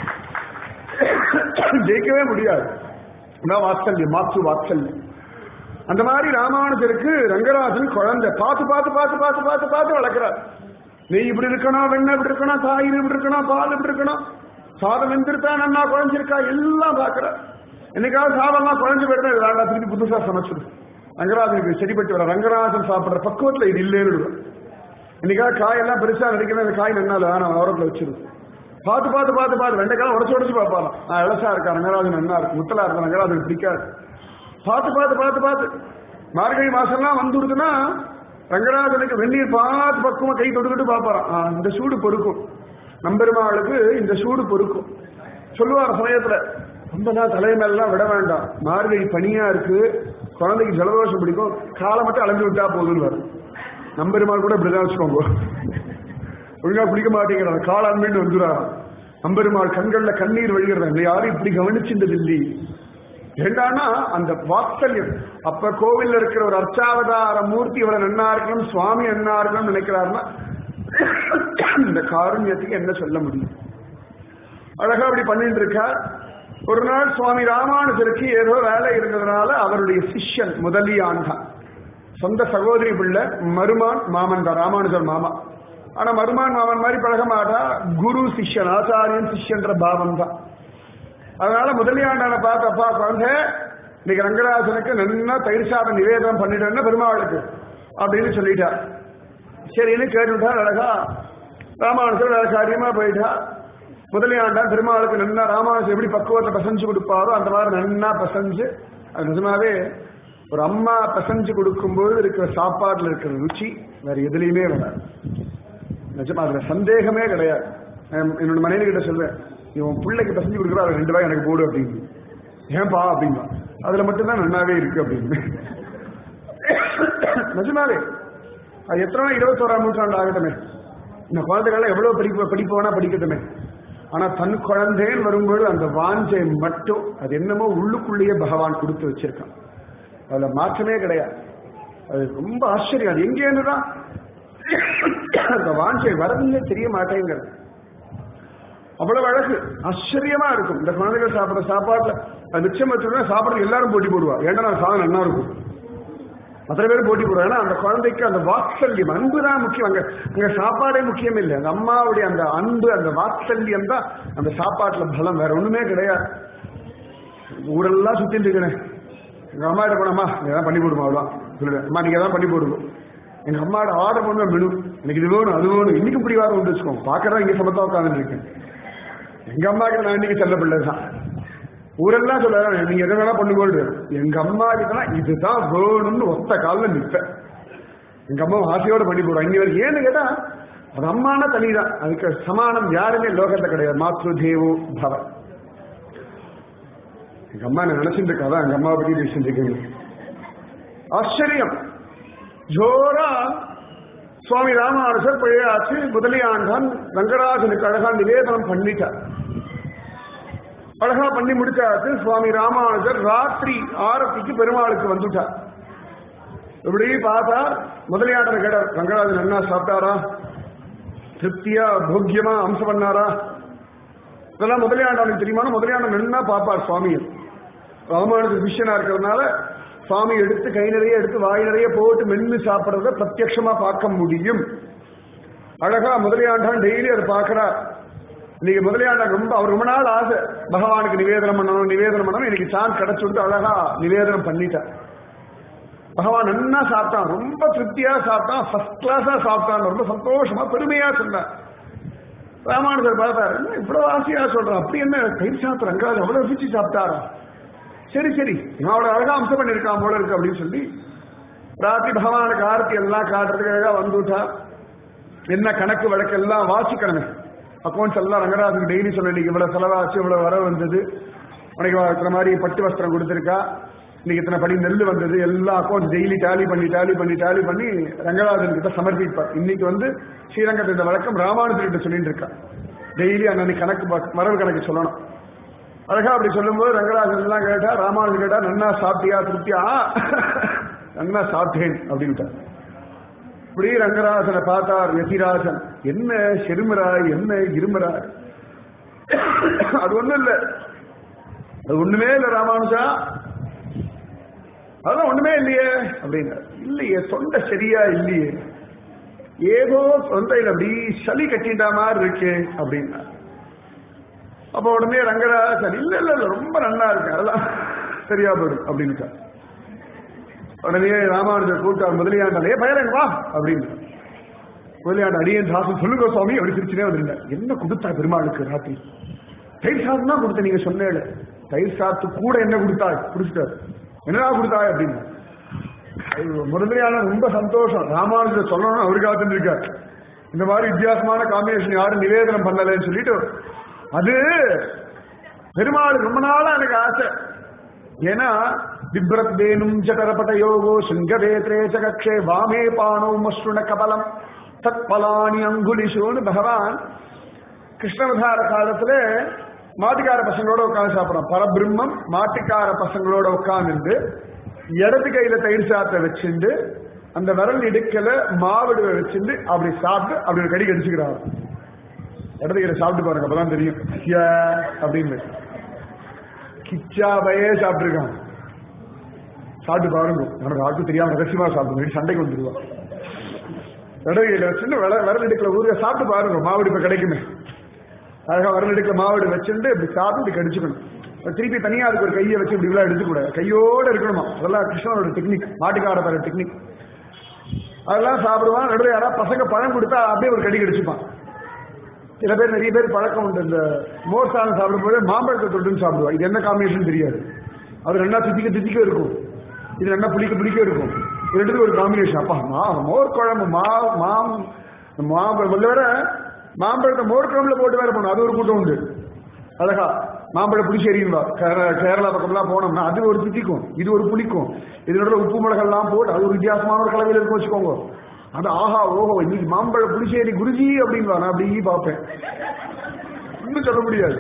ஜெயிக்கவே முடியாது நான் வாத்சல்யம் மாற்று வாத்சல்யம் அந்த மாதிரி ராமானுஜருக்கு ரங்கராஜன் குழந்தை பார்த்து பார்த்து பார்த்து பார்த்து பார்த்து பார்த்து வளர்க்கிறார் நெய் இப்படி இருக்கணும் வெண்ணெய் இப்படி இருக்கணும் காய் இப்படி இருக்கணும் பால் இப்படி இருக்கணும் சாதம் வெந்திருக்கா நன்னா குழஞ்சிருக்கா எல்லாம் பார்க்கிறார் என்னைக்காவது சாதம்லாம் குழஞ்சு போயிடுறேன் வேண்டாம் திருப்பி புதுசா சமைச்சிடு ரங்கராஜனுக்கு செடிப்பட்டு வர ரங்கராஜன் சாப்பிடுற பக்குவத்துல இது இல்லைன்னு இன்னைக்காவது காயெல்லாம் பெருசா நினைக்கிறேன் அந்த காய் நன்னால நான் ஓரத்தில் வச்சிரு பார்த்து பார்த்து பார்த்து பார்த்து வெண்டைக்காய் உடச்சு உடச்சு பார்ப்பாராம் நான் இலசா இருக்கா ரங்கராஜன் நன்னா இருக்கு முத்தலா இருக்கா ரங்கராஜன் பிடிக்காது பார்த்து பார்த்து பார்த்து பார்த்து மார்கழி மாசம்லாம் வந்துடுதுன்னா ரங்கராஜனுக்கு வெந்நீர் பார்த்து பக்குவமா கை தொட்டுக்கிட்டு பார்ப்பாராம் ஆ, இந்த சூடு பொறுக்கும் நம்பெருமாளுக்கு இந்த சூடு பொறுக்கும் சொல்லுவார் சமயத்துல ரொம்ப நாள் தலை மேலாம் விட வேண்டாம் மார்கழி பனியா இருக்கு குழந்தைக்கு ஜலதோஷம் பிடிக்கும் காலை மட்டும் அலைஞ்சு விட்டா போதுன்னு வரும் நம்பெருமாள் கூட இப்படிதான் வச்சுக்கோங்க ஒழுங்கா குளிக்க மாட்டேங்கிறாங்க காலாண்மைன்னு வந்துடுறாங்க நம்பெருமாள் கண்கள்ல கண்ணீர் வழிகிறதா இல்லை யாரும் இப்படி கவனிச்சின்றது இல்லை ஏண்டானா அந்த வாத்சல்யம் அப்ப கோவில்ல இருக்கிற ஒரு அர்ச்சாவதார மூர்த்தி இவ்வளவு நன்னா இருக்கணும் சுவாமி நன்னா இருக்கணும்னு நினைக்கிறாருன்னா இந்த காருண்யத்துக்கு என்ன சொல்ல முடியும் அழகா அப்படி பண்ணிட்டு இருக்கார் ஒரு நாள் சுவாமி ராமானுஜருக்கு ஏதோ வேலை இருந்ததுனால அவருடைய சிஷ்யன் முதலியாண்டான் சொந்த சகோதரி பிள்ளை மருமான் மாமன் தான் ராமானுஜர் மாமா ஆனா மருமான் மாமன் மாதிரி பழக மாட்டா குரு சிஷ்யன் ஆச்சாரியன் சிஷ்யன்ற பாவம் தான் அதனால முதலியாண்டான பார்த்து அப்பா குழந்தை இன்னைக்கு ரங்கராஜனுக்கு நல்லா தயிர் சாதம் நிவேதனம் பண்ணிட்டேன்னா பெருமாளுக்கு அப்படின்னு சொல்லிட்டா சரின்னு கேட்டுட்டா அழகா ராமானுஜர் வேற காரியமா போயிட்டா முதலியாண்டான் பெருமாளுக்கு நன்னா ராமானுஜர் எப்படி பக்குவத்தை பசஞ்சு கொடுப்பாரோ அந்த மாதிரி நன்னா பசஞ்சு அது நிஜமாவே ஒரு அம்மா பசஞ்சு கொடுக்கும்போது இருக்கிற சாப்பாடுல இருக்கிற ருச்சி வேற எதுலையுமே வராது நிஜமா அதுல சந்தேகமே கிடையாது நான் என்னோட மனைவி கிட்ட சொல்வேன் இவன் பிள்ளைக்கு பசஞ்சு கொடுக்குறா அவன் ரெண்டு ரூபாய் எனக்கு போடு அப்படின்னு ஏன்பா அப்படின்னா அதுல மட்டும்தான் நன்னாவே இருக்கு அப்படின்னு நிஜமாவே அது எத்தனை இருபத்தோராம் நூற்றாண்டு ஆகட்டுமே இந்த குழந்தைகள்லாம் எவ்வளவு படிப்பு படிப்பு வேணா படிக்கட்டுமே ஆனா தன் குழந்தைன்னு வரும்போது அந்த வாஞ்சை மட்டும் அது என்னமோ உள்ளுக்குள்ளேயே பகவான் கொடுத்து வச்சிருக்கான் அதுல மாற்றமே கிடையாது அது ரொம்ப ஆச்சரியம் அது எங்கேருந்து தான் அந்த வாஞ்சை வரதுன்னே தெரிய மாட்டேங்கிறது அவ்வளவு அழகு ஆச்சரியமா இருக்கும் இந்த குழந்தைகள் சாப்பிடுற சாப்பாட்டுல அது மிச்சம் வச்சுருந்தா சாப்பிடுறது எல்லாரும் போட்டி போடுவா ஏன்னா நான் சாதம் நல்லா இருக்கும் அத்தனை பேரும் போட்டி போடுவா ஏன்னா அந்த குழந்தைக்கு அந்த வாத்சல்யம் அன்பு தான் முக்கியம் அங்க அங்க சாப்பாடே முக்கியம் இல்லை அந்த அம்மாவுடைய அந்த அன்பு அந்த வாத்சல்யம் தான் அந்த சாப்பாட்டுல பலம் வேற ஒண்ணுமே கிடையாது ஊரெல்லாம் சுத்திட்டு இருக்கிறேன் எங்க அம்மா கிட்ட போனம்மா நீ தான் பண்ணி போடுமா அவ்வளோ சொல்லுவேன் அம்மா நீங்க தான் பண்ணி போடுவோம் எங்க அம்மாவோட ஆர்டர் பண்ண மெனு எனக்கு இது வேணும் அது வேணும் இன்னைக்கு இப்படி வாரம் வந்து வச்சுக்கோங்க பாக்குறதா இங்க சமத்தா உட்காந்துட்டு இருக்கேன் எங்க அம்மா கிட்ட நான் இன்னைக்கு செல்ல பிள்ளை தான் ஊரெல்லாம் சொல்ல நீங்க எதை வேணா பண்ணி போடு எங்க அம்மா கிட்ட இதுதான் வேணும்னு ஒத்த காலில் நிற்பேன் எங்க அம்மா ஆசையோட பண்ணி போடுவோம் இங்க வரைக்கும் ஏன்னு கேட்டா அது அம்மான தனிதான் அதுக்கு சமானம் யாருமே லோகத்தை கிடையாது மாத்ரு தேவோ பவ எங்க அம்மா என்ன நினைச்சிட்டு இருக்காதான் எங்க அம்மா பத்தி பேசிட்டு இருக்கீங்க ஆச்சரியம் ஜோரா சுவாமி ராமானுஜர் பழையாச்சு முதலியாண்டான் ரங்கராஜனுக்கு அழகா நிவேதனம் பண்ணிட்டார் அழகா பண்ணி முடிச்சாச்சு சுவாமி ராமானுஜர் ராத்திரி ஆரத்திக்கு பெருமாளுக்கு வந்துட்டார் இப்படி பார்த்தா முதலியாண்டனை கேட்டார் ரங்கராஜன் என்ன சாப்பிட்டாரா திருப்தியா போக்கியமா அம்சம் பண்ணாரா இதெல்லாம் முதலியாண்டானுக்கு தெரியுமா முதலியாண்டன் என்ன பாப்பார் சுவாமியை ராமானுஜர் விஷயனா இருக்கிறதுனால சுவாமி எடுத்து கை நிறைய எடுத்து வாய் நிறைய போட்டு மென்னு சாப்பிட்றத பிரத்யட்சமா பார்க்க முடியும் அழகா முதலியாண்டான் டெய்லி அதை பார்க்கிறார் இன்னைக்கு முதலியாண்டான் ரொம்ப அவர் ரொம்ப நாள் ஆசை பகவானுக்கு நிவேதனம் பண்ணணும் நிவேதனம் பண்ணணும் இன்னைக்கு சான் கிடைச்சுட்டு அழகா நிவேதனம் பண்ணிட்டார் பகவான் நன்னா சாப்பிட்டான் ரொம்ப திருப்தியா சாப்பிட்டான் ஃபர்ஸ்ட் கிளாஸா சாப்பிட்டான் ரொம்ப சந்தோஷமா பெருமையா சொன்னார் ராமானுஜர் பார்த்தாரு என்ன இவ்வளவு ஆசையா சொல்றான் அப்படி என்ன தயிர் சாப்பிட்ற ரங்கராஜ் அவ்வளவு ருச்சி சாப்பிட்டாரா சரி சரி இவன் அவ்வளவு அழகா அம்சம் பண்ணிருக்கான் போல இருக்கு அப்படின்னு சொல்லி ராத்திரி பகவானுக்கு ஆரத்தி எல்லாம் காட்டுறதுக்காக வந்துட்டா என்ன கணக்கு வழக்கு எல்லாம் வாசிக்கணுமே அக்கௌண்ட்ஸ் எல்லாம் ரங்கராஜுக்கு டெய்லி சொல்ல இன்னைக்கு இவ்வளவு செலவாச்சு இவ்வளவு வர வந்தது உனக்கு இருக்கிற மாதிரி பட்டு வஸ்திரம் கொடுத்துருக்கா இன்னைக்கு இத்தனை படி நெல் வந்தது எல்லா அக்கௌண்ட் டெய்லி டேலி பண்ணி டேலி பண்ணி டேலி பண்ணி ரங்கராஜன் கிட்ட சமர்ப்பிப்பார் இன்னைக்கு வந்து ஸ்ரீரங்கத்தில் இந்த வழக்கம் ராமானுஜர் கிட்ட சொல்லிட்டு இருக்கா டெய்லி அன்னன்னைக்கு கணக்கு பா- வரவு கணக்கு சொல்லணும் அழகா அப்படி சொல்லும்போது ரங்கராஜன் எல்லாம் கேட்டா ராமானுஜன் கேட்டா நன்னா சாப்பிட்டியா திருப்தியா நன்னா சாப்பிட்டேன் அப்படின்ட்டார் இப்படி ரங்கராஜனை பார்த்தார் யதிராஜன் என்ன செருமராய் என்ன இருமராய் அது ஒண்ணும் இல்ல அது ஒண்ணுமே இல்ல ராமானுஜா அதெல்லாம் ஒண்ணுமே இல்லையே அப்படின்னா இல்லையே தொண்டை சரியா இல்லையே ஏதோ தொண்டையில் அப்படி சளி கட்டிட்ட மாதிரி இருக்கு அப்படின்னா அப்ப உடனே ரங்கராஜன் இல்ல இல்ல இல்ல ரொம்ப நல்லா இருக்கு அதெல்லாம் சரியா போயிடும் அப்படின்னு உடனே ராமானுஜர் கூட்டார் முதலியாண்டான் ஏ பயலங்க வா அப்படின்னு முதலியாண்ட அடியன் சாசம் சொல்லுங்க சுவாமி அப்படி சிரிச்சுனே வந்துருங்க என்ன கொடுத்தா பெருமாளுக்கு ராத்திரி தயிர் சாதம் தான் கொடுத்த நீங்க சொன்னேன் தயிர் சாத்து கூட என்ன கொடுத்தாய் குடிச்சிட்டாரு என்னடா கொடுத்தாய் அப்படின்னு முதலியான ரொம்ப சந்தோஷம் ராமானுஜர் சொல்லணும்னு அவரு காத்துட்டு இருக்கார் இந்த மாதிரி வித்தியாசமான காம்பினேஷன் யாரும் நிவேதனம் பண்ணலன்னு சொல்லிட்டு அது பெருமாள் ரொம்ப நாளா எனக்கு ஆசை ஏன்னா பிப்ரத் வேணும் ஜடரபட யோகோ சிங்கவேத்ரே கக்ஷே வாமே பானோ மஸ்ருண கபலம் தத் பலானி அங்குலிஷோன்னு பகவான் கிருஷ்ணவதார காலத்துல மாட்டுக்கார பசங்களோட உட்காந்து சாப்பிடுறோம் பரபிரம்மம் மாட்டுக்கார பசங்களோட உட்கார்ந்து இடது கையில தயிர் சாத்தை வச்சுண்டு அந்த விரல் இடுக்கல மாவடுவை வச்சுண்டு அப்படி சாப்பிட்டு அப்படி ஒரு கடி கடிச்சுக்கிறாங்க இடது கையில சாப்பிட்டு பாருங்க அப்பதான் தெரியும் ஐயா அப்படின்னு கிச்சாவையே சாப்பிட்டுருக்கான் சாப்பிட்டு பாருங்க எனக்கு யாருக்கும் தெரியாம ரகசியமா சாப்பிடுங்க சண்டைக்கு வந்துருவா இடது கையில வச்சுட்டு விரல் விரல் இடுக்கல ஊருக சாப்பிட்டு பாருங்க மாவடு இப்ப கிடைக்குமே அழகா வரலடுக்க மாவடு வச்சுட்டு இப்படி சாப்பிட்டு இப்படி கடிச்சுக்கணும் திருப்பி தனியா அதுக்கு ஒரு கையை வச்சு இப்படி எல்லாம் எடுத்துக்கூடாது கையோட இருக்கணுமா அதெல்லாம் கிருஷ்ணனோட டெக்னிக் மாட்டுக்காரத்தோட டெக்னிக் அதெல்லாம் சாப்பிடுவான் நடுவில் யாராவது பசங்க பழம் கொடுத்தா அப்படியே ஒரு கடி கடிச்சுப்பான் சில பேர் நிறைய பேர் பழக்கம் உண்டு இந்த மோர் சாதம் சாப்பிடும்போது மாம்பழத்தை தொட்டுன்னு சாப்பிடுவா இது என்ன காம்பினேஷன் தெரியாது அது ரெண்டா தித்திக்க தித்திக்க இருக்கும் இது ரெண்டா புளிக்க புளிக்க இருக்கும் இது ரெண்டுக்கும் ஒரு காம்பினேஷன் அப்பா மா மோர் குழம்பு மா மாம் மாம்பழம் வேற மாம்பழத்தை மோர் குழம்புல போட்டு வேற பண்ணும் அது ஒரு கூட்டம் உண்டு அழகா மாம்பழ புளிச்சேரியும் கேரளா பக்கம்லாம் போனோம்னா அது ஒரு தித்திக்கும் இது ஒரு புளிக்கும் இதனோட உப்பு மிளகெல்லாம் போட்டு அது ஒரு வித்தியாசமான ஒரு கலவையில் இருக்கும் வச்சுக்கோங்க அது ஆஹா ஓஹோ இன்னைக்கு மாம்பழ புளிச்சேரி குருஜி அப்படின்னு நான் அப்படி பார்ப்பேன் இன்னும் சொல்ல முடியாது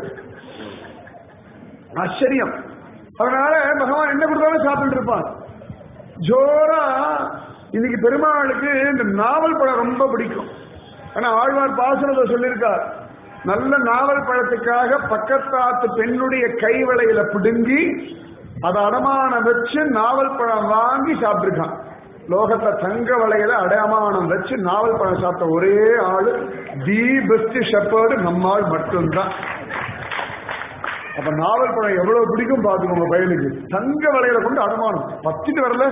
ஆச்சரியம் அதனால பகவான் என்ன கொடுத்தாலும் சாப்பிட்டு இருப்பான் ஜோரா இன்னைக்கு பெருமாளுக்கு இந்த நாவல் பழம் ரொம்ப பிடிக்கும் ஆனா ஆழ்வார் பாசனத்தை சொல்லியிருக்கார் நல்ல நாவல் பழத்துக்காக பக்கத்தாத்து பெண்ணுடைய கைவளையில பிடுங்கி அதை அடமானம் வச்சு நாவல் பழம் வாங்கி சாப்பிட்டுருக்கான் லோகத்துல தங்க வளையில அடமானம் வச்சு நாவல் பழம் சாப்பிட்ட ஒரே ஆளு தி பெஸ்ட் ஷெப்பர்டு நம்மால் மட்டும்தான் அப்ப நாவல் பழம் எவ்வளவு பிடிக்கும் பாத்துக்கோங்க பையனுக்கு தங்க வளையல கொண்டு அடமானம் பத்திட்டு வரல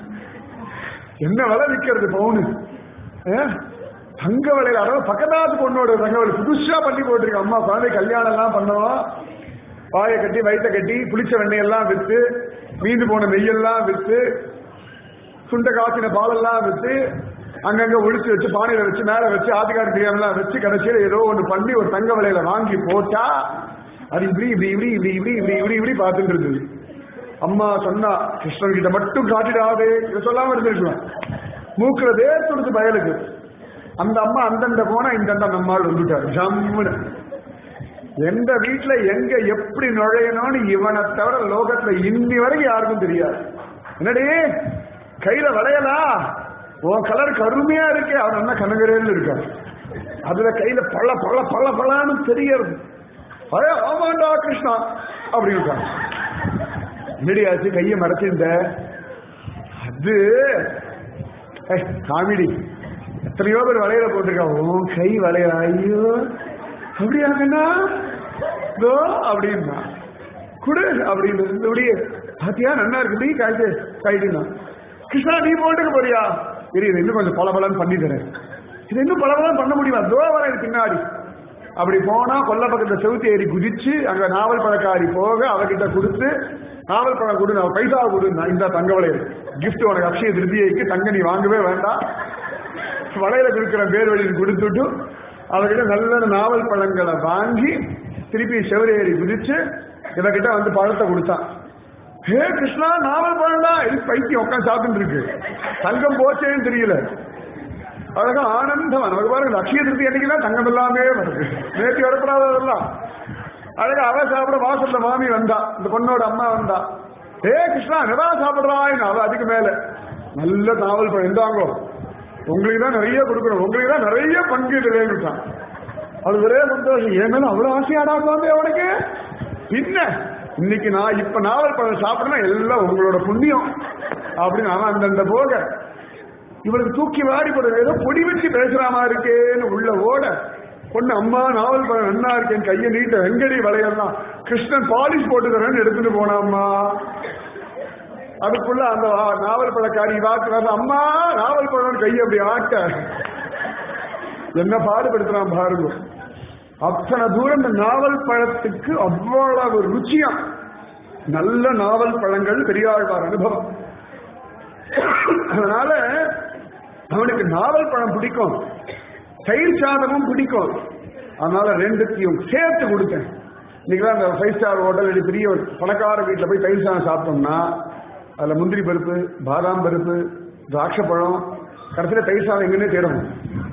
என்ன விலை விற்கிறது பவுனு ஆ? தங்க வளையல அதாவது பக்கத்தாத்து பொண்ணோட தங்க வலை புதுசா பண்ணி போட்டிருக்க அம்மா குழந்தை கல்யாணம் எல்லாம் பண்ணவா பாயை கட்டி வயிற்ற கட்டி புளிச்ச வெண்ணெயெல்லாம் வித்து மீந்து போன நெய்யெல்லாம் வித்து சுண்ட காய்ச்சின பாலெல்லாம் வித்து அங்கங்க ஒழிச்சு வச்சு பானையில வச்சு மேல வச்சு ஆதிகாரி தெரியாமலாம் வச்சு கடைசியில ஏதோ ஒண்ணு பண்ணி ஒரு தங்க வலையில வாங்கி போட்டா அது இப்படி இப்படி இப்படி இப்படி இப்படி இப்படி இப்படி இப்படி பார்த்துட்டு இருந்தது அம்மா சொன்னா கிருஷ்ணன் கிட்ட மட்டும் காட்டிடாதே இதை சொல்லாம இருந்திருக்கலாம் மூக்குல வேர்த்துடுத்து பயலுக்கு அந்த அம்மா அந்தண்ட போனா இந்த நம்மால் வந்துட்டார் ஜம்முன்னு எந்த வீட்டுல எங்க எப்படி நுழையணும்னு இவனை தவிர லோகத்துல இன்னி வரைக்கும் யாருக்கும் தெரியாது என்னடி கையில வளையலா உன் கலர் கருமையா இருக்கு அவன் என்ன கனகரேன்னு இருக்கான் அதுல கையில பள்ள பள்ள பள்ள பள்ளன்னு தெரியறது அரே ஆமாண்டா கிருஷ்ணா அப்படி இருக்கான் என்னடியாச்சு கையை மறைச்சிருந்த அது ஏய், காமெடி எத்தனையோ பேர் வளையல போட்டிருக்கான் உன் கை வளையல ஐயோ அப்படியாங்கண்ணா இதோ அப்படின்னா குடு அப்படின்னு இப்படியே பாத்தியா நல்லா இருக்கு நீ காய்ச்சி காய்க்குண்ணா கிருஷ்ணா நீ போட்டுக்க போறியா இரு இது இன்னும் கொஞ்சம் பளபளன்னு பண்ணி தரேன் இது இன்னும் பளபளன்னு பண்ண முடியுமா தோ வரேன் பின்னாடி அப்படி போனா கொல்ல பக்கத்துல செவுத்தி ஏறி குதிச்சு அங்க நாவல் பழக்காரி போக அவகிட்ட கொடுத்து நாவல் பழம் கொடு நான் பைசா கொடு நான் இந்த தங்க வளையல் gift உனக்கு அக்ஷய திருப்தியைக்கு தங்க நீ வாங்கவே வேண்டாம் வளையல கொடுக்கிற பேர் வழியில் கொடுத்துட்டு அவர்கிட்ட நல்ல நாவல் பழங்களை வாங்கி திருப்பி செவரேறி குதிச்சு இவகிட்ட வந்து பழத்தை கொடுத்தான் ஹே கிருஷ்ணா நாவல் பழம்டா இது பைத்தியம் உட்காந்து சாப்பிட்டு இருக்கு தங்கம் போச்சேன்னு தெரியல அழகா ஆனந்தம் நமக்கு பாருங்க லட்சிய திருப்தி அன்னைக்கு தான் தங்கம் எல்லாமே வருது நேற்று வரப்படாததெல்லாம் அழகா அவ சாப்பிட வாசல்ல மாமி வந்தா இந்த பொண்ணோட அம்மா வந்தா ஏ கிருஷ்ணா நிறா சாப்பிடுறான்னு அவ அதுக்கு மேல நல்ல நாவல் பழம் இருந்தாங்கோ உங்களுக்கு தான் நிறைய கொடுக்கணும் உங்களுக்கு தான் நிறைய பங்கு இல்லைன்னுட்டான் அது ஒரே சந்தோஷம் என் மேல அவ்வளவு ஆசையாடா குழந்தை அவனுக்கு பின்ன இன்னைக்கு நான் இப்ப நாவல் பழம் சாப்பிடணும் எல்லாம் உங்களோட புண்ணியம் அப்படின்னு அவன் அந்தந்த போக இவளுக்கு தூக்கி வாரி போடுறது ஏதோ பொடி வச்சு பேசுற மாதிரி இருக்கேன்னு உள்ள ஓட பொண்ணு அம்மா நாவல் பழம் நன்னா இருக்கேன் கையை நீட்ட வெங்கடி வளையல்லாம் கிருஷ்ணன் பாலிஷ் போட்டு தரேன்னு எடுத்துட்டு போனாம்மா அதுக்குள்ள அந்த வா- நாவல் பழக்காரி வாக்கு வர அம்மா நாவல் பழம் கையை அப்படி ஆட்ட என்ன பாடுபடுத்துறான் பாருங்க அத்தனை தூரம் இந்த நாவல் பழத்துக்கு அவ்வளவு ருச்சியம் நல்ல நாவல் பழங்கள் பெரியாழ்வார் அனுபவம் அதனால அவனுக்கு நாவல் பழம் பிடிக்கும் தயிர் சாதமும் பிடிக்கும் அதனால ரெண்டுத்தையும் சேர்த்து கொடுத்தேன் இன்னைக்கு அந்த ஃபைவ் ஸ்டார் ஹோட்டல் இல்லை பெரிய ஒரு பணக்கார வீட்டில் போய் தயிர் சாதம் சாப்பிட்டோம்னா அதில் முந்திரி பருப்பு பாதாம் பருப்பு திராட்சை பழம் கடைசியில் தயிர் சாதம் எங்கன்னே தேடணும்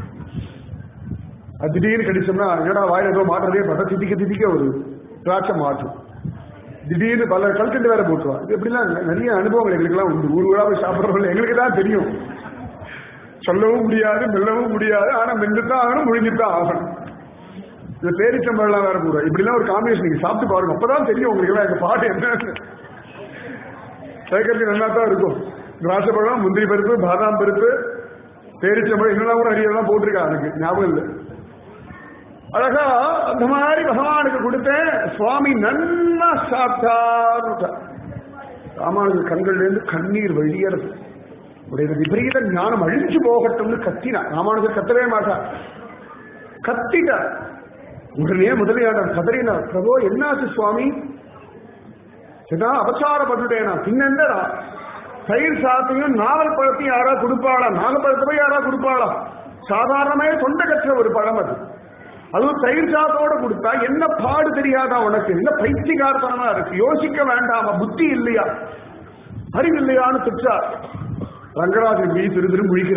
அது திடீர்னு கடிச்சோம்னா என்னடா வாயில ஏதோ மாட்டுறதே பார்த்தா திதிக்க திதிக்க ஒரு திராட்சை மாற்றும் திடீர்னு பல கல்கண்டு வேற போட்டுருவா இது எப்படிலாம் நிறைய அனுபவங்கள் எங்களுக்கெல்லாம் உண்டு ஊர் ஊரா போய் சாப்பிட்றவங்க எங்களுக்கு தான் தெரியும் சொல்லவும் முடியாது மெல்லவும் முடியாது ஆனா மென்று தான் ஆகணும் முழிஞ்சிட்டு தான் ஆகணும் இந்த பேரிச்சம்பழம் வேற கூட இப்படிலாம் ஒரு காம்பினேஷன் நீங்க சாப்பிட்டு பாருங்க அப்பதான் தெரியும் உங்களுக்கு எல்லாம் எங்க பாட்டு என்ன கேட்கறதுக்கு நல்லா தான் இருக்கும் திராட்சை பழம் முந்திரி பருப்பு பாதாம் பருப்பு பேரிச்சம்பழம் இன்னும் கூட நிறைய எல்லாம் போட்டிருக்கா எனக்கு ஞாபகம் இல்லை அழகா அந்த மாதிரி பகவானுக்கு கொடுத்தேன் சுவாமி நன்னா சாப்பிட்டார் ராமானுஜர் கண்கள்ல இருந்து கண்ணீர் வெளியறது உடைய விபரீத ஞானம் அழிஞ்சு போகட்டும்னு கத்தினா ராமானுஜர் கத்தவே மாட்டார் கத்திட்டார் உடனே முதலியாளர் கதறினார் பிரபோ என்னாச்சு சுவாமி ஏதா அபசாரப்பட்டுட்டேனா பின்னெண்டடா தயிர் சாத்தையும் நாவல் பழத்தையும் யாரா கொடுப்பாளா நாகப்பழத்தை போய் யாரா கொடுப்பாளா சாதாரணமே தொண்டை கற்ற ஒரு பழம் அது அதுவும் தயிர் சாதத்தோட கொடுத்தா என்ன பாடு தெரியாதா உனக்கு என்ன பைத்தியகார்த்தனமா இருக்கு யோசிக்க வேண்டாமா புத்தி இல்லையா அறிவு இல்லையான்னு திட்டார் ரங்கராஜன் மீ திரு திரு முழிக்கிறார்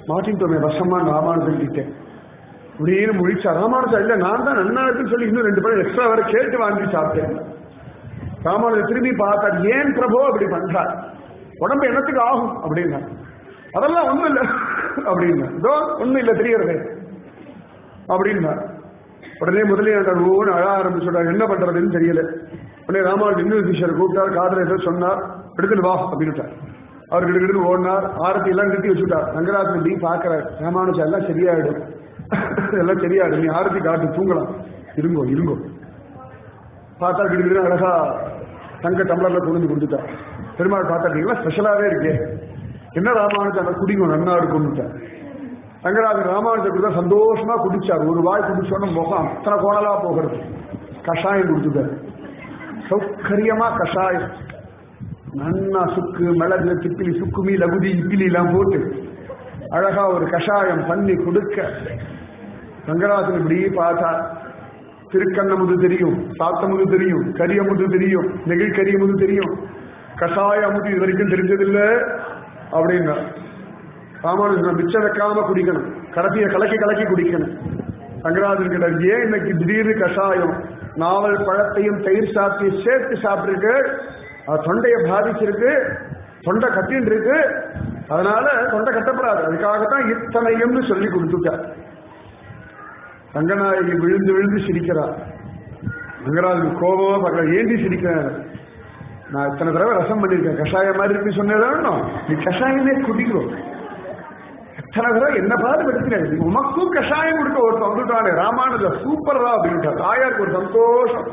மாட்டின்ட்டோமே வசமா ராமானுஜன் கிட்ட அப்படின்னு முழிச்சா ராமானுஜா இல்ல நான் தான் நன்னா இருக்குன்னு சொல்லி இன்னும் ரெண்டு பேரும் எக்ஸ்ட்ரா வர கேட்டு வாங்கி சாப்பிட்டேன் ராமானுஜர் திரும்பி பார்த்தார் ஏன் பிரபு அப்படி பண்றார் உடம்பு என்னத்துக்கு ஆகும் அப்படின்னா அதெல்லாம் ஒண்ணும் இல்ல அப்படின்னா இதோ ஒண்ணும் இல்ல தெரியறது அப்படின்னா உடனே முதலியாண்டர் ஓன்னு அழ ஆரம்பிச்சுட்டார் என்ன பண்றதுன்னு தெரியல உடனே ராமானுஜர் இன்னொரு சிஷர் கூப்பிட்டார் காதல ஏதோ சொன்னார் எடுத்துட்டு வா அப்படின்னுட்டார் அவர் கிட்ட ஓடினார் ஆரத்தி எல்லாம் நிறுத்தி வச்சுட்டார் ரங்கராஜன் இப்படி பாக்குறாரு ராமானுஜா எல்லாம் சரியாயிடும் எல்லாம் சரியாயிடும் நீ ஆரத்தி காட்டு தூங்கலாம் இருங்கோ இருங்கோ பார்த்தா கிட்ட அழகா தங்க டம்ளர்ல கொண்டு கொடுத்துட்டார் பெருமாள் பார்த்தாட்டீங்களா ஸ்பெஷலாவே இருக்கே என்ன ராமானுஜன் அந்த குடிங்க நன்னா இருக்கும்னுட்டார் ரங்கராஜன் ராமானுஜர் கொடுத்தா சந்தோஷமா குடிச்சார் ஒரு வாய் குடிச்சோன்னு முகம் அத்தனை கோணலா போகிறது கஷாயம் கொடுத்துட்டார் சௌகரியமா கஷாயம் நன்னா சுக்கு மிளகு திப்பிலி சுக்குமி லகுதி இப்பிலி எல்லாம் போட்டு அழகா ஒரு கஷாயம் பண்ணி கொடுக்க ரங்கராஜன் இப்படி பார்த்தா திருக்கண்ணமுது தெரியும் சாத்தமுது தெரியும் கரியமுது தெரியும் நெகிழ் கரியமுது தெரியும் கஷாய அமுது இது வரைக்கும் தெரிஞ்சதில்ல அப்படின்னா ராமானுஜன் மிச்சம் வைக்காம குடிக்கணும் கடைசியை கலக்கி கலக்கி குடிக்கணும் ரங்கராஜன் கிட்ட ஏன் இன்னைக்கு திடீர்னு கஷாயம் நாவல் பழத்தையும் தயிர் சாத்தி சேர்த்து சாப்பிட்டுருக்கு அது தொண்டையை பாதிச்சிருக்கு தொண்டை கட்டின்னு இருக்கு அதனால தொண்டை கட்டப்படாது அதுக்காகத்தான் இத்தனையும்னு சொல்லி கொடுத்துட்டார் ரங்கநாயகி விழுந்து விழுந்து சிரிக்கிறார் ரங்கராஜன் கோபமா பார்க்கல ஏண்டி சிரிக்கிறார் நான் இத்தனை தடவை ரசம் பண்ணிருக்கேன் கஷாயம் மாதிரி இருக்கு சொன்னதானோ நீ கஷாயமே குடிக்கிறோம் எத்தனை தடவை என்ன பாடு எடுத்துனாரு உமக்கும் கஷாயம் கொடுக்க ஒரு வந்துட்டானே ராமானுஜ சூப்பரா அப்படின்ட்டார் தாயாருக்கு ஒரு சந்தோஷம்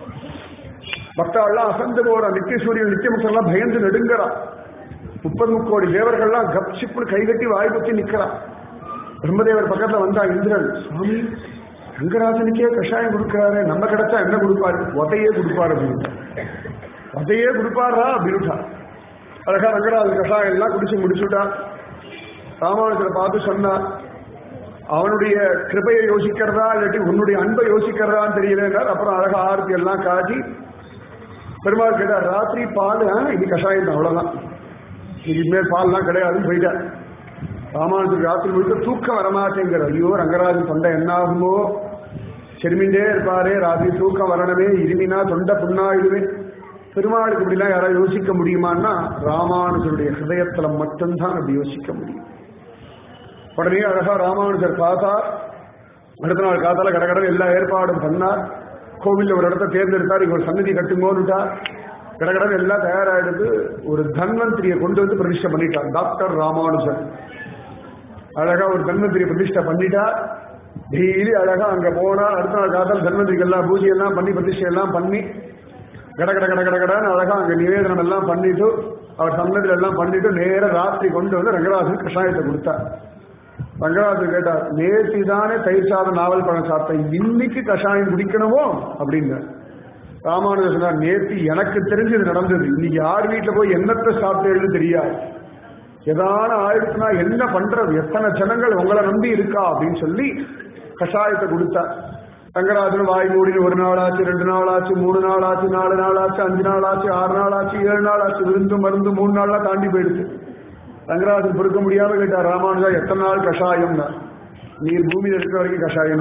பக்தாள்லாம் அசந்து போற நித்திய சூரியன் நித்தியமுகெல்லாம் பயந்து நெடுங்கிறா முப்பது முக்கோடி தேவர்கள்லாம் கப் சிப்புன்னு கைகட்டி வாய் குத்தி நிக்கிறா பிரம்மதேவர் பக்கத்துல வந்தா இந்திரன் சுவாமி ரங்கராஜனுக்கே கஷாயம் கொடுக்கிறாரு நம்ம கிடைச்சா என்ன கொடுப்பாரு உதையே கொடுப்பாரு அப்படின்னு உதையே கொடுப்பாரா அப்படின்ட்டா அழகா ரங்கராஜன் கஷாயம் எல்லாம் குடிச்சு முடிச்சுட்டா ராமானுஜரை பார்த்து சொன்னா அவனுடைய கிருபையை யோசிக்கிறதா இல்லாட்டி உன்னுடைய அன்பை யோசிக்கிறதான்னு தெரியலன்னார் அப்புறம் அழகா ஆரத்தி எல்லாம் காட்டி பெருமாள் கேட்டார் ராத்திரி பால் ஆ, இது கஷாயம் தான் அவ்வளவுதான் இதுக்கு மேல் பால்லாம் கிடையாதுன்னு போயிட்டார் ராமானுஜர் ராத்திரி முழுக்க தூக்கம் வரமாட்டேங்கிற ஐயோ ரங்கராஜன் தொண்டை என்ன ஆகுமோ செருமிண்டே இருப்பாரே ராத்திரி தூக்கம் வரணுமே இருமினா தொண்டை புண்ணாயிடுமே பெருமாளுக்கு இப்படிலாம் யாராவது யோசிக்க முடியுமான்னா ராமானுஜருடைய ஹிருதயத்துல மட்டும்தான் அப்படி யோசிக்க முடியும் உடனே அழகா ராமானுஜர் பார்த்தா அடுத்த நாள் காத்தால கடகடன் எல்லா ஏற்பாடும் பண்ணார் கோவில்ல ஒரு இடத்த தேர்ந்தெடுத்தார் இங்க ஒரு சன்னதி கட்டுங்கோன்னுட்டார் கடகடன் எல்லாம் தயாராயிடுது ஒரு தன்வந்திரியை கொண்டு வந்து பிரதிஷ்டை பண்ணிட்டார் டாக்டர் ராமானுஜன் அழகா ஒரு தன்வந்திரியை பிரதிஷ்டை பண்ணிட்டா டெய்லி அழகா அங்க போனா அடுத்த நாள் காத்தால தன்வந்திரிக்கு எல்லாம் பூஜை எல்லாம் பண்ணி பிரதிஷ்டை எல்லாம் பண்ணி கட கட கட கட கடன்னு அழகா அங்க நிவேதனம் எல்லாம் பண்ணிட்டு அவர் சன்னதில எல்லாம் பண்ணிட்டு நேர ராத்திரி கொண்டு வந்து ரங்கராஜன் கஷாயத்தை கொடுத்தார் ரங்கராஜன் கேட்டார் நேற்று தானே தயிர் சாதம் நாவல் பழம் சாப்பிட்டேன் இன்னைக்கு கஷாயம் குடிக்கணுமோ அப்படின்னு ராமானுஜர் சொன்னார் நேற்று எனக்கு தெரிஞ்சு இது நடந்தது இன்னைக்கு யார் வீட்டுல போய் என்னத்தை சாப்பிட்டேன்னு தெரியாது ஏதான ஆயிடுச்சுன்னா என்ன பண்றது எத்தனை ஜனங்கள் உங்களை நம்பி இருக்கா அப்படின்னு சொல்லி கஷாயத்தை கொடுத்தார் ரங்கராஜன் வாய் மூடின்னு ஒரு நாள் ஆச்சு ரெண்டு நாள் ஆச்சு மூணு நாள் ஆச்சு நாலு நாள் ஆச்சு அஞ்சு நாள் ஆச்சு ஆறு நாள் ஆச்சு ஏழு நாள் ஆச்சு விருந்து மருந்து மூணு நாள்லாம் தாண்டி போயிடுச்சு ரங்கராஜன் பொறுக்க முடியாம கேட்டார் ராமானுஜா எத்தனை நாள் கஷாயம்னா நீர் பூமியில இருக்கிற வரைக்கும் கஷாயம்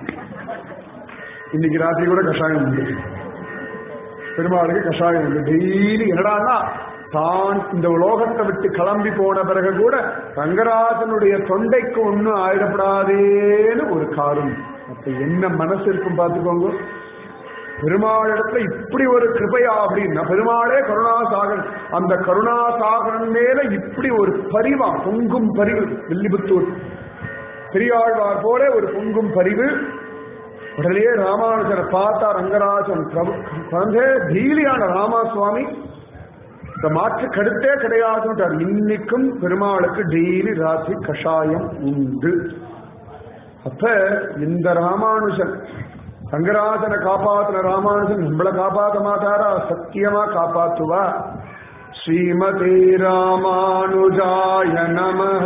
இன்னைக்கு ராத்திரி கூட கஷாயம் உண்டு பெருமாளுக்கு கஷாயம் உண்டு டெய்லி என்னடான்னா தான் இந்த உலோகத்தை விட்டு கிளம்பி போன பிறகு கூட ரங்கராஜனுடைய தொண்டைக்கு ஒன்றும் ஆயிடப்படாதேன்னு ஒரு காரும் அப்ப என்ன மனசு இருக்கும் பார்த்துக்கோங்க பெருமாளிடத்துல இப்படி ஒரு கிருபையா அப்படின்னா பெருமாளே கருணாசாகர் அந்த கருணாசாகரன் மேல இப்படி ஒரு பரிவா பொங்கும் பரிவு வில்லிபுத்தூர் பெரியாழ்வார் போல ஒரு பொங்கும் பரிவு உடனே ராமானுஜரை பார்த்தா ரங்கராஜன் பிரபு குழந்தை தீலியான ராமா சுவாமி இந்த மாற்று கருத்தே கிடையாதுன்றார் இன்னைக்கும் பெருமாளுக்கு டெய்லி ராத்திரி கஷாயம் உண்டு அப்ப இந்த ராமானுஜன் ரங்கராஜனை காப்பாத்தின ராமானுஜன் நம்மளை காப்பாத்த மாட்டாரா சத்தியமா காப்பாத்துவா ஸ்ரீமதே ராமானுஜாய நமः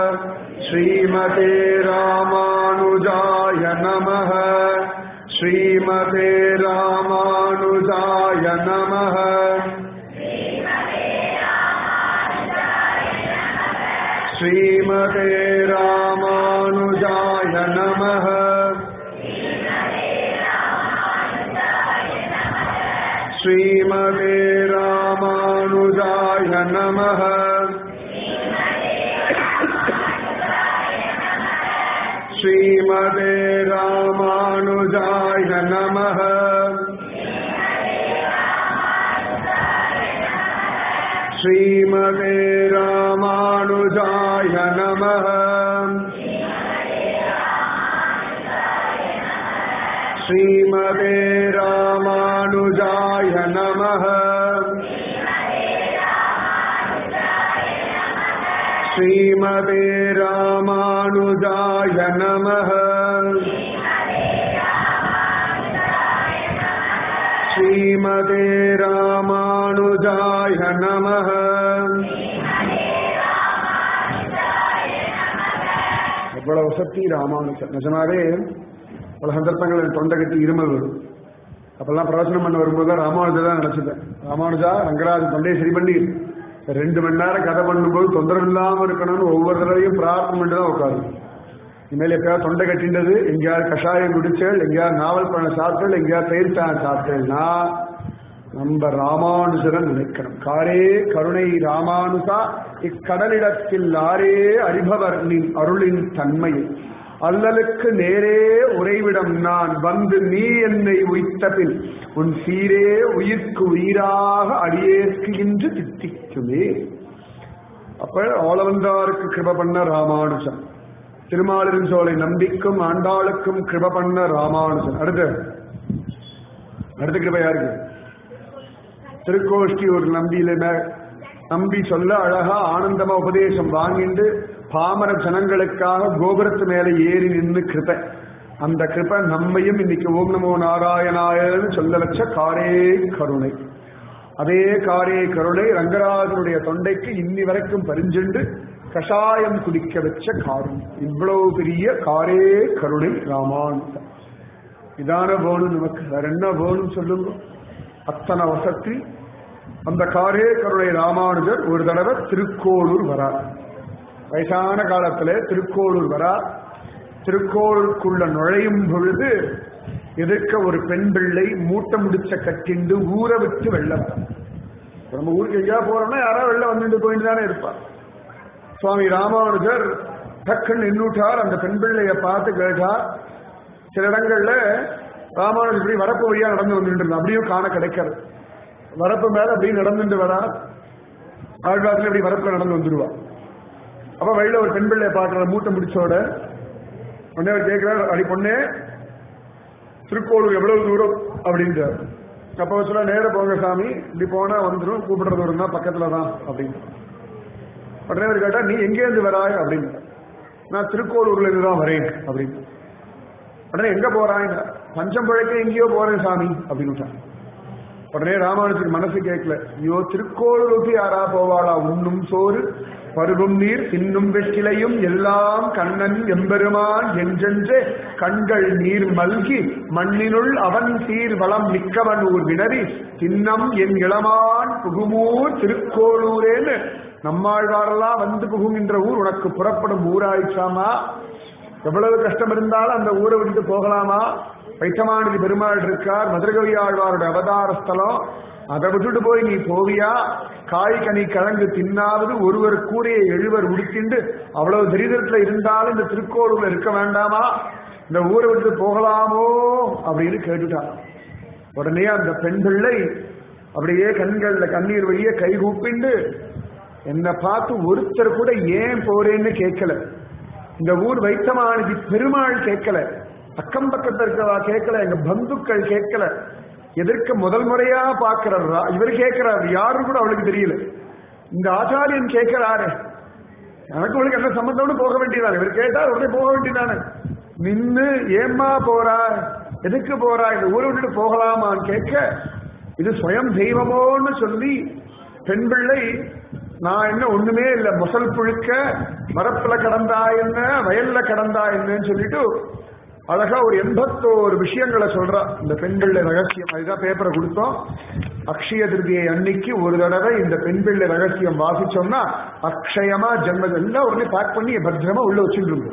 ஸ்ரீமதே ராமானுஜாய நமः ஸ்ரீமதே ராமானுஜாய நமः श्रीमते रामानुजाय नमः श्रीमते रामानुजाय नमः श्रीमते रामानुजाय नमः श्रीमते रामानुजाय नमः श्रीमते रामानुजाय नमः श्रीमते रामानुजाय नमः श्रीमते रामानुजाय नमः எவ்வளவு வசதி ராமானுஜர் நிஜமாவே பல சந்தர்ப்பங்கள் என் தொண்டை கட்டி இருமல் வரும் அப்பெல்லாம் பிரவச்சனம் பண்ண வரும்போது ராமானுஜர் தான் நினைச்சிட்டேன் ராமானுஜா ரங்கராஜ் தொண்டையை சரி பண்ணி ரெண்டு மணி நேரம் கதை பண்ணும்போது தொந்தரவு இல்லாம இருக்கணும்னு ஒவ்வொரு தடவையும் பிரார்த்தனை பண்ணி தான் உட்காரும் இனிமேல் எப்பயாவது தொண்டை கட்டின்றது எங்கேயாவது கஷாயம் குடிச்சல் எங்கேயாவது நாவல் பழ சாப்பிட்டல் எங்கேயாவது தயிர்த்தான் சாப்பிட்டேன்னா நம்ம ராமானுஜரன் நினைக்கணும் காரே கருணை ராமானுசா இக்கடலிடத்தில் ஆரே அறிபவர் நின் அருளின் தன்மையை அல்லலுக்கு நேரே உறைவிடம் நான் வந்து நீ என்னை உய்த்த பின் உன் சீரே உயிர்க்கு உயிராக அடியேற்கு என்று தித்திக்குமே அப்ப ஆளவந்தாருக்கு கிருப பண்ண ராமானுஜன் திருமாலிருஞ்சோலை நம்பிக்கும் ஆண்டாளுக்கும் கிருப பண்ண ராமானுஜன் அடுத்து அடுத்த கிருபை யாருக்கு திருக்கோஷ்டி ஒரு நம்பியில மே- நம்பி சொல்ல அழகா ஆனந்தமா உபதேசம் வாங்கிட்டு பாமர ஜனங்களுக்காக கோபுரத்து மேல ஏறி நின்று கிருபை அந்த கிருபை நம்மையும் இன்னைக்கு ஓம் நமோ நாராயணாயன்னு சொல்ல வச்ச காரே கருணை அதே காரே கருணை ரங்கராஜனுடைய தொண்டைக்கு இன்னி வரைக்கும் பரிஞ்சுண்டு கஷாயம் குடிக்க வச்ச காரும் இவ்வளவு பெரிய காரே கருணை ராமானுஜன் இதான வேணும் நமக்கு வேற என்ன வேணும் சொல்லுங்க அத்தனை வசதி அந்த காரே கருணை ராமானுஜர் ஒரு தடவை திருக்கோளூர் வரார் வயசான காலத்துல திருக்கோளூர் வரார் திருக்கோளுக்குள்ள நுழையும் பொழுது எதிர்க்க ஒரு பெண் பிள்ளை மூட்டை முடிச்ச கட்டிண்டு ஊரை விட்டு வெள்ள வர நம்ம ஊருக்கு எங்கேயா போறோம்னா யாரோ வெளில வந்துட்டு போயிட்டு தானே இருப்பா சுவாமி ராமானுஜர் டக்குன்னு நின்னுட்டார் அந்த பெண் பிள்ளைய பார்த்து கேட்டார் சில இடங்கள்ல ராமானுஜர் இப்படி வரப்பு வழியா நடந்து வந்துட்டு இருந்தா அப்படியும் காண கிடைக்காது வரப்பு மேல அப்படியே நடந்துட்டு வரா ஆழ்வாரத்துல இப்படி வரப்புல நடந்து வந்துருவா அப்ப வழியில ஒரு பெண் பிள்ளைய பாக்குற மூட்டை முடிச்சோட உடனே அவர் கேட்கிறார் அடி பொண்ணே திருக்கோளூர் எவ்வளவு தூரம் அப்படின்றார் அப்ப அவர் சொல்ல நேர போங்க சாமி இப்படி போனா வந்துடும் கூப்பிடுற தூரம் தான் பக்கத்துல தான் அப்படின்னு உடனே அவர் கேட்டா நீ எங்கே இருந்து வராய் அப்படின்னு நான் திருக்கோளூர்ல இருந்து தான் வரேன் அப்படின்னு உடனே எங்க போறாய் பஞ்சம் பழக்க எங்கேயோ போறேன் சாமி அப்படின்னு உடனே ராமானுஜருக்கு மனசு கேட்கல ஐயோ திருக்கோளூருக்கு யாரா போவாளா உண்ணும் சோறு பருகும் நீர் இன்னும் வெற்றிலையும் எல்லாம் கண்ணன் எம்பெருமான் என்றென்றே கண்கள் நீர் மல்கி மண்ணினுள் அவன் சீர் வளம் மிக்கவன் ஊர் வினரி சின்னம் என் இளமான் புகுமூர் திருக்கோளூரேன்னு நம்மாழ்வாரெல்லாம் வந்து புகுகின்ற ஊர் உனக்கு புறப்படும் ஊராயிச்சாமா எவ்வளவு கஷ்டம் இருந்தாலும் அந்த ஊரை விட்டு போகலாமா வைத்தமானதி பெருமாள் இருக்கார் மதுரகவி ஆழ்வாருடைய அவதார ஸ்தலம் அதை விட்டுட்டு போய் நீ போவியா காய் கனி கிழங்கு தின்னாவது ஒருவர் கூரையை எழுவர் உடுத்திண்டு அவ்வளவு தரிதரத்துல இருந்தாலும் இந்த திருக்கோளூர்ல இருக்க வேண்டாமா இந்த ஊரை விட்டு போகலாமோ அப்படின்னு கேட்டுட்டான் உடனே அந்த பெண் பிள்ளை அப்படியே கண்கள்ல கண்ணீர் வழியே கை கூப்பிண்டு என்னை பார்த்து ஒருத்தர் கூட ஏன் போறேன்னு கேட்கல இந்த ஊர் வைத்தமானதி பெருமாள் கேட்கல அக்கம் பக்கத்துல இருக்கவா கேட்கல எங்க பந்துக்கள் கேட்கல எதற்கு முதல் முறையா பாக்குறாரா இவர் கேட்கிறாரு யாரும் கூட அவளுக்கு தெரியல இந்த ஆச்சாரியன் கேட்கிறாரு எனக்கு அவளுக்கு என்ன சம்பந்தம்னு போக வேண்டியதானே இவர் கேட்டா உடனே போக வேண்டியதானே நின்னு ஏம்மா போறா எதுக்கு போறா இந்த ஊரை விட்டுட்டு போகலாமான்னு கேட்க இது சுயம் தெய்வமோன்னு சொல்லி பெண் பிள்ளை நான் என்ன ஒண்ணுமே இல்ல முசல் புழுக்க மரப்புல கடந்தா என்ன வயல்ல கடந்தா என்னன்னு சொல்லிட்டு அழகா ஒரு எண்பத்தோரு விஷயங்களை சொல்றா இந்த பெண்களுடைய ரகசியம் அதுதான் பேப்பரை கொடுத்தோம் அக்ஷய திருதியை அன்னைக்கு ஒரு தடவை இந்த பெண் பிள்ளை ரகசியம் வாசிச்சோம்னா அக்ஷயமா ஜென்ம எல்லாம் உடனே பேக் பண்ணி பத்திரமா உள்ள வச்சுட்டு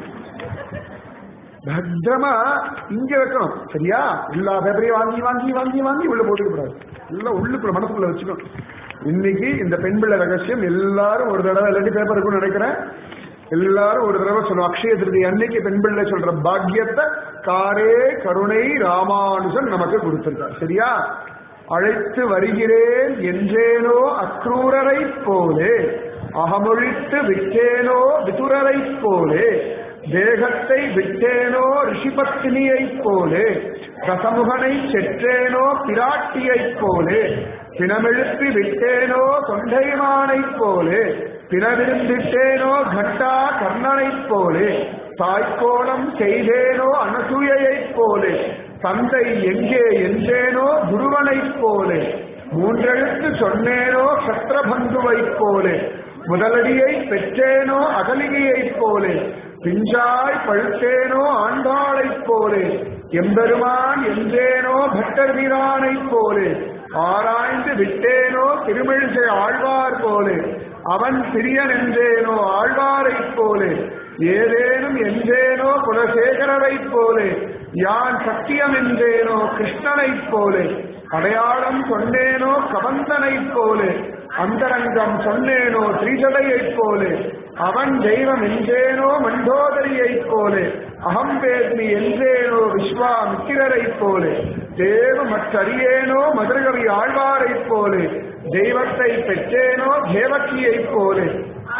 பத்திரமா இங்க வைக்கணும் சரியா எல்லா பேப்பரையும் வாங்கி வாங்கி வாங்கி வாங்கி உள்ள போட்டுக்க கூடாது எல்லாம் உள்ளுக்குள்ள மனசுக்குள்ள வச்சுக்கணும் இன்னைக்கு இந்த பெண் பிள்ளை ரகசியம் எல்லாரும் ஒரு தடவை இல்லாட்டி பேப்பர் இருக்கும்னு நினைக்கிறேன் எல்லாரும் ஒரு தடவை சொல்லுவோம் அக்ஷய திருதி அன்னைக்கு பெண் பிள்ளை சொல்ற பாக்கியத்தை காரே கருணை ராமானுஜன் நமக்கு கொடுத்திருக்கார் சரியா அழைத்து வருகிறேன் என்றேனோ அக்ரூரரை போலே அகமொழித்து விட்டேனோ விதுரரை போலே தேகத்தை விட்டேனோ ரிஷிபத்தினியைப் போலே ரசமுகனை செற்றேனோ பிராட்டியைப் போலே பிணமெழுப்பி விட்டேனோ தொண்டைமானைப் போலே பிணவிருந்திட்டேனோ கட்டா கர்ணனைப் போலே தாய்க்கோணம் செய்தேனோ அனசூயைப் போலே தந்தை எங்கே என்றேனோ குருவனைப் போலே மூன்றெழுத்து சொன்னேனோ சத்ரபந்துவைப் போலே முதலடியை பெற்றேனோ அகலிகையைப் போலே பிஞ்சாய் பழுத்தேனோ ஆண்டாளைப் போலே எம்பெருமான் என்றேனோ பட்டர் வீரானைப் போலே ஆராய்ந்து விட்டேனோ திருமிழிசை ஆழ்வார் போலே அவன் பிரியன் என்றேனோ ஆழ்வாரைப் போலே ஏதேனும் என்றேனோ குலசேகரரைப் போலே யான் சத்தியம் என்றேனோ கிருஷ்ணனைப் போலே அடையாளம் சொன்னேனோ கபந்தனைப் போலே அந்தரங்கம் சொன்னேனோ ஸ்ரீஜடையைப் போலே அவன் தெய்வம் என்றேனோ மண்டோதரியைப் போலே அகம்பேத்மி என்றேனோ விஸ்வாமித்திரரைப் போலே தேவ மற்றறியேனோ மதுரகவி ஆழ்வாரைப் போலே தெய்வத்தை பெற்றேனோ தேவக்கியைப் போலே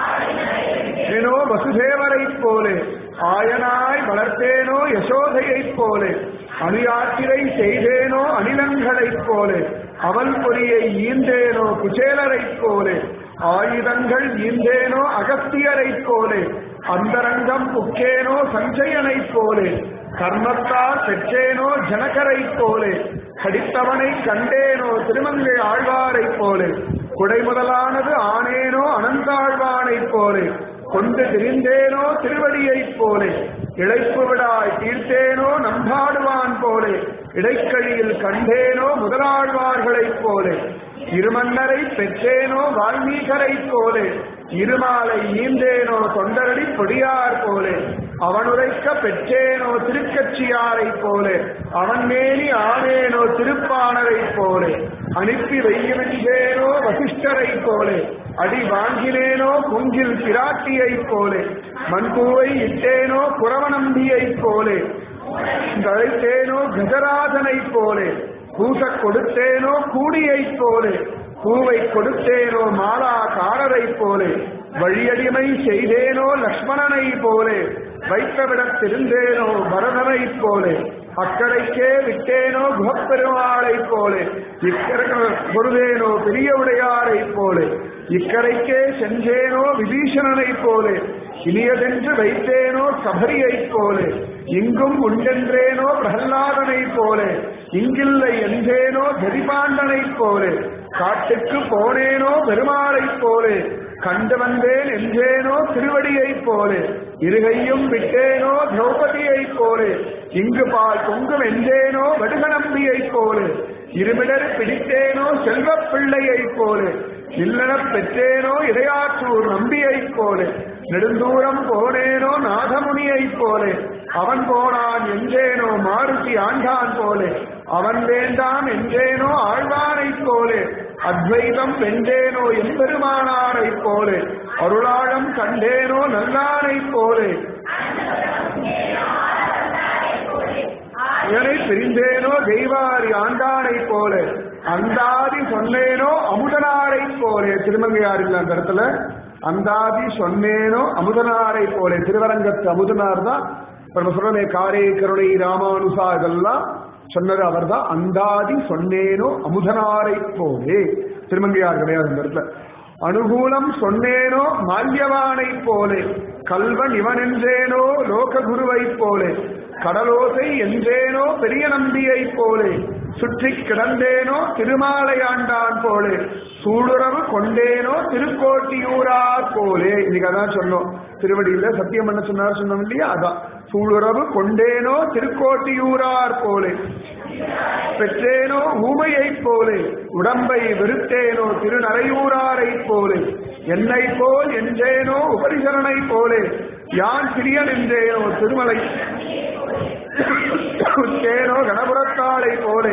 ஏனோ வசுதேவரைப் போலே ஆயனாய் வளர்த்தேனோ யசோதையைப் போலே அணியாத்திரை செய்தேனோ அணிலங்களைப் போலே அவல் பொறியை ஈந்தேனோ குச்சேலரைப் போலே ஆயுதங்கள் ஈந்தேனோ அகஸ்தியரைப் போலே அந்தரங்கம் புக்கேனோ சஞ்சயனைப் போலே கர்மத்தால் பெற்றேனோ ஜனகரைப் போலே கடித்தவனை கண்டேனோ திருமங்கை ஆழ்வாரைப் போலே குடை முதலானது ஆனேனோ அனந்தாழ்வானைப் போலே கொண்டு திரிந்தேனோ திருவடியைப் போலே இழைப்பு விடாய் தீர்த்தேனோ நம்பாடுவான் போலே இடைக்கழியில் கண்டேனோ முதலாழ்வார்களைப் போலே இருமன்னரை பெற்றேனோ வால்மீகரைப் போலே இருமாலை ஈந்தேனோ தொண்டரடி பொடியார் போலே அவனுரைக்க பெற்றேனோ திருக்கட்சியாரைப் போலே அவன் மேனி ஆனேனோ திருப்பாணரைப் போலே அனுப்பி வையுமென்றேனோ வசிஷ்டரைப் போலே அடி வாங்கினேனோ குங்கில் பிராட்டியைப் போலே மண்பூவை இட்டேனோ புறவநம்பியைப் போலே தழைத்தேனோ கஜராஜனைப் போலே பூசக் கொடுத்தேனோ கூடியைப் போலே பூவை கொடுத்தேனோ மாலாக்காரரைப் போலே வழியடிமை செய்தேனோ லக்ஷ்மணனை போலே வைத்தவிடத்திருந்தேனோ பரதனைப் போலே அக்கறைக்கே விட்டேனோ குகப்பெருமாளைப் போலே இக்கரை பொருதேனோ பெரிய உடையாரைப் போலே இக்கரைக்கே சென்றேனோ விபீஷணனைப் போலே இனியதென்று வைத்தேனோ சபரியைப் போலே இங்கும் உண்டென்றேனோ பிரகல்லாதனைப் போலே இங்கில்லை என்றேனோ கதிபாண்டனைப் போலே காட்டுக்கு போனேனோ பெருமாளைப் போலே கண்டு வந்தேன் என்றேனோ திருவடியைப் போலே இருகையும் விட்டேனோ திரௌபதியைப் போலே இங்கு பால் பொங்கும் என்றேனோ வடுகநம்பியைப் போலே இருமிடர் பிடித்தேனோ செல்வப் பிள்ளையைப் போலே இல்லனப் பெற்றேனோ இடையாற்றூர் நம்பியைப் போலே நெடுந்தூரம் போனேனோ நாதமுனியைப் போலே அவன் போனான் என்றேனோ மாருதி ஆண்டான் போலே அவன் வேண்டாம் என்றேனோ ஆழ்வானைப் போலே அத்வைதம் வென்றேனோ எம்பெருமானாரைப் போலே அருளாழம் கண்டேனோ நல்லானைப் போலே இதனை பிரிந்தேனோ தெய்வாரி ஆண்டானைப் போலே அந்தாதி சொன்னேனோ அமுதனாரைப் போலே திருமங்கையார் இல்ல அந்த இடத்துல அந்தாதி சொன்னேனோ அமுதனாரை போலே திருவரங்கத்து அமுதனார் தான் இப்ப நம்ம சொல்றோமே காரே கருணை ராமானுசா இதெல்லாம் சொன்னது அவர் தான் அந்தாதி சொன்னேனோ அமுதனாரை போலே திருமங்கையார் கிடையாது இந்த இடத்துல அனுகூலம் சொன்னேனோ மால்யவானை போலே கல்வன் இவன் என்றேனோ லோககுருவை போலே கடலோசை என்றேனோ பெரிய நம்பியை போலே சுற்றி கிடந்தேனோ திருமாலையாண்டான் போலே சூளுறவு கொண்டேனோ திருக்கோட்டியூரார் போலே இன்னைக்கு அதான் சொன்னோம் திருவடியில சத்தியம் பண்ண சொன்னார் சொன்னோம் இல்லையா அதான் சூளுறவு கொண்டேனோ திருக்கோட்டியூரார் போலே பெற்றேனோ ஊமையைப் போலே உடம்பை வெறுத்தேனோ திருநறையூராரைப் போலே என்னை போல் என்றேனோ உபரிசரனைப் போலே யான் சிறியன் என்றேனோ திருமலை தேனோ கணபுரத்தாளை போலே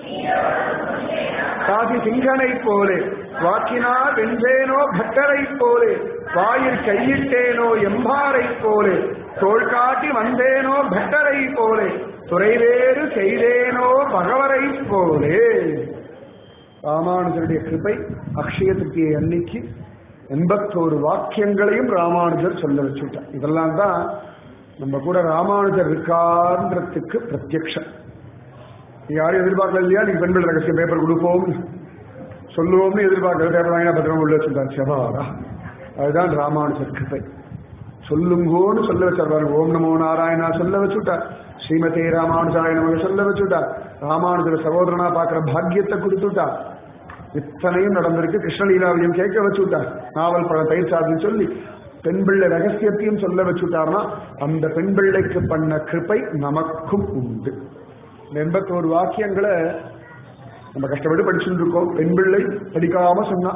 காசி சிங்கனைப் போலே வாக்கினா வென்றேனோ பக்தரைப் போலே வாயில் கையிட்டேனோ எம்பாரைப் போலே தோள் காட்டி வந்தேனோ பக்தரைப் போலே துறைவேறு செய்தேனோ பகவரைப் போலே ராமானுஜருடைய கிருபை அக்ஷய திருப்தியை அன்னைக்கு எண்பத்தோரு வாக்கியங்களையும் ராமானுஜர் சொல்ல வச்சுட்டார் இதெல்லாம் தான் நம்ம கூட ராமானுஜர் இருக்கான்றதுக்கு பிரத்யக்ஷம் நீ யாரும் எதிர்பார்க்கல இல்லையா நீங்க பெண்கள் ரகசிய பேப்பர் கொடுப்போம் சொல்லுவோம்னு எதிர்பார்க்கல பேப்பர் வாங்கினா பத்திரம் உள்ள வச்சுட்டார் செவாரா அதுதான் ராமானுஜர் கிருபை சொல்லுங்கோன்னு சொல்ல வச்சார் பாருங்க ஓம் நமோ நாராயணா சொல்ல வச்சுட்டார் ஸ்ரீமதே ராமானுஜாய நமக சொல்ல வச்சுட்டார் ராமானுஜர் சகோதரனா பார்க்கிற பாக்கியத்தை கொடுத்துட்டார் இத்தனையும் நடந்திருக்கு கிருஷ்ணலீலாவையும் கேட்க வச்சுட்டார் நாவல் பழ தயிர் சாதம் சொல்லி பெண் பிள்ளை ரகசியத்தையும் சொல்ல வச்சுட்டார்னா அந்த பெண் பிள்ளைக்கு பண்ண கிருப்பை நமக்கும் உண்டு இந்த எண்பத்தோரு வாக்கியங்களை நம்ம கஷ்டப்பட்டு படிச்சுட்டு இருக்கோம் பெண் பிள்ளை படிக்காம சொன்னா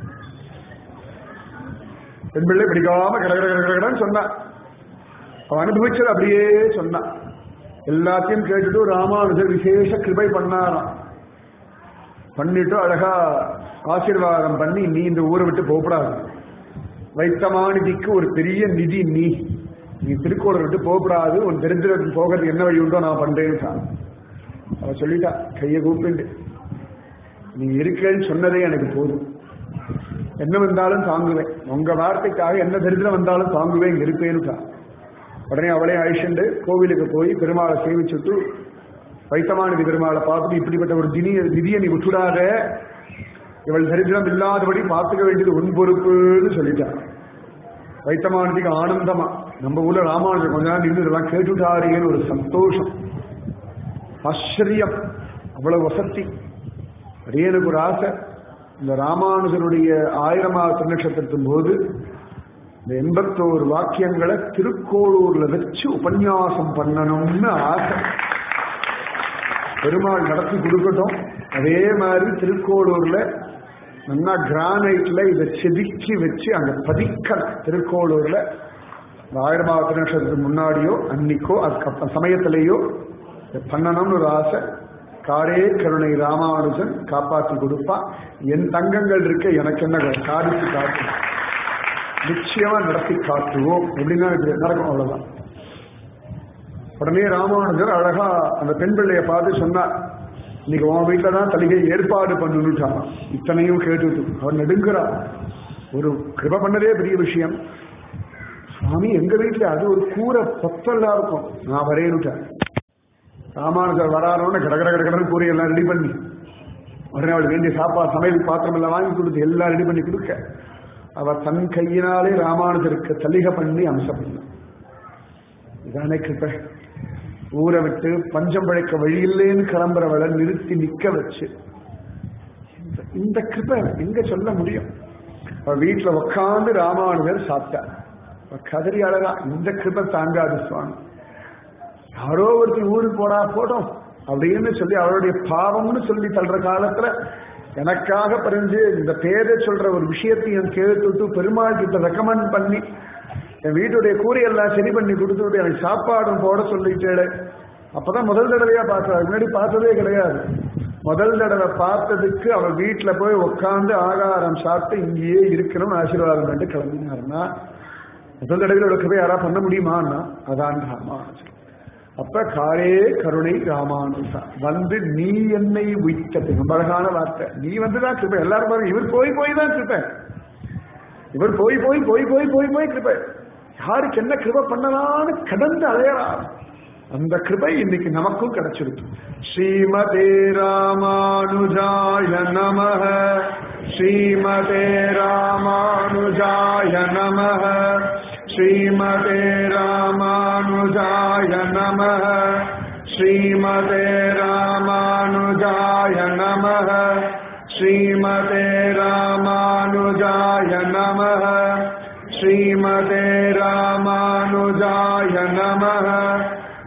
பெண் பிள்ளை படிக்காம கடகட கடகடன்னு சொன்னான் அவன் அனுபவிச்சது அப்படியே சொன்னான் எல்லாத்தையும் கேட்டுட்டு ராமானுஜர் விசேஷ கிருபை பண்ணாராம் பண்ணிட்டு அழகா ஆசீர்வாதம் பண்ணி நீ இந்த ஊரை விட்டு போகக்கூடாது வைத்தமாநிதிக்கு ஒரு பெரிய நிதி நீ நீ திருக்கோளை விட்டு போகக்கூடாது உன் தெரிஞ்சதுக்கு போகிறது என்ன வழி உண்டோ நான் பண்றேன்னு சார் அவ சொல்லிட்டா கையை கூப்பிட்டு நீ இருக்கேன்னு சொன்னதே எனக்கு போதும் என்ன வந்தாலும் தாங்குவேன் உங்க வார்த்தைக்காக என்ன தரித்திரம் வந்தாலும் தாங்குவேன் இங்க இருப்பேன்னுட்டா உடனே அவளே அழிச்சுண்டு கோவிலுக்கு போய் பெருமாளை சேவிச்சுட்டு வைத்தமானதி பெருமாளை பார்த்துட்டு இப்படிப்பட்ட ஒரு தினிய நிதியை நீ விட்டுடாத இவள் தரித்திரம் இல்லாதபடி பார்த்துக்க வேண்டியது உன் பொறுப்புன்னு சொல்லிட்டான் வைத்தமானதிக்கு ஆனந்தமா நம்ம ஊர்ல ராமானுஜர் கொஞ்ச நாள் நின்று இதெல்லாம் கேட்டுட்டாரேன்னு ஒரு சந்தோஷம் ஆச்சரியம் அவ்வளவு வசதி அப்படியே எனக்கு ஒரு ஆசை இந்த ராமானுஜருடைய ஆயிரமாவது திருநட்சத்திரத்தின் போது இந்த எண்பத்தோரு வாக்கியங்களை திருக்கோளூர்ல வச்சு உபன்யாசம் பண்ணணும்னு ஆசை பெருமாள் நடத்தி கொடுக்கட்டும் அதே மாதிரி திருக்கோளூர்ல நல்லா கிரானைட்ல இதை செதுக்கி வச்சு அங்க பதிக்கணும் திருக்கோளூர்ல இந்த ஆயிரமாவது திருநட்சத்திரத்துக்கு முன்னாடியோ அன்னைக்கோ அதுக்கு சமயத்திலேயோ இதை பண்ணணும்னு ஒரு ஆசை காரே கருணை ராமானுஜன் காப்பாற்றி கொடுப்பா என் தங்கங்கள் இருக்க எனக்கு என்ன சாதித்து காட்டு நிச்சயமா நடத்தி காட்டுவோம் எப்படின்னா இது நடக்கும் அவ்வளவுதான் உடனே ராமானுஜர் அழகா அந்த பெண் பிள்ளைய பார்த்து சொன்னார் இன்னைக்கு உன் வீட்டுல தான் தலிகை ஏற்பாடு பண்ணுட்டான் இத்தனையும் கேட்டுட்டு அவன் நெடுங்குறான் ஒரு கிருப பண்ணதே பெரிய விஷயம் சுவாமி எங்க வீட்டுல அது ஒரு கூரை பொத்தல்லா இருக்கும் நான் வரேன்னுட்டேன் ராமானுஜர் வராரோன்னு கடகட கடகடன்னு கூறி எல்லாம் ரெடி பண்ணி உடனே அவளுக்கு வேண்டிய சாப்பாடு சமையல் பாத்திரம் எல்லாம் வாங்கி கொடுத்து எல்லாம் ரெடி பண்ணி கொடுக்க அவ தன் கையினாலே ராமானுஜருக்கு சலிகை பண்ணி அம்சம் பண்ண இதானே கிருப்பை ஊரை விட்டு பஞ்சம் பழைக்க வழியில்லேன்னு கிளம்புறவளை நிறுத்தி நிக்க வச்சு இந்த- இந்த கிருப்பை எங்க சொல்ல முடியும் அவ வீட்டுல உட்காந்து ராமானுஜர் சாப்பிட்டார் அவ கதறி அழகா இந்த கிருப்பை தாங்காது சுவாமி யாரோ ஒருத்தர் ஊருக்கு போடா போட்டோம் அப்படின்னு சொல்லி அவருடைய பாவம்னு சொல்லி தள்ளுற காலத்துல எனக்காக பறிஞ்சு இந்த பேரை சொல்ற ஒரு விஷயத்தையும் கேட்டுட்டு பெருமாள் கிட்ட ரெக்கமெண்ட் பண்ணி என் வீட்டுடைய கூரையெல்லாம் சரி பண்ணி கொடுத்துட்டு எனக்கு சாப்பாடும் போட சொல்லிட்டேடு அப்பதான் முதல் தடவையா பார்த்தா முன்னாடி பார்த்ததே கிடையாது முதல் தடவை பார்த்ததுக்கு அவன் வீட்டுல போய் உட்காந்து ஆகாரம் சாப்பிட்டு இங்கேயே இருக்கணும்னு ஆசீர்வாதம் பண்ணிட்டு கிளம்பினாருன்னா முதல் தடவையில் உலகவே யாரா பண்ண முடியுமான்னா அதான் ராமானுஜன் அப்ப காரே கருணை ராமானுஜா வந்து நீ என்னை உயித்தது ரொம்ப அழகான வார்த்தை நீ வந்துதான் கிருப்பை எல்லாரும் பாருங்க இவர் போய் போய் தான் கிருப்பை இவர் போய் போய் போய் போய் போய் போய் கிருப்பை யாருக்கு என்ன கிருபை பண்ணலான்னு கடந்து அலையறார் அந்த கிருபை இன்னைக்கு நமக்கும் கிடைச்சிருக்கு ஸ்ரீமதே ராமானுஜாய நமஹ ஸ்ரீமதே ராமானுஜாய நமஹ ஸ்ரீமதே ராமானுஜாய நமஹ ஸ்ரீமதே ராமானுஜாய நமஹ ஸ்ரீமதே ராமானுஜாய நமஹ ஸ்ரீமதே ராமானுஜாய நமஹ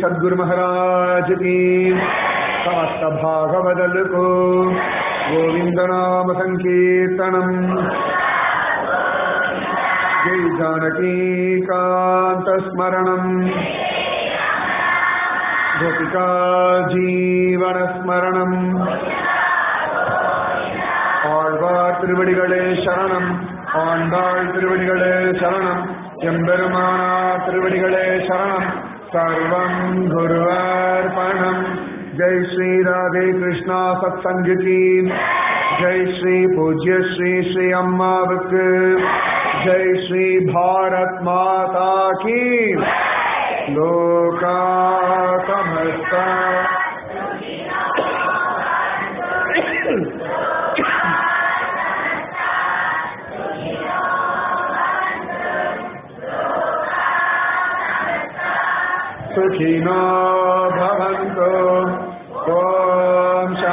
सद्गुरु महाराज की समस्त भागवदल को गोविंद नाम संकीर्तनम जय जानकी कांत स्मरणम गोपिका जीवन स्मरणम ஆழ்வார் திருவடிகளே சரணம் ஆண்டாள் திருவடிகளே சரணம் எம்பெருமானார் திருவடிகளே சரணம் சர்வம் குருவார்பணம் ஜெய் ஸ்ரீ ராதே கிருஷ்ணா சத் சங்கி ஜெய் ஸ்ரீ பூஜ்ய ஸ்ரீ ஸ்ரீ அம்மாவுக்கு ஜெய் ஸ்ரீ பாரத் மாதா கி லோகா சமஸ்தா सुखिनो भवन्तु ॐ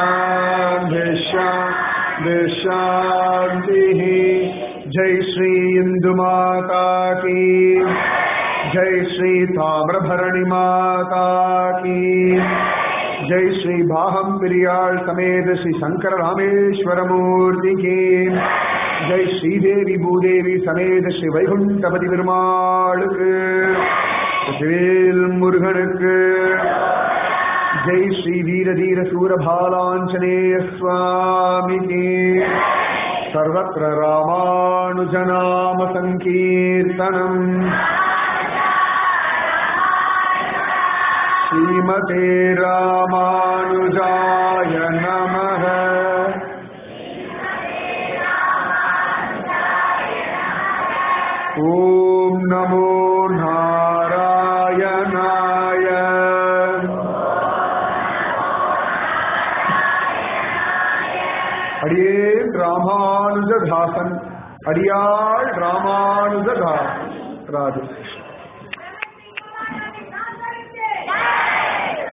शान्तिः जय श्री इन्दुमाता की जय श्री ताम्रभरणि माता की जय श्री बाहम प्रियाळ समेत श्री शंकर रामेश्वर मूर्ति की जय श्रीदेवी भूदेवी समेत श्री வைகுண்டபதி பெருமாளுக்கு வேல் முருகனுக்கு ஜெய் ஸ்ரீ வீர தீர சூரபாலாஞ்சனேய சுவாமிக்கு சர்வத்திர ராமானுஜநாம சங்கீர்த்தனம் ஸ்ரீமதே ராமானுஜாய நமः ॐ नमो नारायणाय அடியேன் ராமானுஜதாசன் அடியாள் ராமானுஜதாசன் ராது